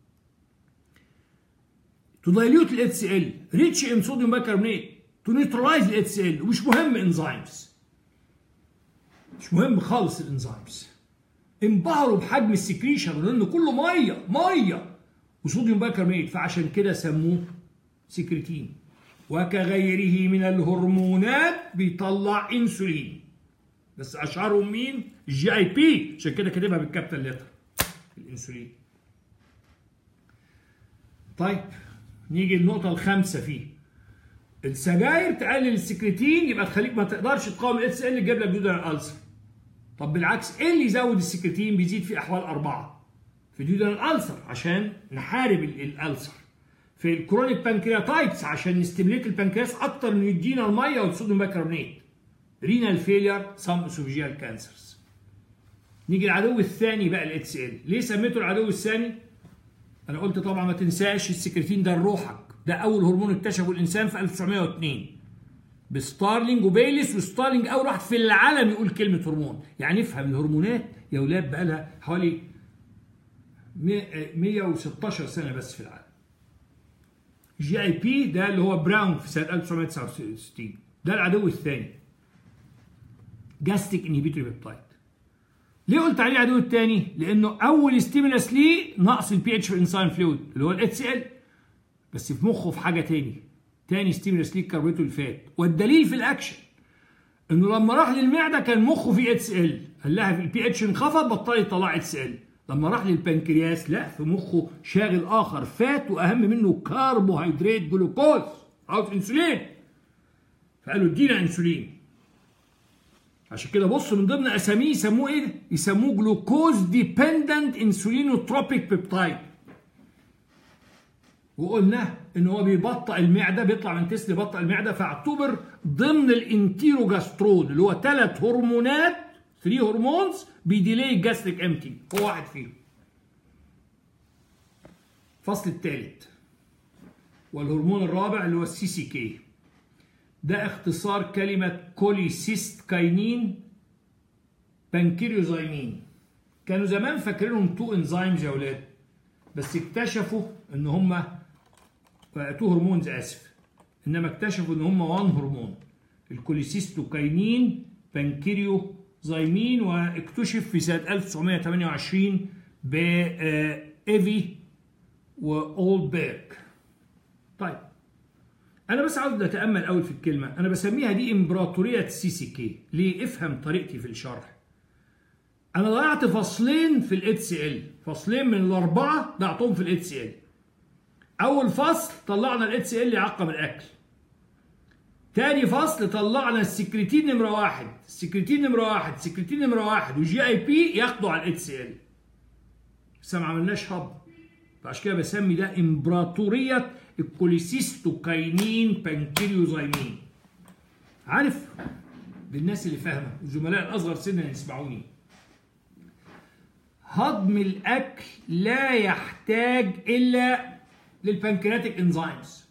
تو دايليوت ال اتس ال ريتش ان صوديوم بايكربونات تو نيوترلايز ال اتس ال ومش مهم انزيمز مش مهم خالص الانزيمز انبهروا بحجم السكريشن لان كله ميه ميه وصوديوم بايكربونات فعشان كده سموه سكريتين وكغيره من الهرمونات بيطلع انسولين بس اشهرهم مين؟ الجي اي بي عشان كده كاتبها بالكابيتال لتر الانسولين طيب نيجي النقطة الخامسة فيه السجاير تقلل السكريتين يبقى تخليك ما تقدرش تقاوم الاس ال تجيب لك دودر الالسر طب بالعكس ايه اللي يزود السكريتين بيزيد في احوال اربعة في دودر الالسر عشان نحارب الالسر في الكرونيك بانكرياتايتس عشان نستمليت البنكرياس اكتر من يدينا الميه والصوديوم بايكربونات رينال فيلير سام اسوفيجيال كانسرز نيجي العدو الثاني بقى الاتس ال ليه سميته العدو الثاني انا قلت طبعا ما تنساش السكرتين ده روحك ده اول هرمون اكتشفه الانسان في 1902 بستارلينج وبيلس وستارلينج اول واحد في العالم يقول كلمه هرمون يعني افهم الهرمونات يا اولاد بقى لها حوالي 116 سنه بس في العالم جي اي بي ده اللي هو براون في سنه 1969 ده العدو الثاني جاستيك انهبيتوري بيبتايد ليه قلت عليه العدو الثاني؟ لانه اول ستيمولاس ليه نقص البي اتش في الانسان فلويد اللي هو الاتش سي ال بس في مخه في حاجه تاني تاني ستيمولاس ليه الكربوهيدرات الفات والدليل في الاكشن انه لما راح للمعده كان مخه فيه اتش ال قال لها البي اتش انخفض بطل يطلع اتش ال لما راح للبنكرياس لا في مخه شاغل اخر فات واهم منه كربوهيدرات جلوكوز عاوز انسولين فقالوا ادينا انسولين عشان كده بص من ضمن اساميه يسموه ايه؟ يسموه جلوكوز ديبندنت انسولينوتروبيك بيبتايد. وقلنا ان هو بيبطئ المعده بيطلع من تسل يبطئ المعده فاعتبر ضمن الانتيروجاسترون اللي هو ثلاث هرمونات 3 هرمونز بيديلي الجاستريك امتي هو واحد فيهم. الفصل الثالث والهرمون الرابع اللي هو السي سي كي. ده اختصار كلمة كوليسيست كاينين بنكريوزايمين كانوا زمان فاكرينهم تو انزيمز يا ولاد بس اكتشفوا ان هم تو هرمونز اسف انما اكتشفوا ان هم وان هرمون الكوليسيستوكاينين بنكريوزايمين واكتشف في سنة 1928 ب ايفي واولدبرج طيب انا بس عاوز اتامل قوي في الكلمه انا بسميها دي امبراطوريه السي سي كي ليه افهم طريقتي في الشرح انا ضيعت فصلين في الاتش سي ال فصلين من الاربعه ضيعتهم في الاتش سي ال اول فصل طلعنا الاتش سي ال يعقم الاكل تاني فصل طلعنا السكرتين نمره واحد السكرتين نمره واحد السكرتين نمره واحد وجي اي بي ياخدوا على الاتش سي ال لسه ما عملناش هب فعشان كده بسمي ده امبراطوريه الكوليسيستوكاينين بانكريوزايمين عارف للناس اللي فاهمه الزملاء الاصغر سنا يسمعوني هضم الاكل لا يحتاج الا للبنكرياتيك انزيمز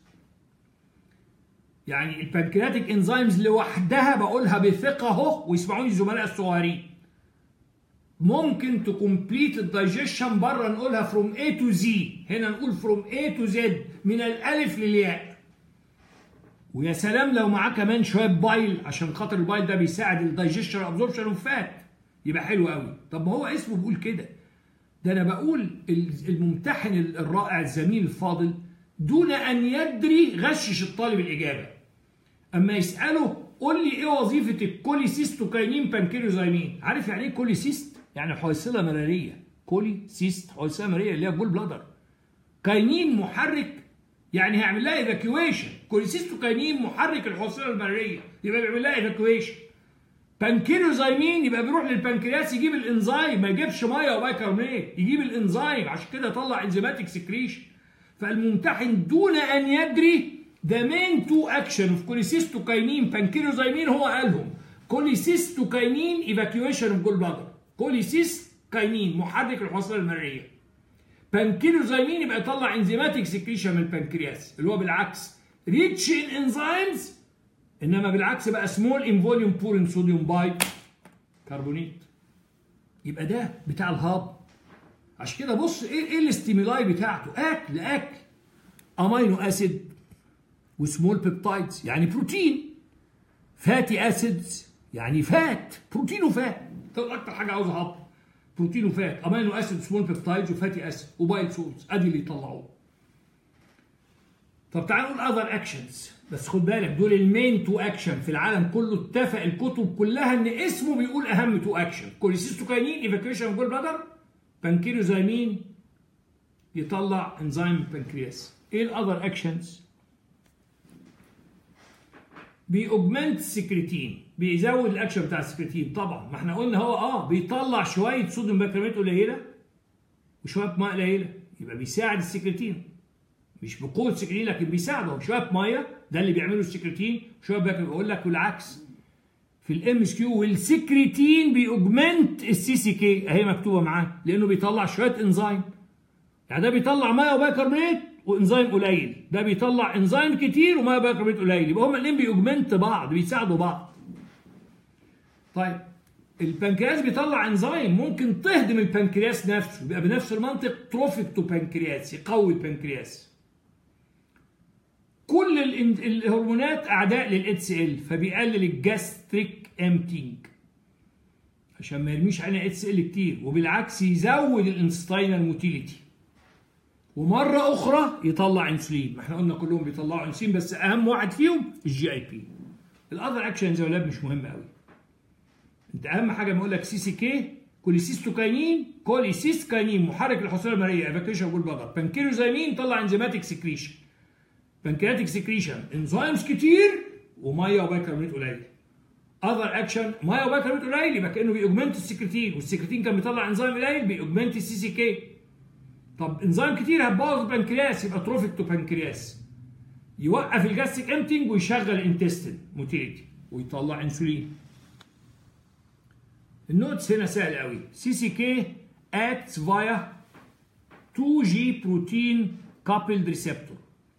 يعني البنكرياتيك انزيمز لوحدها بقولها بثقه اهو ويسمعوني الزملاء الصغيرين ممكن تكمبليت الدايجيشن بره نقولها فروم A تو Z هنا نقول فروم A تو Z من الالف للياء ويا سلام لو معاه كمان شويه بايل عشان خاطر البايل ده بيساعد الدايجيشن ابزوربشن اوف فات يبقى حلو قوي طب ما هو اسمه بيقول كده ده انا بقول الممتحن الرائع الزميل الفاضل دون ان يدري غشش الطالب الاجابه اما يساله قول لي ايه وظيفه الكوليسيستوكاينين بانكيروزايمين عارف يعني ايه كوليسيست يعني حويصله مراريه كولي سيست حويصله مراريه اللي هي جول بلادر كاينين محرك يعني هيعمل لها ايفاكيويشن كوليسيستوكاينين محرك الحويصله المراريه يبقى بيعمل لها ايفاكيويشن بانكيروزايمين يبقى بيروح للبنكرياس يجيب الانزيم ما يجيبش ميه وبايكربونات يجيب الانزيم عشان كده يطلع انزيماتيك سكريشن فالممتحن دون ان يدري ذا مين تو اكشن اوف كوليسيستوكاينين بانكيروزايمين هو قالهم كوليسيستوكاينين ايفاكيويشن اوف جول بلادر كوليسيست كاينين محرك الحوصله المرئيه بانكيروزايمين يبقى يطلع انزيماتيك سكريشن من البنكرياس اللي هو بالعكس ريتش ان انزيمز انما بالعكس بقى سمول ان فوليوم بور ان صوديوم باي كربونيت يبقى ده بتاع الهاب عشان كده بص ايه ايه الاستيمولاي بتاعته اكل اكل امينو اسيد وسمول بيبتايدز يعني بروتين فاتي اسيدز يعني فات بروتين وفات ده اكتر حاجه عاوز هضم بروتين وفات امينو اسيد سمول بيبتايدز وفاتي اسيد وبايل سولز ادي اللي يطلعوه طب تعالوا نقول اذر اكشنز بس خد بالك دول المين تو اكشن في العالم كله اتفق الكتب كلها ان اسمه بيقول اهم تو اكشن كوليسيستوكاينين ايفاكيويشن جول بلادر بانكيروزايمين يطلع انزيم البنكرياس ايه الاذر اكشنز بيأوجمنت السكريتين بيزود الاكشن بتاع السكريتين طبعا ما احنا قلنا هو اه بيطلع شويه صوديوم بيكربونات قليله وشويه ماء قليله يبقى بيساعد السكريتين مش بقوه السكريتين لكن بيساعده شويه ميه ده اللي بيعمله السكريتين شويه بيكربونات بقول لك والعكس في الام اس كيو والسكريتين بيأوجمنت السي سي كي اهي مكتوبه معاه لانه بيطلع شويه انزيم يعني ده بيطلع ميه وبيكربونات وانزيم قليل ده بيطلع انزيم كتير وميه بيكربونات قليل يبقى هما الاثنين بيأوجمنت بعض بيساعدوا بعض طيب البنكرياس بيطلع انزيم ممكن تهدم البنكرياس نفسه بيبقى بنفس المنطق تروفيك تو بنكرياس يقوي البنكرياس كل الهرمونات اعداء للاتس ال فبيقلل الجاستريك امتينج عشان ما يرميش علينا اتس ال كتير وبالعكس يزود الانستاينال موتيليتي ومره اخرى يطلع انسولين ما احنا قلنا كلهم بيطلعوا انسولين بس اهم واحد فيهم الجي اي بي الاذر اكشنز يا ولاد مش مهم قوي انت اهم حاجه بقول لك سي سي كي كوليسيستوكاينين كوليسيستوكاينين محرك الحصيله المرئيه ايفاكيوشن جول بلادر بانكيروزايمين يطلع انزيماتيك سكريشن بانكرياتيك سكريشن انزيمز كتير وميه وبيكربونات قليل اذر اكشن ميه وبيكربونات قليل يبقى كانه بيأوجمنت السكرتين والسكرتين كان بيطلع انزيم قليل بيأوجمنت السي سي كي طب انزيم كتير هتبوظ البنكرياس يبقى تروفيك تو بنكرياس يوقف الجاستيك امتنج ويشغل الانتستين موتيليتي ويطلع انسولين النوتس هنا سهل قوي سي سي كي acts via 2G protein coupled receptor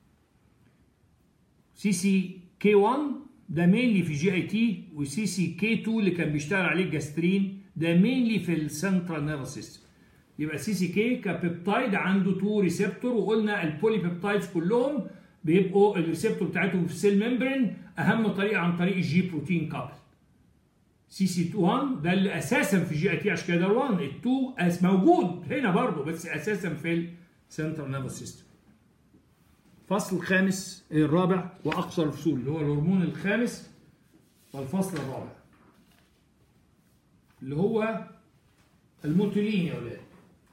سي سي كي 1 ده مينلي في جي اي تي وسي سي كي 2 اللي كان بيشتغل عليه الجاسترين ده مينلي في السنترال نيرفس سيستم يبقى سي سي كي كبيبتايد عنده 2 ريسبتور وقلنا البولي بيبتايدز كلهم بيبقوا الريسبتور بتاعتهم في السيل ممبرين اهم طريقه عن طريق الجي بروتين كابل سي سي 1 ده اللي اساسا في جي اي تي عشان كده 1 ال2 موجود هنا برضه بس اساسا في السنترال نيرفس سيستم الفصل الخامس الرابع واقصر الفصول اللي هو الهرمون الخامس والفصل الرابع اللي هو الموتولين يا ولاد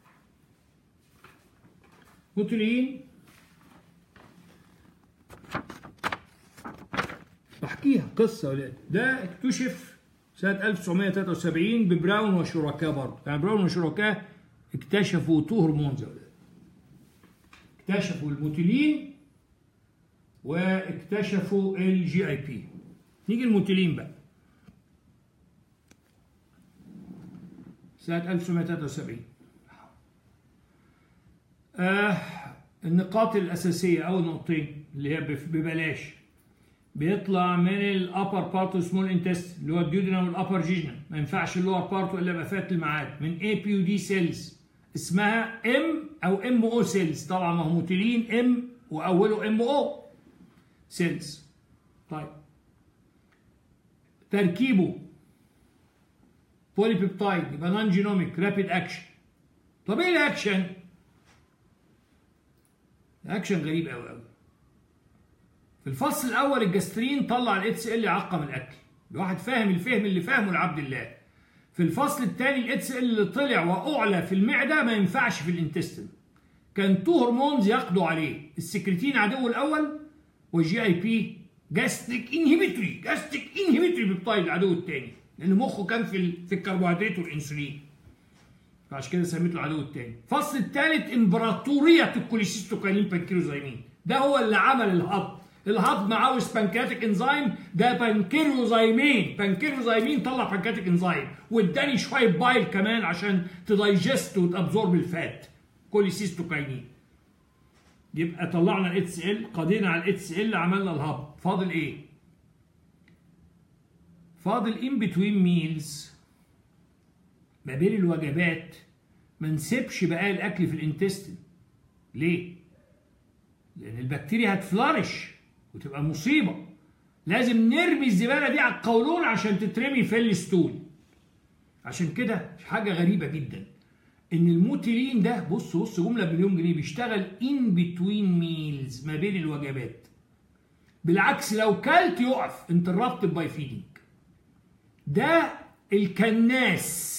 موتولين بحكيها قصة يا ولاد ده اكتشف سنة 1973 ببراون وشركاء برضه يعني براون وشركاء اكتشفوا تو هرمونز يا ولاد اكتشفوا الموتولين واكتشفوا الجي اي بي نيجي الموتيلين بقى سنة 1973 آه النقاط الأساسية أو النقطتين اللي هي ببلاش بيطلع من الابر بارت سمول انتست اللي هو الديودينال والابر جيجنال ما ينفعش اللور بارت الا يبقى فات الميعاد من اي بي ودي سيلز اسمها ام او ام او سيلز طبعا ما هو موتيلين ام واوله ام او سيلز طيب تركيبه بولي بيبتايد يبقى نون جينوميك رابيد اكشن طب ايه الاكشن؟ اكشن غريب قوي قوي في الفصل الاول الجسترين طلع الاتس ال يعقم الاكل الواحد فاهم الفهم اللي فاهمه لعبد الله في الفصل الثاني الاتس ال اللي طلع واعلى في المعده ما ينفعش في الانتستين كان تو هرمونز يقضوا عليه السكرتين عدو الاول والجي اي بي جاستريك انهبيتوري جاستريك انهبيتوري بيبتايد العدو الثاني لان مخه كان في في الكربوهيدرات والانسولين فعشان كده سميته العدو الثاني الفصل الثالث امبراطوريه الكوليسيستوكاينين بانكيروزايمين ده هو اللي عمل الهضم الهضم عاوز بانكرياتيك انزيم ده بانكيروزايمين بانكيروزايمين طلع بانكرياتيك انزيم واداني شويه بايل كمان عشان تدايجست وتابزورب الفات كوليسيستوكاينين يبقى طلعنا الاتش ال قضينا على الاتش ال عملنا الهب فاضل ايه فاضل ان بتوين ميلز ما بين الوجبات ما نسيبش بقى الاكل في الانتستين ليه لان البكتيريا هتفلرش وتبقى مصيبه لازم نرمي الزباله دي على القولون عشان تترمي في الستول عشان كده حاجه غريبه جدا ان الموتيلين ده بص بص جمله بمليون جنيه بيشتغل ان بتوين ميلز ما بين الوجبات بالعكس لو كلت يقف انتربتد باي فيدنج ده الكناس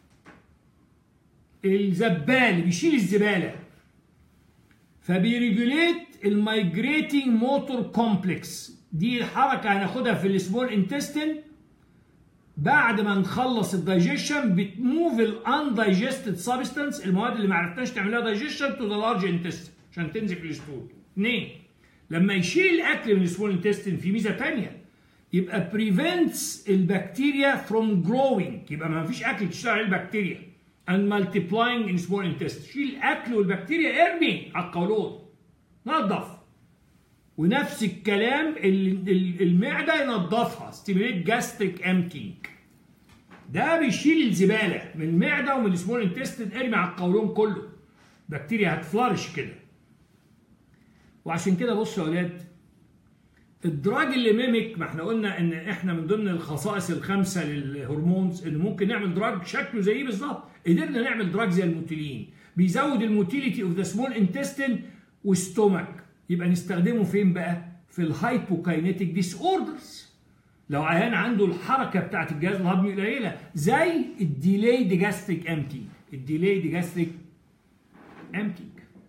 الزبال بيشيل الزباله فبيريجوليت المايجريتنج موتور كومبلكس دي الحركه هناخدها في السمول انتستين بعد ما نخلص الدايجيشن بتموف الاندايجستد سبستانس المواد اللي ما عرفناش تعملها دايجيشن تو ذا لارج انتستين عشان تنزل في الستول اثنين لما يشيل الاكل من السمول انتستين في ميزه ثانيه يبقى بريفنتس البكتيريا فروم جروينج يبقى ما فيش اكل تشتغل عليه البكتيريا and multiplying in small intestine شيل الاكل والبكتيريا ارمي على القولون نظف ونفس الكلام المعده ينظفها ستيميليت جاستريك امتينج ده بيشيل الزباله من المعده ومن السمول انتستين ارمي على القولون كله بكتيريا هتفلرش كده وعشان كده بصوا يا اولاد الدراج اللي ميميك ما احنا قلنا ان احنا من ضمن الخصائص الخمسه للهرمونز ان ممكن نعمل دراج شكله زيه بالظبط قدرنا نعمل دراج زي الموتيلين بيزود الموتيليتي اوف ذا سمول انتستين وستومك يبقى نستخدمه فين بقى في الهايبوكاينيتيك ديس اوردرز لو عيان عنده الحركه بتاعت الجهاز الهضمي قليله زي الديلي جاستريك امتي الديلي جاستريك امتي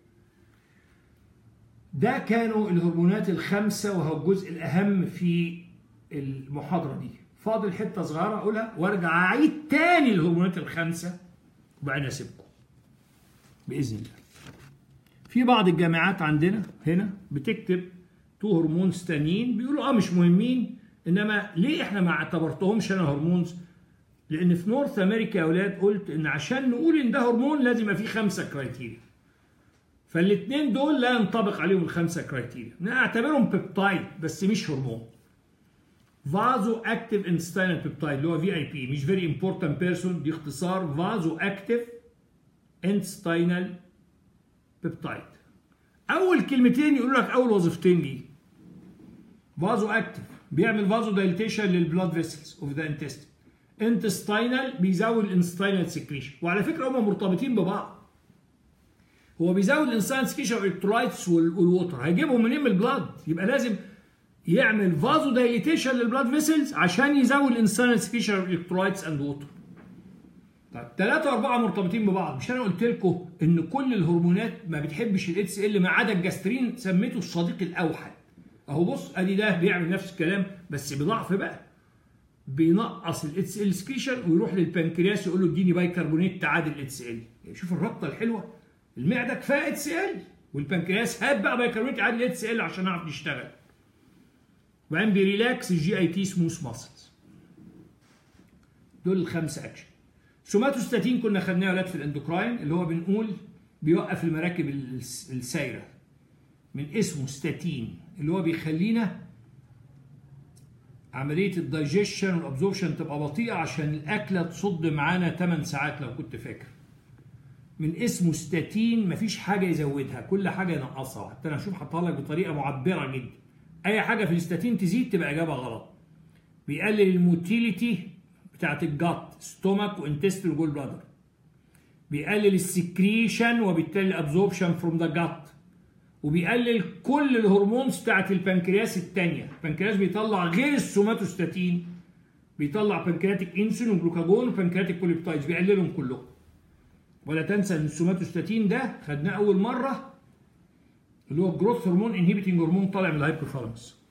ده كانوا الهرمونات الخمسة وهو الجزء الأهم في المحاضرة دي فاضل حتة صغيرة أقولها وارجع أعيد تاني الهرمونات الخمسة وبعدين أسيبكم بإذن الله في بعض الجامعات عندنا هنا بتكتب تو هرمونز تانيين بيقولوا اه مش مهمين انما ليه احنا ما اعتبرتهمش انا هرمونز لان في نورث امريكا يا اولاد قلت ان عشان نقول ان ده هرمون لازم يبقى فيه خمسه كرايتيريا فالاثنين دول لا ينطبق عليهم الخمسه كرايتيريا نعتبرهم بيبتايد بس مش هرمون فازو اكتيف انستاينال بيبتايد اللي هو في اي بي مش فيري امبورتنت بيرسون دي اختصار فازو اكتيف انستاينال بيبتايد اول كلمتين يقول لك اول وظيفتين دي فازو اكتيف بيعمل فازو دايليتيشن للبلاد فيسلز اوف ذا انتستين انتستاينال بيزود الانستاينال سكريشن وعلى فكره هم مرتبطين ببعض هو بيزود الانسان سكريشن الكترولايتس والووتر هيجيبهم منين من البلاد يبقى لازم يعمل فازو دايليتيشن للبلاد فيسلز عشان يزود الانسان سكريشن الكترولايتس اند ووتر طيب ثلاثة وأربعة مرتبطين ببعض مش أنا قلت لكم إن كل الهرمونات ما بتحبش الاتس ال ما عدا الجاسترين سميته الصديق الأوحد أهو بص أدي ده بيعمل نفس الكلام بس بضعف بقى بينقص الاتس ال سكريشن ويروح للبنكرياس يقول له اديني بايكربونات تعادل الاتس ال شوف الربطة الحلوة المعدة كفاية اتس ال والبنكرياس هات بقى بايكربونات تعادل الاتس ال عشان أعرف نشتغل وبعدين بيريلاكس الجي اي تي سموث ماسلز دول الخمسة أكشن سوماتوستاتين كنا خدناه يا ولاد في الاندوكراين اللي هو بنقول بيوقف المراكب السايره من اسمه ستاتين اللي هو بيخلينا عمليه الدايجيشن والابزوربشن تبقى بطيئه عشان الاكله تصد معانا 8 ساعات لو كنت فاكر من اسمه ستاتين مفيش حاجه يزودها كل حاجه ينقصها حتى انا اشوف حطها لك بطريقه معبره جدا اي حاجه في الستاتين تزيد تبقى اجابه غلط بيقلل الموتيليتي بتاعت الجات ستومك وانتستين وجول بلادر بيقلل السكريشن وبالتالي الابزوربشن فروم ذا جات وبيقلل كل الهرمونز بتاعت البنكرياس الثانيه البنكرياس بيطلع غير السوماتوستاتين بيطلع بنكرياتيك انسولين وجلوكاجون وبنكرياتيك بوليبتايدز بيقللهم كلهم ولا تنسى ان السوماتوستاتين ده خدناه اول مره اللي هو جروث هرمون انهبيتنج هرمون طالع من الهايبوثالاموس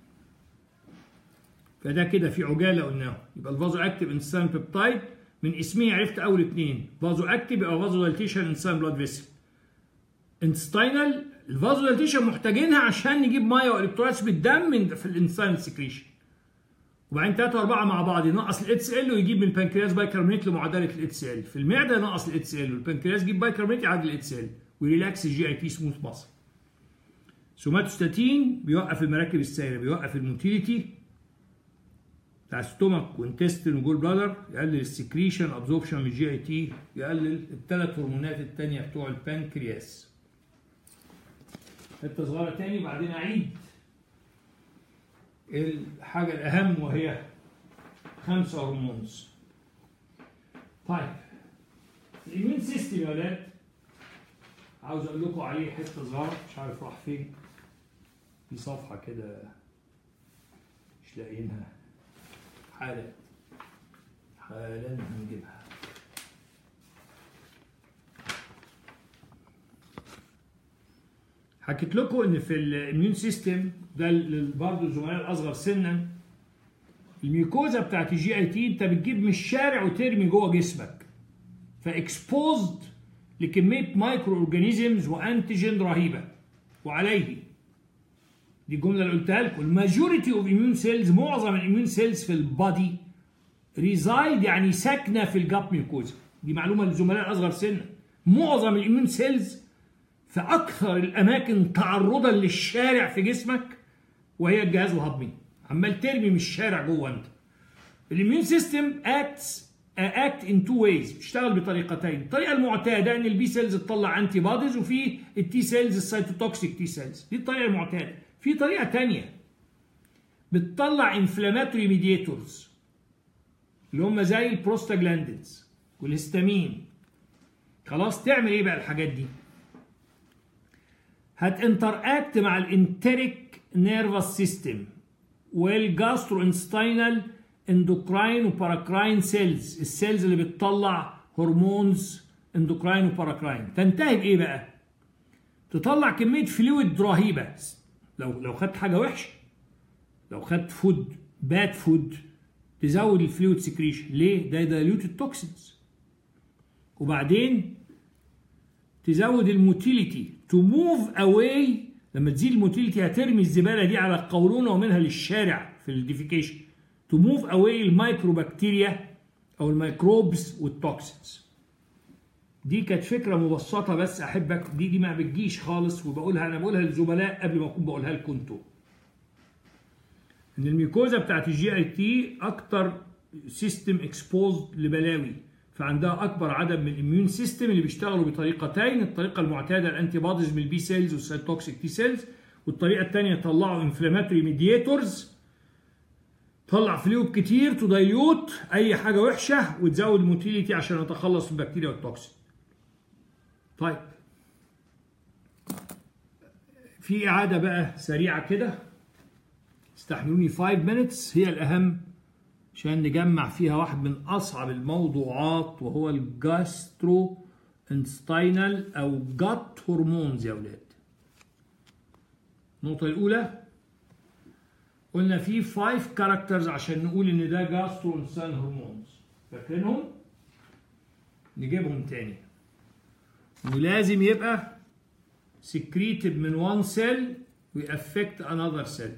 فده كده في عجاله قلناه يبقى الفازو اكتيف انسان بيبتايد من اسمه عرفت اول اثنين فازو اكتيف يبقى فازو دايليتيشن انسان بلاد فيسل انستاينال الفازو دايليتيشن محتاجينها عشان نجيب ميه والكترولايتس بالدم من في الانسان سكريشن وبعدين ثلاثة وأربعة مع بعض ينقص الاتس ال ويجيب من البنكرياس بايكربونات لمعادلة الاتس ال في المعدة ينقص الاتس ال والبنكرياس يجيب بايكربونات يعادل الاتس ال ويريلاكس الجي اي تي سموث ماسل سوماتوستاتين بيوقف المراكب السائله بيوقف الموتيليتي بتاع الستومك وانتستين وجول بلادر يقلل السكريشن ابزوربشن من الجي اي تي يقلل الثلاث هرمونات الثانيه بتوع البنكرياس حته صغيره تاني بعدين اعيد الحاجه الاهم وهي خمسه هرمونز طيب الاميون سيستم يا ولاد عاوز اقول لكم عليه حته صغيره مش عارف راح فين في صفحه كده مش لاقيينها حالا حالا هنجيبها حكيت لكم ان في الاميون سيستم ده برضه الزملاء الاصغر سنا الميوكوزا بتاعت الجي اي تي انت بتجيب من الشارع وترمي جوه جسمك فاكسبوزد لكميه مايكرو اورجانيزمز وانتيجين رهيبه وعليه دي الجمله اللي قلتها لكم الماجوريتي اوف اميون سيلز معظم الاميون سيلز في البادي ريزايد يعني ساكنه في الجاب ميوكوزا دي معلومه للزملاء الاصغر سنا معظم الاميون سيلز في اكثر الاماكن تعرضا للشارع في جسمك وهي الجهاز الهضمي عمال ترمي من الشارع جوه انت الاميون سيستم اكتس اكت ان تو ويز بتشتغل بطريقتين الطريقه المعتاده ان البي سيلز تطلع انتي بوديز وفي التي سيلز السيتوتوكسيك تي سيلز دي الطريقه المعتاده في طريقه ثانيه بتطلع انفلاماتوري ميديتورز اللي هم زي البروستاجلاندينز والهستامين خلاص تعمل ايه بقى الحاجات دي هتنتراكت مع الانتريك نيرفس سيستم والجاسترو انستينال اندوكراين وباراكراين سيلز السيلز اللي بتطلع هرمونز اندوكراين وباراكراين تنتهي بايه بقى تطلع كميه فلويد رهيبه لو لو خدت حاجه وحشه لو خدت فود باد فود تزود الفلويد سكريشن ليه ده دايلوت التوكسينز وبعدين تزود الموتيليتي تو موف اواي لما تزيد الموتيليتي هترمي الزباله دي على القولونه ومنها للشارع في الديفيكيشن تو موف اواي الميكروبكتيريا او الميكروبس والتوكسينز دي كانت فكره مبسطه بس احبك دي دي ما بتجيش خالص وبقولها انا بقولها للزملاء قبل ما اكون بقولها لكم انتوا ان الميكوزا بتاعت الجي اي تي اكتر سيستم اكسبوزد لبلاوي فعندها اكبر عدد من الاميون سيستم اللي بيشتغلوا بطريقتين الطريقه المعتاده الانتي بوديز من البي سيلز والسيتوكسيك تي سيلز والطريقه الثانيه يطلعوا انفلاماتوري ميدياتورز طلع فلويد كتير تدايلوت اي حاجه وحشه وتزود الموتيليتي عشان نتخلص من البكتيريا والتوكسين طيب في اعاده بقى سريعه كده استحملوني 5 minutes هي الاهم عشان نجمع فيها واحد من اصعب الموضوعات وهو الجاسترو انستينال او جات هرمونز يا اولاد النقطه الاولى قلنا في 5 كاركترز عشان نقول ان ده جاسترو انستينال هرمونز فاكرينهم نجيبهم تاني ولازم يبقى secreted من one cell ويأفكت another cell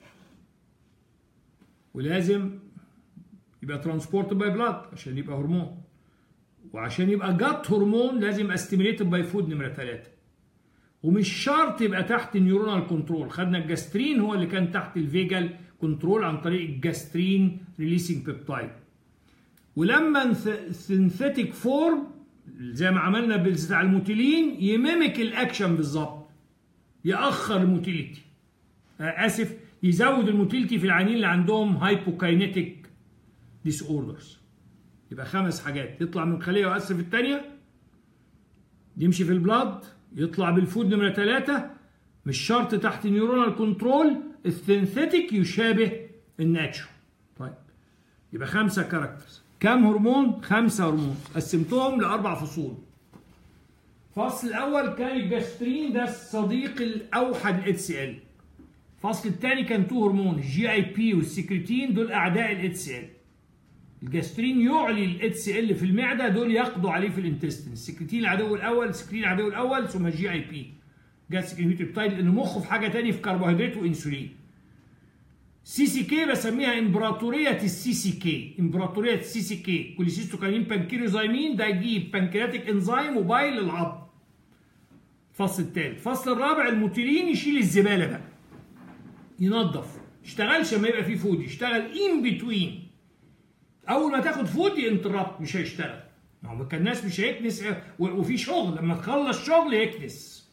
ولازم يبقى ترانسبورت باي بلاد عشان يبقى هرمون وعشان يبقى جات هرمون لازم استيميليتد باي فود نمره ثلاثة ومش شرط يبقى تحت النيورونال كنترول خدنا الجاسترين هو اللي كان تحت الفيجال كنترول عن طريق الجاسترين ريليسنج بيبتايد ولما سينثيتيك فورم زي ما عملنا بتاع الموتيلين يميمك الاكشن بالظبط ياخر الموتيليتي اسف يزود الموتيليتي في العيانين اللي عندهم هايبوكاينيتيك ديس اوردرز يبقى خمس حاجات يطلع من خليه ويأثر في الثانيه يمشي في البلاد يطلع بالفود نمره ثلاثة مش شرط تحت نيورونال كنترول السينثيتيك يشابه الناتشو طيب يبقى خمسة كاركترز كم هرمون؟ خمسة هرمون قسمتهم لأربع فصول الفصل الأول كان الجاسترين ده الصديق الأوحد للاتش سي ال الفصل الثاني كان تو هرمون الجي اي بي والسكرتين دول أعداء الاتش سي ال الجاسترين يعلي الاتش سي ال في المعدة دول يقضوا عليه في الانتستين السكرتين العدو الأول السكرين العدو الأول ثم الجي اي بي جاستريك انهيبيتوري لأن مخه في حاجة تانية في كربوهيدرات وانسولين سي سي كي بسميها امبراطوريه السي سي كي امبراطوريه السي سي كي كوليسيستوكاينين بانكيروزايمين ده يجيب بانكرياتيك انزيم موبايل للعظم الفصل الثالث الفصل الرابع الموتيلين يشيل الزباله بقى ينظف يشتغلش لما يبقى فيه فود يشتغل ان بتوين اول ما تاخد فود ينتربت مش هيشتغل ما هو كان الناس مش هيكنس وفي شغل لما تخلص شغل يكنس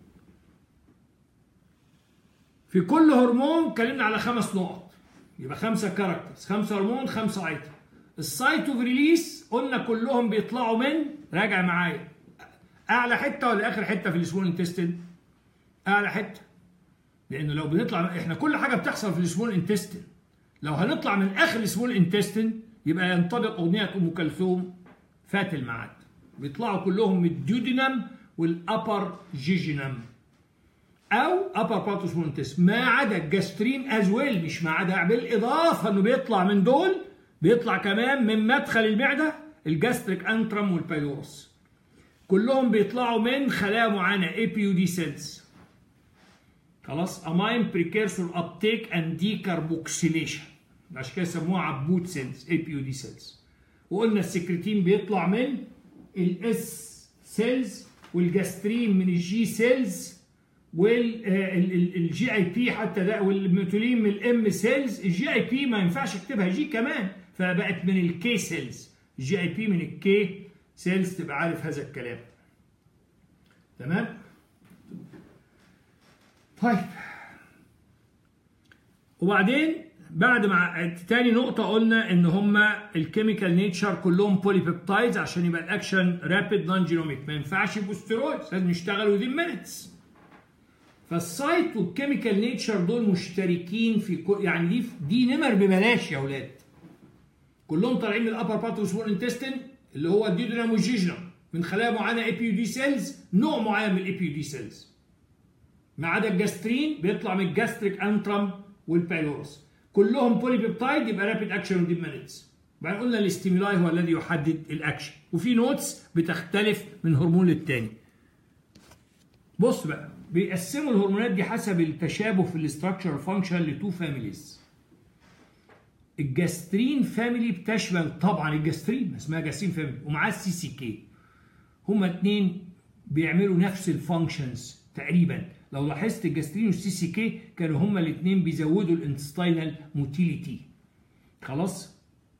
في كل هرمون اتكلمنا على خمس نقط يبقى خمسه كاركترز خمسه هرمون خمسه ايتم السايت اوف ريليس قلنا كلهم بيطلعوا من راجع معايا اعلى حته ولا اخر حته في السمول انتستين اعلى حته لانه لو بنطلع احنا كل حاجه بتحصل في السمول انتستين لو هنطلع من اخر السمول انتستين يبقى ينطبق اغنيه ام كلثوم فات الميعاد بيطلعوا كلهم من الديودينم والابر جيجينم او ابر بارت سمول انتستين ما عدا الجاسترين از ويل مش ما عدا بالاضافه انه بيطلع من دول بيطلع كمان من مدخل المعده الجاستريك انترم والبايلورس كلهم بيطلعوا من خلايا معينه اي بي يو دي سيلز خلاص امين بريكيرسور ابتيك اند ديكربوكسيليشن عشان كده سموها عبود سيلز اي بي يو دي سيلز وقلنا السكرتين بيطلع من الاس سيلز والجاسترين من الجي سيلز والجي اي بي حتى ده والميتولين من الام سيلز الجي اي بي ما ينفعش اكتبها جي كمان فبقت من الكي سيلز الجي اي بي من الكي سيلز تبقى عارف هذا الكلام تمام طيب وبعدين بعد ما تاني نقطة قلنا إن هما الكيميكال نيتشر كلهم بولي بيبتايدز عشان يبقى الأكشن رابيد نون جينوميك ما ينفعش يبقوا ستيرويدز لازم يشتغلوا within minutes فالسايت والكيميكال نيتشر دول مشتركين في كل يعني دي دي نمر ببلاش يا أولاد كلهم طالعين من الأبر بارت والسمول انتستين اللي هو الديودرام والجيجنم من خلايا معينة اي بي يو دي سيلز نوع معين من الاي بي يو دي سيلز ما عدا الجاسترين بيطلع من الجاستريك انترم والبايلورس كلهم بولي بيبتايد يبقى رابيد اكشن وديب مينيتس بعدين قلنا الاستيمولاي هو الذي يحدد الاكشن وفي نوتس بتختلف من هرمون للتاني بص بقى بيقسموا الهرمونات دي حسب التشابه في الاستراكشر فانكشن لتو فاميليز الجاسترين فاميلي بتشمل طبعا الجاسترين اسمها جاسترين فاميلي ومعاه السي سي كي هما اتنين بيعملوا نفس الفانكشنز تقريبا لو لاحظت الجاسترين والسي سي كي كانوا هما الاثنين بيزودوا الانتستينال موتيليتي خلاص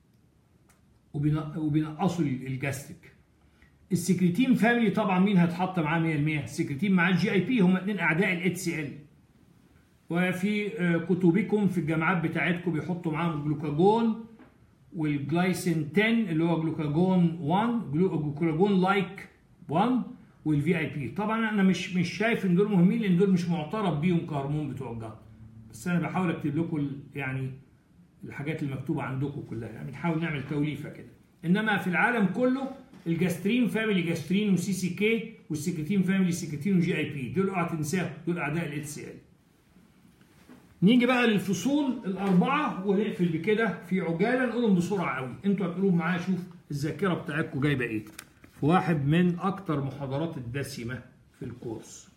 وبينقصوا الجاستريك السكرتين فاميلي طبعا مين هتحط معاه 100% السكرتين معاه الجي اي بي هما اثنين اعداء الاتش سي ال وفي كتبكم في الجامعات بتاعتكم بيحطوا معاهم جلوكاجون والجلايسين 10 اللي هو جلوكاجون 1 جلوكاجون لايك 1 والفي اي بي طبعا انا مش مش شايف ان دول مهمين لان دول مش معترف بيهم كهرمون بتوع الجلد بس انا بحاول اكتب لكم يعني الحاجات المكتوبه عندكم كلها يعني بنحاول نعمل توليفه كده انما في العالم كله الجاسترين فاميلي جاسترين وسي سي كي والسكرتين فاميلي سكرتين وجي اي بي دول اوعى تنساهم دول اعداء الاتش سي ال نيجي بقى للفصول الاربعه ونقفل بكده في عجاله نقولهم بسرعه قوي انتوا هتقولوا معايا شوف الذاكره بتاعتكم جايبه ايه في واحد من اكتر محاضرات الدسمه في الكورس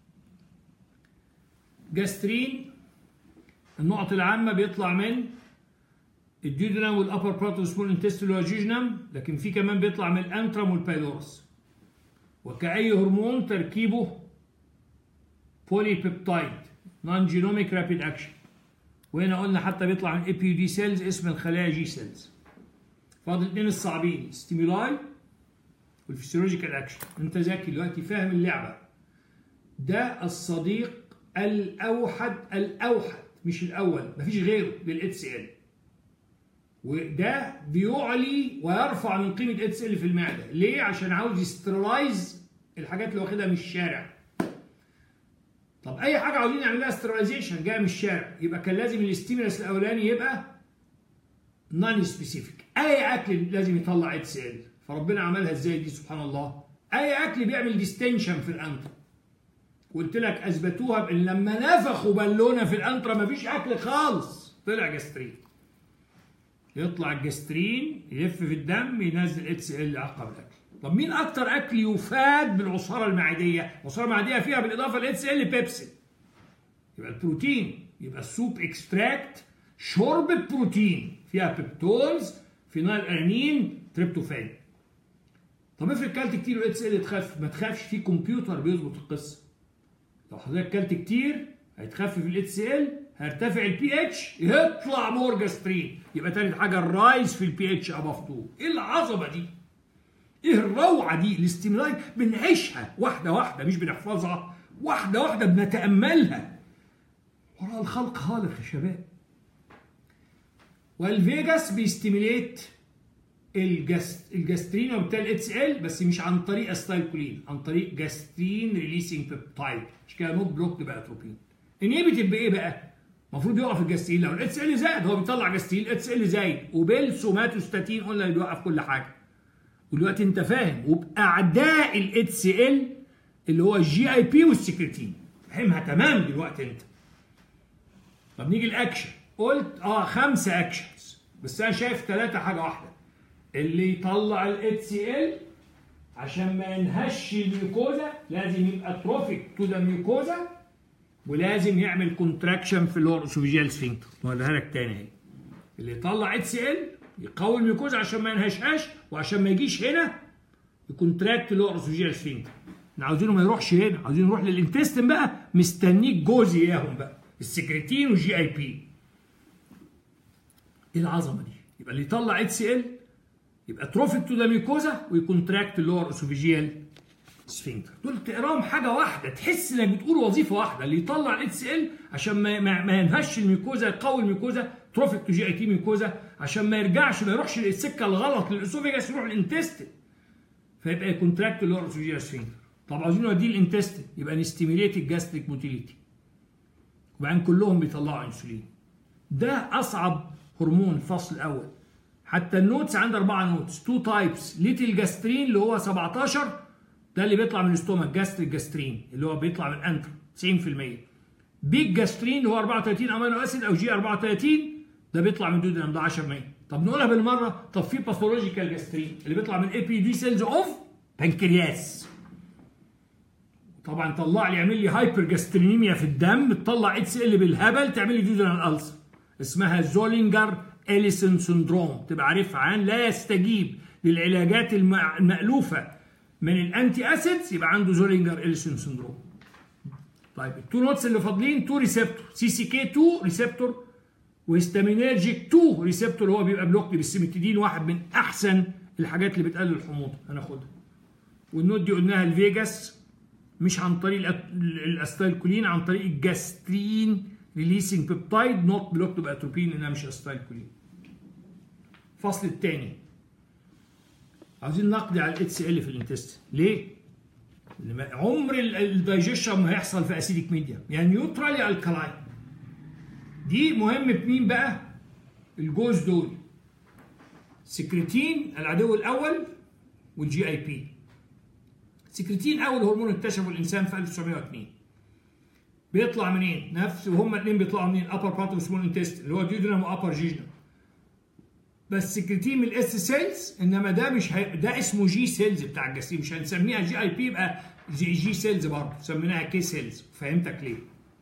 جاسترين النقط العامه بيطلع من الديودنم والابر بارت سمول انتستين اللي هو جيجنم لكن في كمان بيطلع من الانترم والبايلورس وكأي هرمون تركيبه بولي بيبتايد نون جينوميك رابيد اكشن وهنا قلنا حتى بيطلع من اي بي دي سيلز اسم الخلايا جي سيلز فاضل الاثنين الصعبين ستيمولاي والفسيولوجيكال اكشن انت ذكي دلوقتي فاهم اللعبه ده الصديق الاوحد الاوحد مش الاول مفيش غيره للاتش سي ال وده بيعلي ويرفع من قيمه اتش ال في المعده ليه عشان عاوز يسترلايز الحاجات اللي واخدها من الشارع طب اي حاجه عاوزين نعملها استرلايزيشن جايه من الشارع يبقى كان لازم الاستيمولس الاولاني يبقى نون سبيسيفيك اي اكل لازم يطلع اتش ال فربنا عملها ازاي دي سبحان الله اي اكل بيعمل ديستنشن في الانتر قلت لك اثبتوها بان لما نفخوا بالونه في الانترا مفيش اكل خالص طلع جاسترين يطلع الجاسترين يلف في الدم ينزل اتس ال عقب الاكل طب مين اكتر اكل يفاد بالعصاره المعديه العصاره المعديه فيها بالاضافه لاتس ال بيبسي يبقى البروتين يبقى السوب اكستراكت شوربه بروتين فيها بيبتولز فينال انين تريبتوفان طب افرض كلت كتير والاتس ال تخف ما تخافش في كمبيوتر بيظبط القصه لو حضرتك كلت كتير هيتخفف الاتس ال هيرتفع البي اتش يطلع مور جاسترين يبقى تالت حاجه الرايز في البي اتش اباف 2 ايه العظمه دي؟ ايه الروعه دي؟ الاستيمولاي بنعيشها واحده واحده مش بنحفظها واحده واحده بنتاملها وراء الخلق خالق يا شباب والفيجاس بيستيميليت الجست الجاسترين وبالتالي الاتس ال بس مش عن طريق استايلكولين عن طريق جاسترين ريليسنج بيبتايد مش كده نوت بلوك باتروبين انهبيتد بايه بقى؟ المفروض يوقف الجاسترين لو الاتس ال زاد هو بيطلع جاسترين الاتس ال زايد وبالسوماتوستاتين قلنا اللي بيوقف كل حاجه ودلوقتي انت فاهم وباعداء الاتس ال اللي هو الجي اي بي والسكرتين فاهمها تمام دلوقتي انت طب نيجي الاكشن قلت اه خمسه اكشنز بس انا شايف ثلاثه حاجه واحده اللي يطلع الاتش سي ال عشان ما ينهش الميوكوزا لازم يبقى تروفيك تو ذا ميوكوزا ولازم يعمل كونتراكشن في اللور اسوفيجيال سفنكتر وهذا لك تاني اهي اللي يطلع اتش سي ال يقوي الميوكوزا عشان ما ينهشهاش وعشان ما يجيش هنا يكونتراكت اللور اسوفيجيال سفنكتر احنا عاوزينه ما يروحش هنا عاوزينه يروح للانتستين بقى مستنيك جوز اياهم بقى السكرتين والجي اي بي ايه العظمه دي يبقى اللي يطلع اتش سي ال يبقى تروفيك تو ذا ميوكوزا ويكونتراكت اللور اسوفيجيال سفنكتر دول تقراهم حاجه واحده تحس انك بتقول وظيفه واحده اللي يطلع الاتش ال عشان ما, ما, ما ينهش الميوكوزا يقوي الميوكوزا تروفيك تو جي اي تي ميوكوزا عشان ما يرجعش ما يروحش السكه الغلط للاسوفيجاس يروح الانتستين فيبقى يكونتراكت اللور اسوفيجيال سفنكتر طب عاوزين نوديه الانتستين يبقى نستيميليت الجاستريك موتيليتي وبعدين كلهم بيطلعوا انسولين ده اصعب هرمون الفصل الاول حتى النوتس عند اربعه نوتس تو تايبس ليتل جاسترين اللي هو 17 ده اللي بيطلع من الاستومك جاستريك جاسترين اللي هو بيطلع من الانتر 90% بيج جاسترين اللي هو 34 امينو اسيد او جي 34 ده بيطلع من دودنم ده 10% طب نقولها بالمره طب في باثولوجيكال جاسترين اللي بيطلع من اي بي دي سيلز اوف بنكرياس طبعا طلع لي يعمل لي هايبر جاسترينيميا في الدم تطلع اتس ال بالهبل تعمل لي دودنال السر اسمها زولينجر اليسون سندروم تبقى عارفها عن لا يستجيب للعلاجات المألوفة من الانتي اسيدز يبقى عنده زولينجر اليسون سندروم طيب التو نوتس اللي فاضلين تو ريسبتور سي سي كي 2 ريسبتور وهيستامينرجيك 2 ريسبتور هو بيبقى بلوك بالسيمتيدين واحد من احسن الحاجات اللي بتقلل الحموضه هناخدها والنوت دي قلناها الفيجاس مش عن طريق الاستايلكولين عن طريق الجاسترين ريليسنج بيبتايد نوت بلوكد باتروبين انها مش استايلكولين الفصل الثاني عاوزين نقضي على الاتش ال في الانتستين ليه؟ عمر الدايجيشن ما هيحصل في اسيديك ميديا يعني نيوترالي الكلاين دي مهم بمين بقى؟ الجوز دول سكرتين العدو الاول والجي اي بي سكرتين اول هرمون اكتشفه الانسان في 1902 بيطلع منين؟ نفس وهما الاثنين بيطلعوا منين؟ ابر بارت وسمول انتست اللي هو ديودرم وابر جيجنم. بس سكرتين من الاس سيلز انما ده مش هي... ده اسمه جي سيلز بتاع الجسيم مش هنسميها جي اي بي يبقى زي جي سيلز برضه سميناها كي سيلز فهمتك ليه؟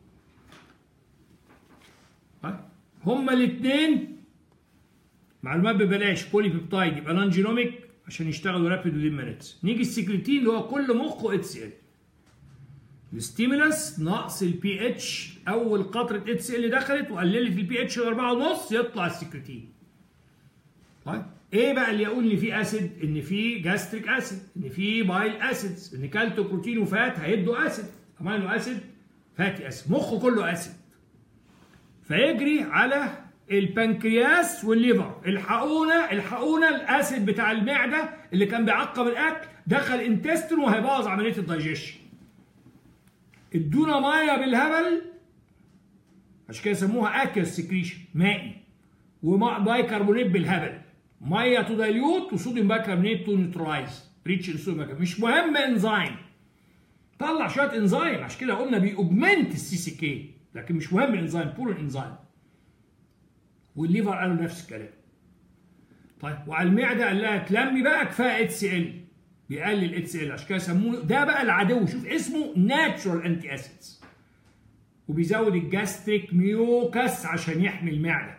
هما الاثنين معلومات ببلاش بولي بيبتايد يبقى نون جينوميك عشان يشتغلوا رابيد ودين مينتس نيجي السكرتين اللي هو كل مخه اتس ال الستيمولس نقص البي اتش اول قطره اتس ال دخلت وقللت البي اتش ل 4.5 يطلع السكرتين طيب ايه بقى اللي يقول ان في اسيد ان في جاستريك اسيد ان في بايل اسيدز ان كالتو بروتين وفات هيدوا اسيد امينو اسيد فاتي اسيد مخه كله اسيد فيجري على البنكرياس والليفر الحقونا الحقونا الاسيد بتاع المعده اللي كان بيعقم الاكل دخل انتستين وهيبوظ عمليه الدايجيشن ادونا ميه بالهبل عشان كده يسموها اكل سكريشن مائي وبايكربونات بالهبل ميه تو دايليوت وصوديوم بايكربونات تو نيوترايز ريتش الصوديوم مش مهم انزيم طلع شويه انزيم عشان كده قلنا بيأوجمنت السي سي كي لكن مش مهم الانزيم بور الانزيم والليفر قالوا نفس الكلام طيب وعلى المعده قال لها تلمي بقى كفايه اتش سي ال بيقلل اتش ال عشان كده سموه ده بقى العدو شوف اسمه ناتشورال انتي اسيدز وبيزود الجاستريك ميوكس عشان يحمي المعده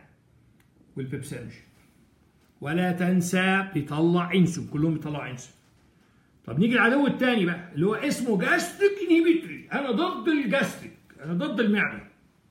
والبيبسينوجين ولا تنسى بيطلع انسولين كلهم بيطلعوا انسولين طب نيجي العدو الثاني بقى اللي هو اسمه جاستريك انهيبيتوري انا ضد الجاستريك انا ضد المعده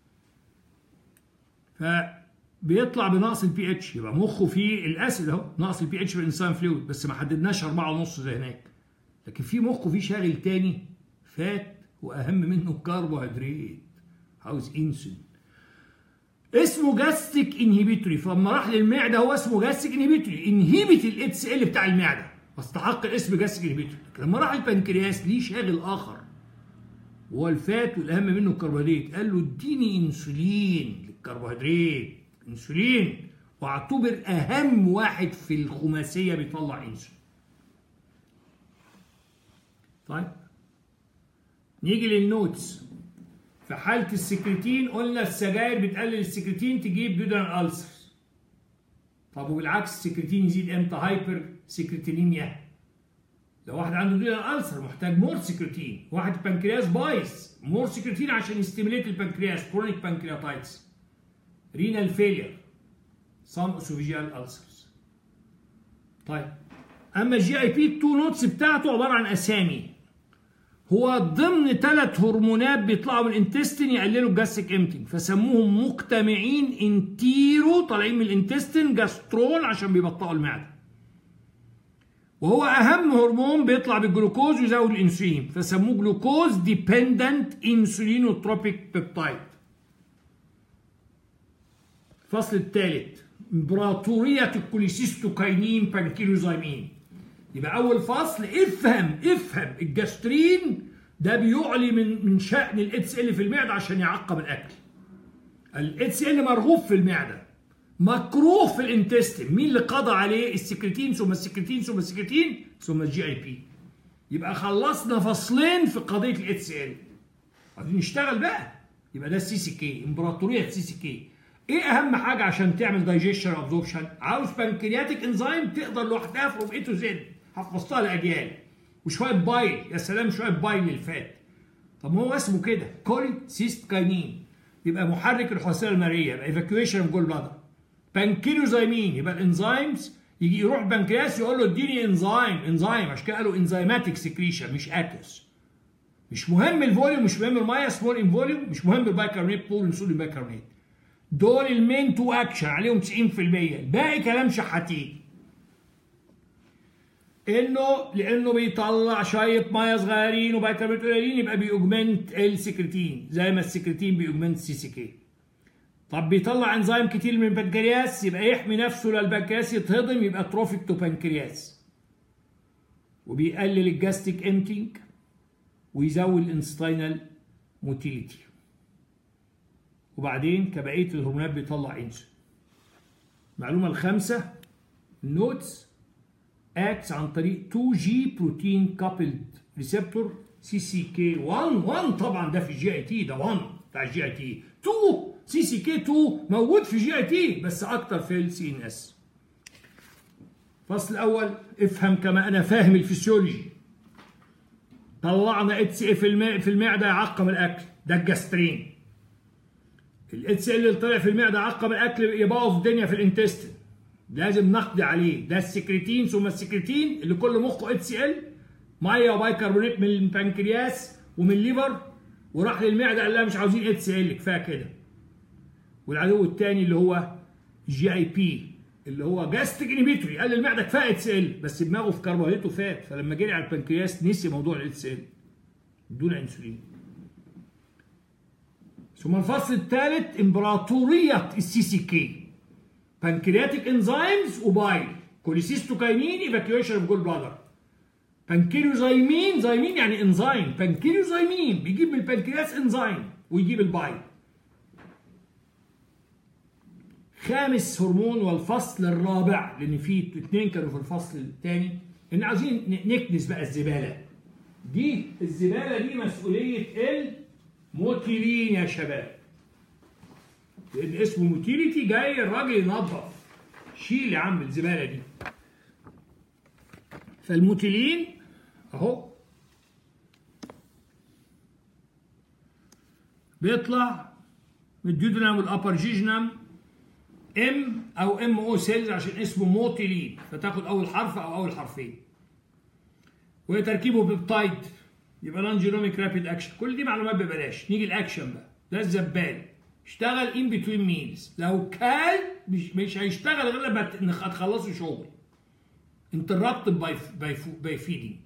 فبيطلع بنقص البي اتش يبقى مخه فيه الاسيد اهو نقص البي اتش في الانسان فلويد بس ما حددناش 4.5 زي هناك لكن في مخه فيه شاغل تاني فات واهم منه الكربوهيدرات عاوز انسولين اسمه جاستيك انهيبيتوري فلما راح للمعده هو اسمه جاستيك انهيبيتوري انهيبت الاتس ال بتاع المعده واستحق الاسم جاستيك انهيبيتوري لما راح البنكرياس ليه شاغل اخر وهو الفات والاهم منه الكربوهيدرات قال له اديني انسولين للكربوهيدرات انسولين واعتبر اهم واحد في الخماسيه بيطلع انسولين طيب نيجي للنوتس في حالة السكرتين قلنا السجاير بتقلل السكرتين تجيب دودان ألسر طب وبالعكس السكرتين يزيد امتى هايبر سكرتينيميا لو واحد عنده دودان ألسر محتاج مور سكرتين واحد بنكرياس بايظ مور سكرتين عشان يستيميليت البنكرياس كرونيك بانكرياتايتس رينال فيلير سام اسوفيجيال ألسرز طيب اما الجي اي بي التو نوتس بتاعته عباره عن اسامي هو ضمن ثلاث هرمونات بيطلعوا من الانتستين يقللوا الجاستيك امتنج فسموهم مجتمعين انتيرو طالعين من الانتستين جاسترون عشان بيبطئوا المعده وهو اهم هرمون بيطلع بالجلوكوز ويزود الانسولين فسموه جلوكوز ديبندنت انسولينوتروبيك بيبتايد الفصل الثالث امبراطوريه الكوليسيستوكاينين بانكيلوزايمين يبقى اول فصل افهم افهم الجاسترين ده بيعلي من من شأن الاتس ال في المعده عشان يعقم الاكل الاتس ال مرغوب في المعده مكروه في الانتستين مين اللي قضى عليه السكرتين ثم السكرتين ثم السكرتين ثم الجي اي بي يبقى خلصنا فصلين في قضيه الاتس ال عايزين نشتغل بقى يبقى ده السي سي كي امبراطوريه السي سي كي ايه اهم حاجه عشان تعمل دايجيشن ابزوربشن عاوز بنكرياتيك انزيم تقدر لوحدها فروم اي تو زد حفظتها لاجيال وشويه بايل يا سلام شويه بايل للفات طب ما هو اسمه كده كولي سيست كاينين يبقى محرك الحواسيه المرئيه يبقى ايفاكيويشن جول بلادر بانكيلوزايمين يبقى الانزيمز يجي يروح بنكرياس يقول له اديني انزيم انزيم عشان كده قالوا انزيماتيك سكريشن مش اكس مش مهم الفوليوم مش مهم الميه سمول ان فوليوم مش مهم البايكربونات طول الصوديوم بايكربونات دول المين تو اكشن عليهم 90% الباقي كلام شحاتين انه لانه بيطلع شويه ميه صغيرين وبيكربونات قليلين يبقى بيأوجمنت السكرتين زي ما السكرتين بيأوجمنت السي سي كي طب بيطلع انزيم كتير من البنكرياس يبقى يحمي نفسه للبنكرياس يتهضم يبقى تروفيك تو بنكرياس وبيقلل الجاستيك امتينج ويزود الانستينال موتيليتي وبعدين كبقيه الهرمونات بيطلع انسولين المعلومه الخامسه النوتس acts عن طريق 2 جي بروتين كابلد ريسبتور سي سي كي 1 1 طبعا ده في الجي اي تي ده 1 بتاع الجي اي تي 2 سي سي كي 2 موجود في الجي اي تي بس اكتر في السي ان اس الفصل الاول افهم كما انا فاهم الفسيولوجي طلعنا اتس اي في المعده يعقم الاكل ده الجاسترين الاتس ال اللي طلع في المعده عقم الاكل يبوظ الدنيا في الانتستين لازم نقضي عليه ده السكرتين ثم السكرتين اللي كل مخه اتس ال ميه وبايكربونات من البنكرياس ومن الليفر وراح للمعده قال لها مش عاوزين اتس ال كفايه كده والعدو الثاني اللي هو جي اي بي اللي هو جاستيك انيبيتوري قال للمعده كفايه اتس ال بس دماغه في كربوهيدرات وفات فلما جري على البنكرياس نسي موضوع الاتس ال دون انسولين ثم الفصل الثالث امبراطوريه السي سي كي بانكرياتيك انزيمز وبايل كوليسيستوكاينين ايفاكيويشن اوف جول بلادر بانكيلوزايمين زايمين يعني انزيم بانكيلوزايمين بيجيب من البنكرياس انزيم ويجيب البايل خامس هرمون والفصل الرابع لان في اثنين كانوا في الفصل الثاني ان عايزين نكنس بقى الزباله دي الزباله دي مسؤوليه الموتيلين يا شباب لان اسمه موتيليتي جاي الراجل ينظف شيل يا عم الزباله دي فالموتيلين اهو بيطلع من الديودنام والابر جيجنام ام او ام او سيلز عشان اسمه موتيلين فتاخد اول حرف او اول حرفين وتركيبه بيبتايد يبقى نون جينوميك رابيد اكشن كل دي معلومات ببلاش نيجي الاكشن بقى ده الزبال اشتغل ان بتوين ميلز لو كان مش, مش هيشتغل غير لما تخلصوا شغل interrupted by by by feeding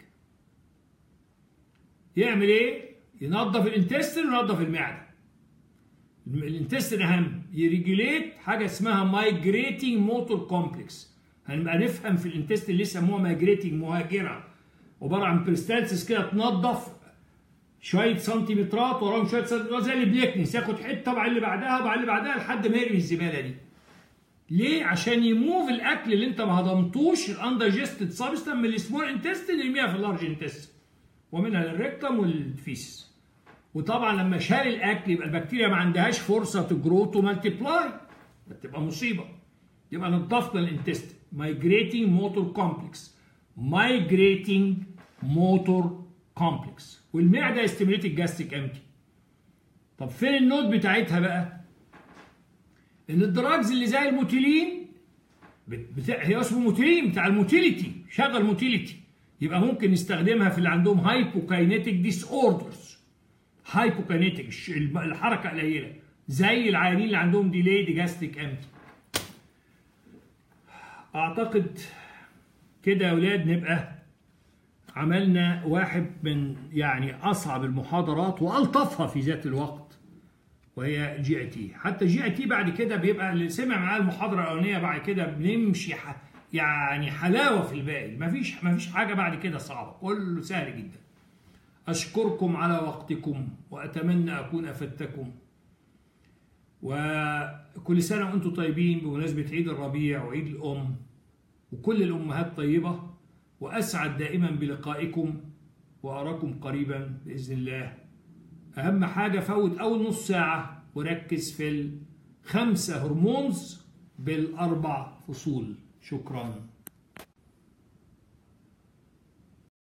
يعمل ايه؟ ينظف الانتستين وينظف المعده الانتستين اهم يريجوليت حاجه اسمها مايجريتنج موتور كومبلكس هنبقى نفهم في الانتستين اللي يسموها مايجريتنج مهاجره عباره عن بريستانسس كده تنظف شويه سنتيمترات وراهم شويه سنتيمترات زي اللي بيكنس ياخد حته بعد اللي بعدها بعد اللي بعدها لحد ما يرمي الزباله دي ليه؟ عشان يموف الاكل اللي انت ما هضمتوش الاندايجستد سبستان من السمول انتستين يرميها في اللارج انتستين ومنها الريكتم والفيس وطبعا لما شال الاكل يبقى البكتيريا ما عندهاش فرصه تجروت ومالتيبلاي تبقى مصيبه يبقى نضفنا الانتستين مايجريتنج موتور كومبلكس مايجريتنج موتور كومبلكس والمعده استيميليت الجاستيك امتي طب فين النوت بتاعتها بقى ان الدراجز اللي زي الموتيلين بتاع هي اسمه موتيلين بتاع الموتيليتي شغل موتيليتي يبقى ممكن نستخدمها في اللي عندهم هايبوكاينيتيك ديس اوردرز هايبوكاينيتيك الحركه قليله زي العيانين اللي عندهم ديلي جاستيك امتي اعتقد كده يا اولاد نبقى عملنا واحد من يعني اصعب المحاضرات والطفها في ذات الوقت وهي جي اي تي حتى جي اي تي بعد كده بيبقى اللي سمع معاه المحاضره الاولانيه بعد كده بنمشي ح... يعني حلاوه في الباقي مفيش مفيش حاجه بعد كده صعبه كله سهل جدا اشكركم على وقتكم واتمنى اكون افدتكم وكل سنه وانتم طيبين بمناسبه عيد الربيع وعيد الام وكل الامهات طيبه واسعد دائما بلقائكم واراكم قريبا باذن الله اهم حاجه فوت اول نص ساعه وركز في الخمسه هرمونز بالاربع فصول شكرا